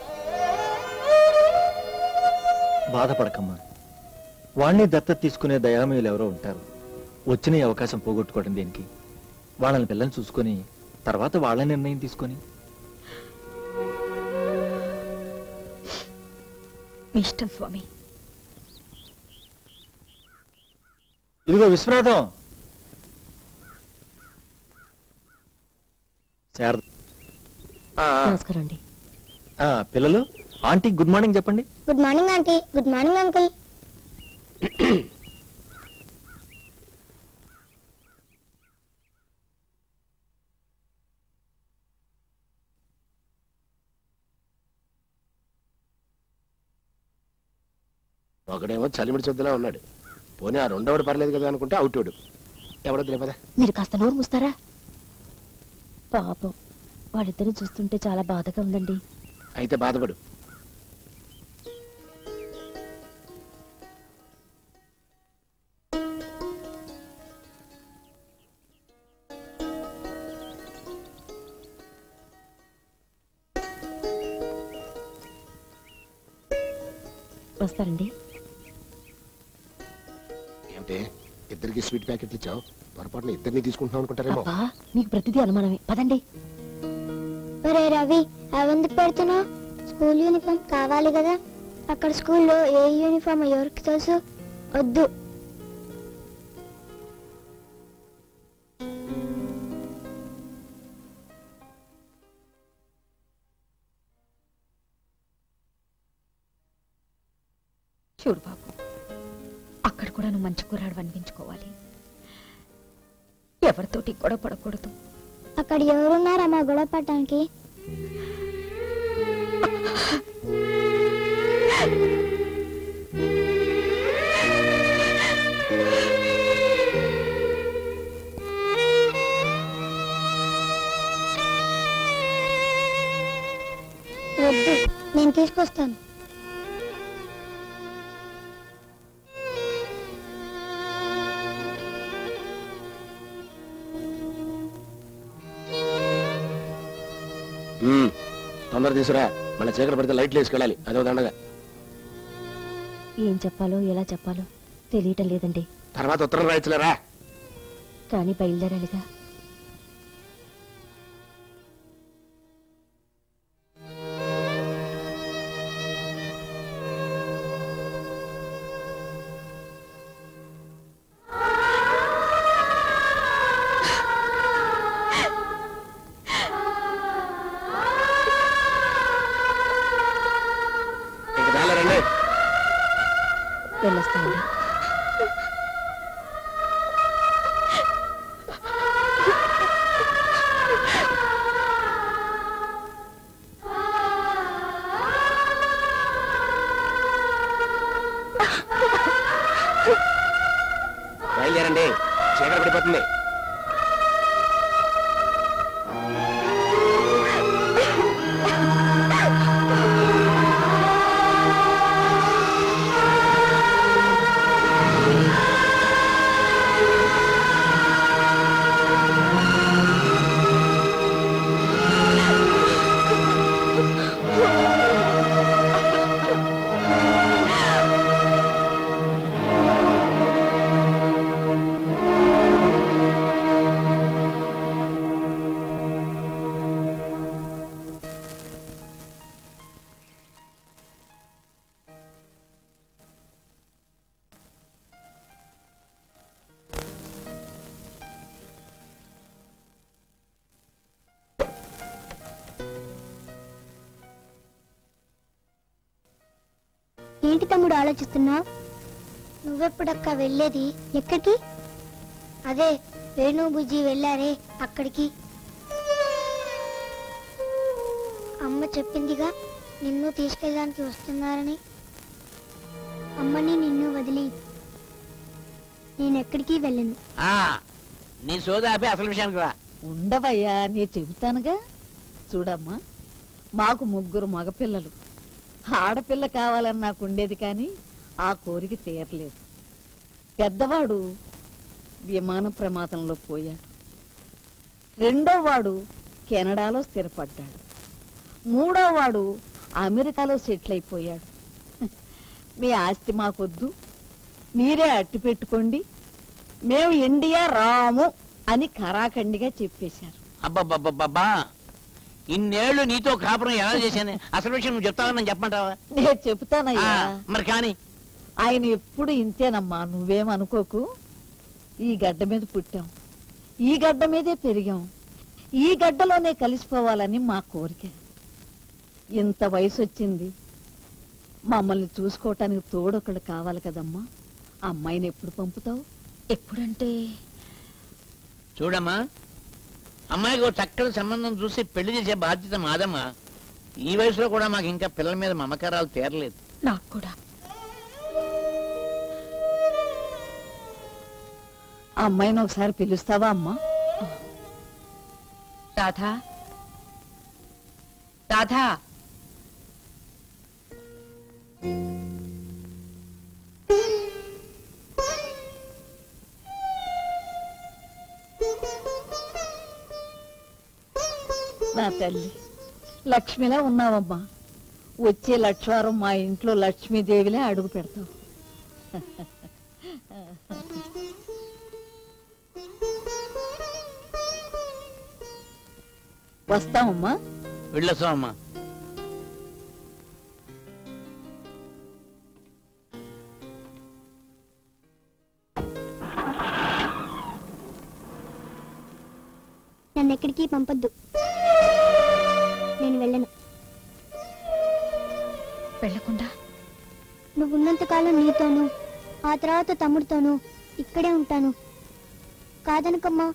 బాధపడకమ్మా వాణ్ణి దత్తత తీసుకునే దయామయులు ఎవరో ఉంటారు వచ్చిన ఈ అవకాశం పోగొట్టుకోవడం దేనికి వాళ్ళని పిల్లల్ని చూసుకొని తర్వాత వాళ్ళ నిర్ణయం తీసుకొని మీ ఇష్టం స్వామి ఇదిగో విశ్వనాథం శారద నమస్కారం అండి ఆ, పిల్లలు ఆంటీ గుడ్ మార్నింగ్ చెప్పండి good morning aunty good morning uncle ఒకడేమో చలిమిడి చుద్దలా ఉన్నాడు పోనీ ఆ రెండోడు పర్లేదు కదా అనుకుంటే అవుటోడు ఎవడో తెలియదా మీరు కాస్త నోరు మూస్తారా పాపం వాళ్ళిద్దరూ చూస్తుంటే చాలా బాధగా ఉందండి అయితే బాధపడు వస్తారండి ఏమిటి ఇద్దరికి స్వీట్ ప్యాకెట్లు ఇచ్చావు పొరపాటున ఇద్దరిని తీసుకుంటున్నావు అనుకుంటారేమో అబ్బా మీకు ప్రతిదీ అనుమానమే పదండి ఒరే రవి అవెందుకు పెడుతున్నావు స్కూల్ యూనిఫామ్ కావాలి కదా అక్కడ స్కూల్లో ఏ యూనిఫామ్ ఎవరికి తెలుసు వద్దు చూడు బాబు అక్కడ కూడా నువ్వు మంచి కుర్రాడు అనిపించుకోవాలి ఎవరితోటి గొడవ పడకూడదు అక్కడ ఎవరున్నారమ్మా గొడవ పడటానికి వద్దు నేను తీసుకొస్తాను ఉమ్, తొందర తీసురా మళ్ళీ చీకటి పడితే లైట్లు వేసుకెళ్ళాలి అదో దండగా ఏం చెప్పాలో ఎలా చెప్పాలో తెలియటం లేదండి తర్వాత ఉత్తరం రాయచ్చులేరా కానీ బయలుదేరాలిగా ఇంక చాలా రండి వెళ్ళొస్తామండి బయలుదేరండి చీకటి పడిపోతుంది ఏంటి తమ్ముడు ఆలోచిస్తున్నావు నువ్వెప్పుడక్క వెళ్ళేది ఎక్కడికి అదే వేణు బుజ్జి వెళ్ళారే అక్కడికి అమ్మ చెప్పిందిగా నిన్ను తీసుకెళ్ళడానికి వస్తున్నారని అమ్మని నిన్ను వదిలి నేను ఎక్కడికి వెళ్ళను ఆ నీ సోదా ఆపి అసలు విషయానికి రా ఉండవయ్యా నేను చెబుతానుగా చూడమ్మా మాకు ముగ్గురు మగపిల్లలు ఆడపిల్ల కావాలని నాకు ఉండేది కానీ ఆ కోరిక తీరలేదు పెద్దవాడు విమాన ప్రమాదంలో పోయాడు రెండో వాడు కెనడాలో స్థిరపడ్డాడు మూడో వాడు అమెరికాలో సెటిల్ అయిపోయాడు మీ ఆస్తి మాకొద్దు మీరే అట్టి పెట్టుకోండి మేము ఇండియా రాము అని ఖరాఖండిగా చెప్పేశారు అబ్బబ్బబ్బబ్బా ఇన్నేళ్లు నీతో కాపురం ఎలా చేశాను అసలు విషయం నువ్వు చెప్తావని నేను చెప్పమంటావా నేను చెప్తానయ్యా ఆ, మరి కానీ ఆయన ఎప్పుడు ఇంతేనమ్మా నువ్వేమనుకోకు ఈ గడ్డ మీద పుట్టాం ఈ గడ్డ మీదే పెరిగాం ఈ గడ్డలోనే కలిసిపోవాలని మా కోరిక ఇంత వయసు వచ్చింది మమ్మల్ని చూసుకోవటానికి తోడొకళ్ళు కావాలి కదమ్మా ఆ అమ్మాయిని ఎప్పుడు పంపుతావు ఎప్పుడంటే చూడమ్మా అమ్మాయికి ఒక చక్కటి సంబంధం చూసి పెళ్లి చేసే బాధ్యత మాదమ్మా ఈ వయసులో కూడా మాకు ఇంకా పిల్లల మీద మమకారాలు తీరలేదు నాకు కూడా ఆ అమ్మాయిని ఒకసారి పిలుస్తావా అమ్మా రాధా రాధా నా తల్లి లక్ష్మిలా ఉన్నావమ్మా వచ్చే లక్ష్వారం మా ఇంట్లో లక్ష్మీదేవిలే అడుగు పెడతావు వస్తామమ్మా వెళ్ళొస్తాం అమ్మా నన్ను ఎక్కడికి పంపొద్దు నేను వెళ్ళను వెళ్లకుండా నువ్వు ఉన్నంతకాలం నీతోను ఆ తర్వాత తమ్ముడితోను ఇక్కడే ఉంటాను కాదనకమ్మా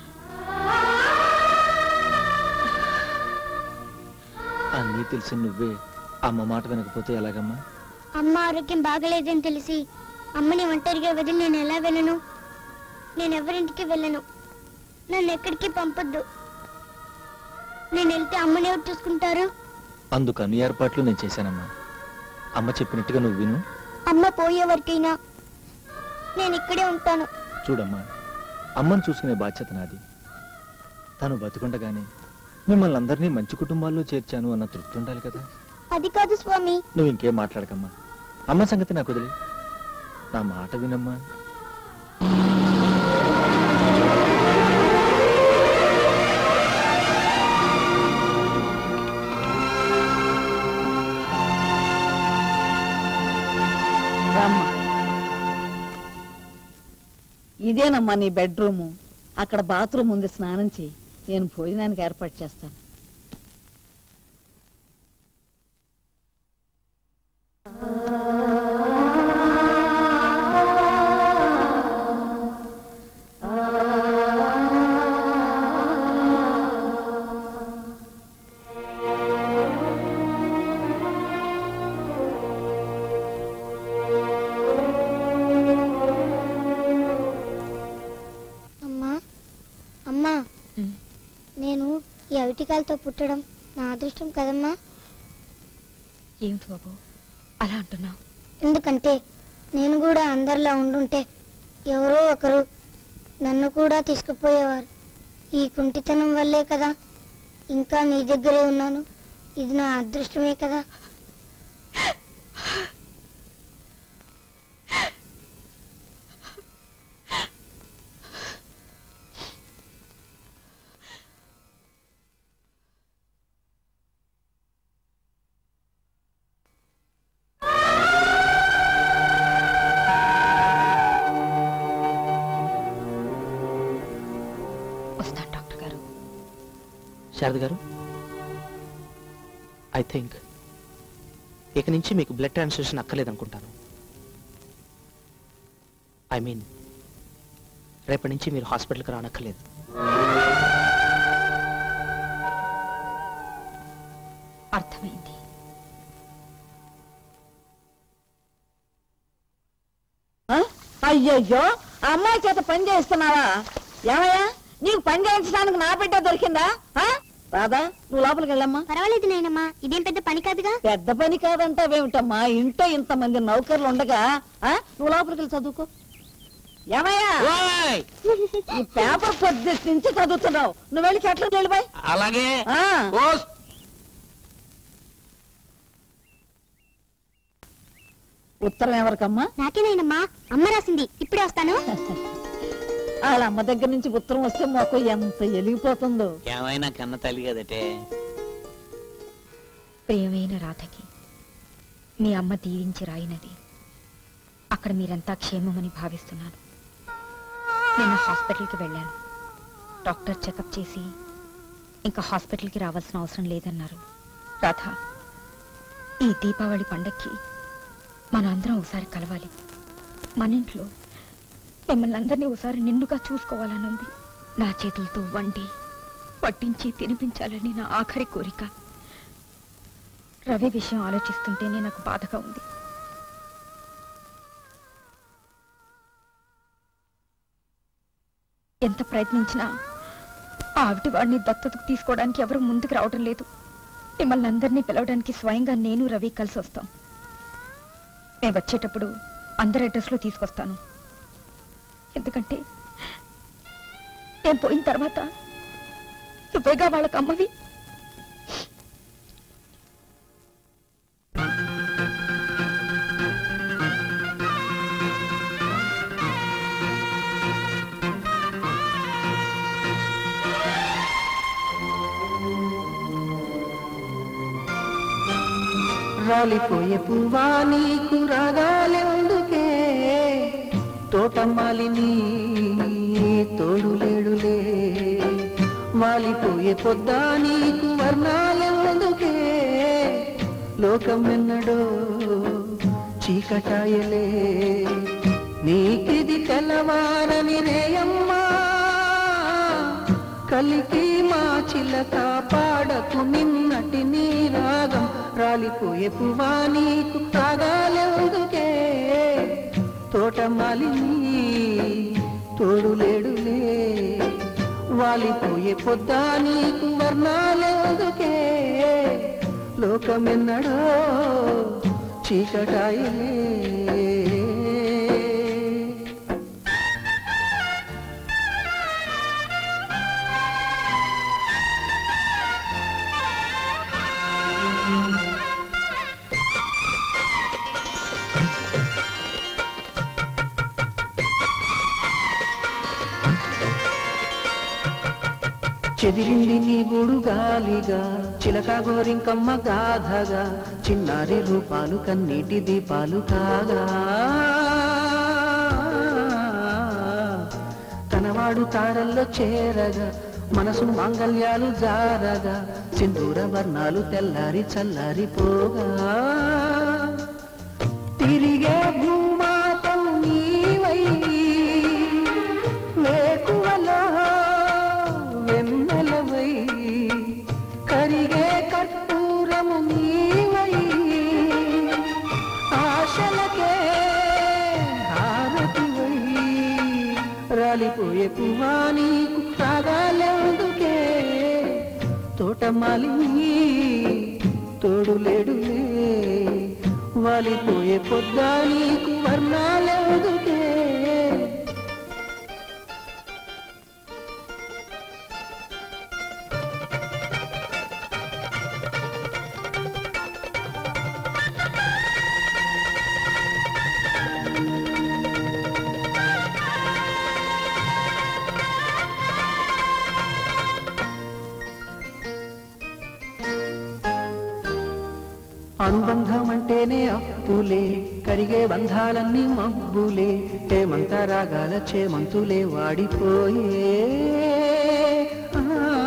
అన్నీ తెలిసి నువ్వే అమ్మ మాట వినకపోతే ఎలాగమ్మా అమ్మ ఆరోగ్యం బాగలేదని తెలిసి అమ్మని ఒంటరిగా వదిలి నేను ఎలా వెళ్ళను నేను ఎవరింటికి వెళ్ళను నన్ను ఎక్కడికి పంపొద్దు నేను వెళ్తే అమ్మని ఎవరు చూసుకుంటారు అందుకు అన్ని ఏర్పాట్లు నేను చేశానమ్మా అమ్మ చెప్పినట్టుగా నువ్వు విను అమ్మ పోయే వరకైనా నేను ఇక్కడే ఉంటాను చూడమ్మా అమ్మను చూసుకునే బాధ్యత నాది తను బతుకుండగానే మిమ్మల్ని అందరినీ మంచి కుటుంబాల్లో చేర్చాను అన్న తృప్తి ఉండాలి కదా అది కాదు స్వామి నువ్వు ఇంకేం మాట్లాడకమ్మా అమ్మ సంగతి నాకు వదిలే నా మాట వినమ్మా రామ్మా ఇదేనమ్మా నీ బెడ్రూము అక్కడ బాత్రూమ్ ఉంది స్నానం చేయి నేను భోజనానికి ఏర్పాటు చేస్తాను అమ్మా అమ్మా నేను ఈ అవిటికాలతో పుట్టడం నా అదృష్టం కదమ్మా ఏమిటి బాబు అలా అంటున్నావు ఎందుకంటే నేను కూడా అందరిలా ఉండుంటే ఎవరో ఒకరు నన్ను కూడా తీసుకుపోయేవారు ఈ కుంటితనం వల్లే కదా ఇంకా నీ దగ్గరే ఉన్నాను ఇది నా అదృష్టమే కదా వస్తాను డాక్టర్ గారు శారద గారు ఐ థింక్ ఇక నుంచి మీకు బ్లడ్ ట్రాన్స్ఫ్యూషన్ అక్కర్లేదనుకుంటాను ఐ మీన్ రేపటి నుంచి మీరు హాస్పిటల్కి రానక్కర్లేదు అర్థమైంది ఆ? అయ్యయ్యో అమ్మాయి చేత పని చేస్తున్నావా ఏమయ్యా నీకు పని చేయించడానికి నా బిడ్డ దొరికిందా ఆ? రాదా నువ్వు లోపలికి వెళ్ళమ్మా పర్వాలేదు నాయనమ్మా ఇదేం పెద్ద పని కాదుగా పెద్ద పని కాదంటావేమిటమ్మా ఇంట్లో ఇంతమంది నౌకర్లు ఉండగా ఆ? నువ్వు లోపలికి వెళ్ళి చదువుకో ఏమయ్యా ఈ పేపర్ పొద్దుటి నుంచి చదువుతున్నావు నువ్వు వెళ్ళి చెట్లు వెళ్ళిపోయి అలాగే ఉత్తరం ఎవరికమ్మా నాకేనాయనమ్మా అమ్మ రాసింది ఇప్పుడే వస్తాను వాళ్ళ అమ్మ దగ్గర నుంచి ఉత్తరం వస్తే మాకు ఎంత ఎలిగిపోతుందో ఏమైనా కన్న తల్లి కదటే ప్రియమైన రాధకి మీ అమ్మ దీవించి రాయినది అక్కడ మీరంతా క్షేమమని భావిస్తున్నాను నేను హాస్పిటల్కి వెళ్ళాను డాక్టర్ చెకప్ చేసి ఇంకా హాస్పిటల్కి రావాల్సిన అవసరం లేదన్నారు రాధ ఈ దీపావళి పండక్కి మన అందరం ఒకసారి కలవాలి మన ఇంట్లో మిమ్మల్ని అందరినీ ఒకసారి నిండుగా చూసుకోవాలని ఉంది నా చేతులతో వండి పట్టించి తినిపించాలని నా ఆఖరి కోరిక రవి విషయం ఆలోచిస్తుంటేనే నాకు బాధగా ఉంది ఎంత ప్రయత్నించినా ఆ వాడిని దత్తతకు తీసుకోవడానికి ఎవరు ముందుకు రావడం లేదు మిమ్మల్ని అందరినీ పిలవడానికి స్వయంగా నేను రవి కలిసి వస్తాం మేము వచ్చేటప్పుడు అందరి అడ్రస్లో తీసుకొస్తాను ఎందుకంటే నేను పోయిన తర్వాత నువ్వేగా వాళ్ళకి అమ్మవి రాలిపోయే పువ్వా నీకు రాగాలెందుకే తోటమాలిని తోడులేడులే వాలిపోయే పొద్దా నీకు వర్ణాలెందుకే లోకం ఎన్నడో చీకటాయలే నీకిది తెల్లవారని రేయమ్మా కలికి మా చిలక పాడకు నిన్నటి నీ రాగం రాలిపోయే పువ్వా నీకు రాగాలెందుకే తోటమాలిని తోడులేడులే వాలిపోయే పొద్దా నీకు వర్ణాలెందుకే లోకమెన్నడో చీకటాయలే చెదిరింది నీ గూడు గాలిగా చిలక గోరింకమ్మ గాథగా చిన్నారి రూపాలు కన్నీటి దీపాలు కాగా తనవాడు తారల్లో చేరగా మనసు మాంగళ్యాలు జారగా సింధూర వర్ణాలు తెల్లారి చల్లారిపోగా తిరిగే భూమాతం నీవై వేకువలో వెన్నెలవై కరిగే కర్పూరము నీవై ఆశలకే హారతివై రాలిపోయే పువ్వా నీకు రాగాలెందుకే తోటమాలిని తోడులేడులే వాలిపోయే పొద్దా నీకు వర్ణాలెందుకే అనుబంధం అంటేనే అప్పులే కరిగే బంధాలన్నీ మబ్బులే హేమంత రాగాల చేమంతులే వాడిపోయే ఆ,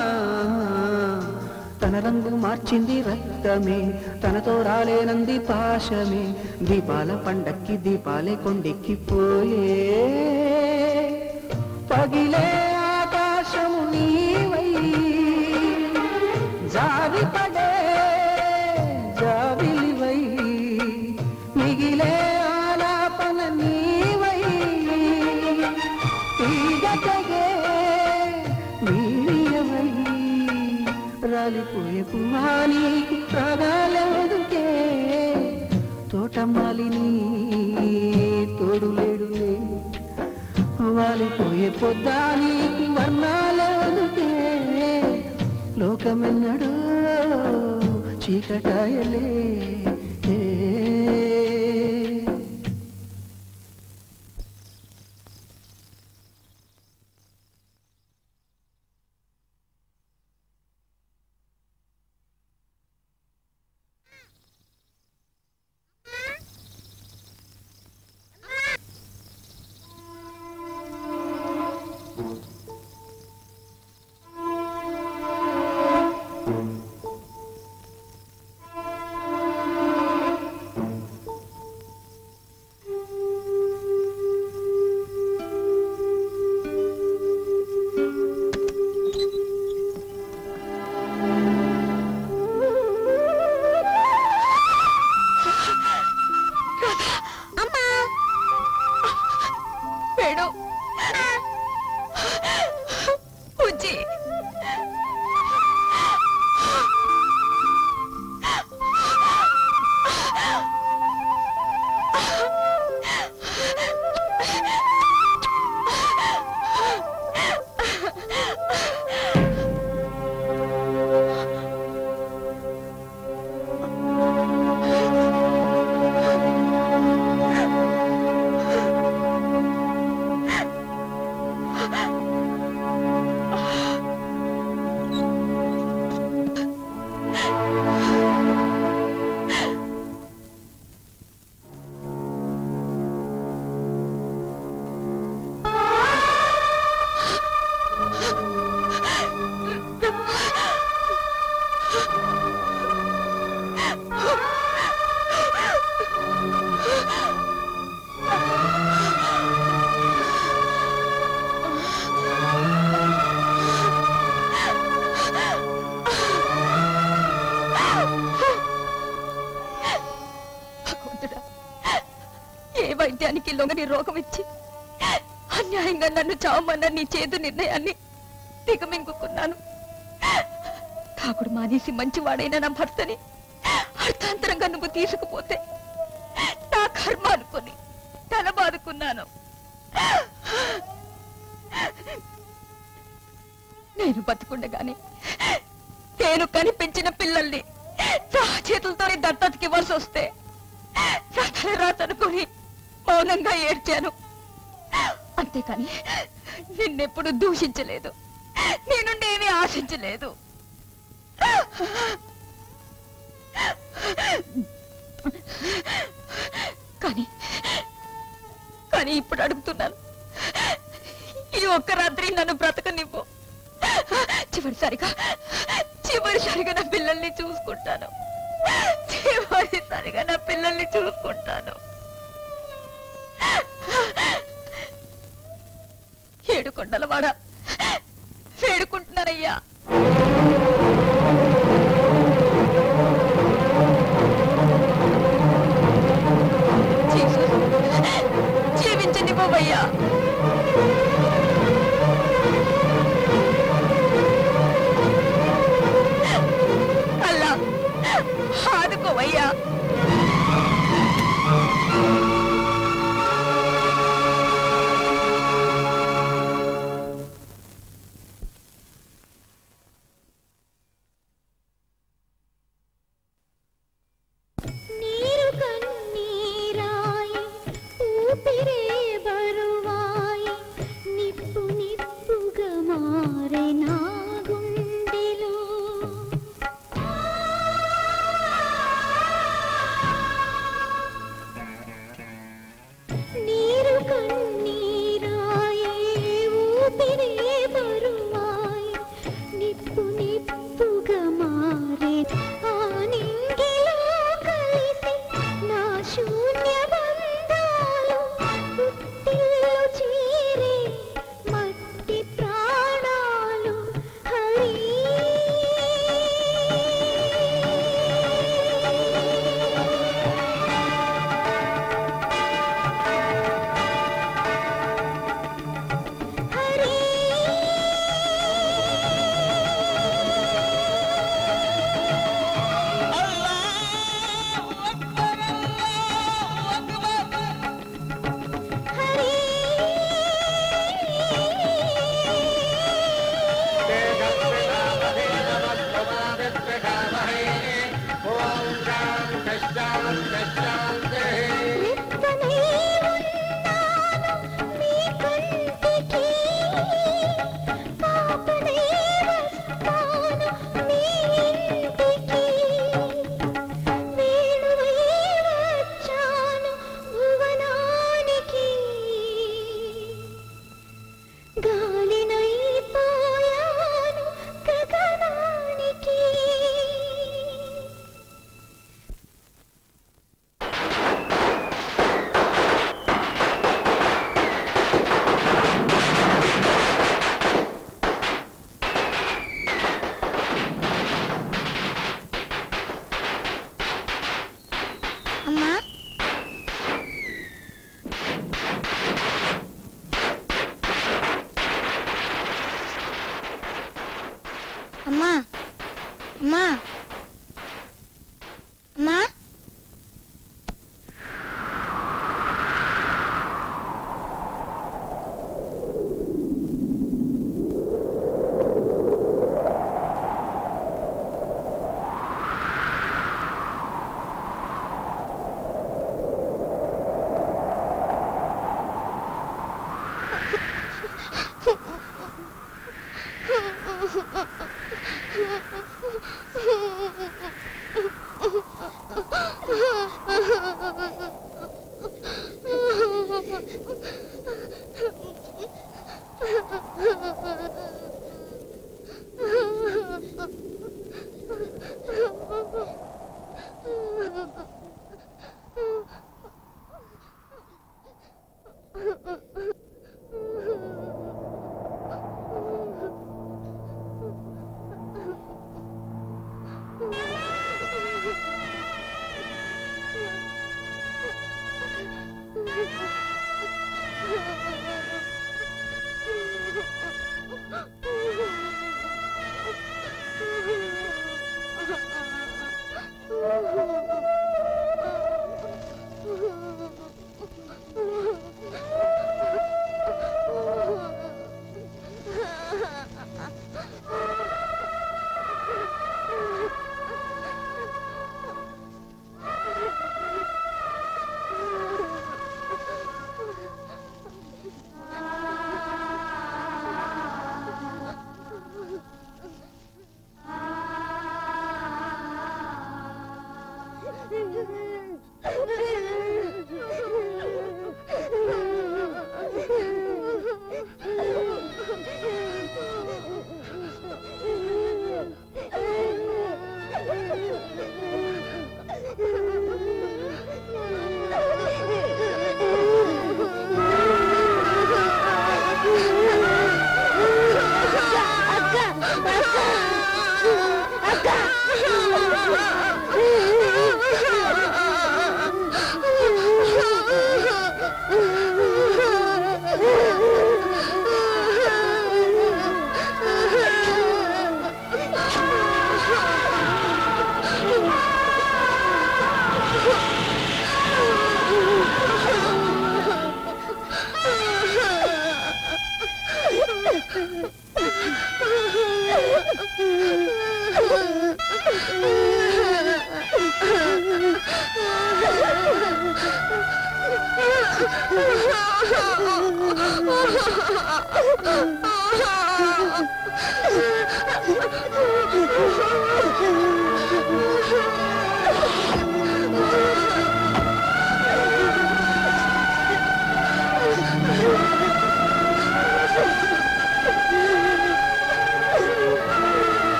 తన రంగు మార్చింది రక్తమే తనతో రాలేనంది పాశమే దీపాల పండక్కి దీపాలే కొండెక్కిపోయే పగిలే ఆకాశము నీవై జారిపడే జాబిలివై మిగిలే ఆలాపన నీవై తీగటగే వీరియవై రాలిపోయే పువ్వా నీకు రాగాలెందుకే తోటమాలిని తోడులేడులే వాలిపోయే పొద్దా నీకు వర్ణాలెందుకే లోకమెన్నడో చీకటాయలే ఏ. భగవంతుడా ఏ వైద్యానికి లొంగని రోగం ఇచ్చి అన్యాయంగా నన్ను చావమన్న నీ చేదు నిర్ణయాన్ని దిగమింగుకున్నాను తాగుడు మానేసి మంచివాడైన నా భర్తని అర్థాంతరంగా నువ్వు తీసుకుపోతే నా కర్మ అనుకుని తల బాదుకున్నాను నేను బతుకుండగానే నేను కనిపించిన పిల్లల్ని నా చేతులతోనే దత్తతకి ఇవ్వాల్సి వస్తే రాతల రాతనుకొని మౌనంగా ఏడ్చాను అంతేకాని నిన్నెప్పుడు దూషించలేదు నేను ఏమీ ఆశించలేదు కానీ కానీ ఇప్పుడు అడుగుతున్నాను ఈ ఒక్క రాత్రి నన్ను బ్రతకనివ్వు చివరిసారిగా చివరిసారిగా నా పిల్లల్ని చూసుకుంటాను చివరిసారిగా నా పిల్లల్ని చూసుకుంటాను ఏడు కొండలవాడ వేడుకుంటున్నానయ్యా జీసస్, జీవించనివ్వవయ్యా అల్లా ఆదుకోవయ్యా నీరు కన్నీరాయి ఊపిరే బరువాయి నిప్పు నిప్పుగా మారే నా గుండెలో నీరు కన్నీరాయి ఊపిరే బరువాయి నిప్పు నిప్పుగా మారే ఆ నింగిలో కలిసి నా శూన్య బంధాలు పుట్టిల్లు చీరే మట్టి ప్రాణాలు హరి గాలినైపోయాను గగనానికి అమ్మా అమ్మా అమ్మా అమ్మా అక్క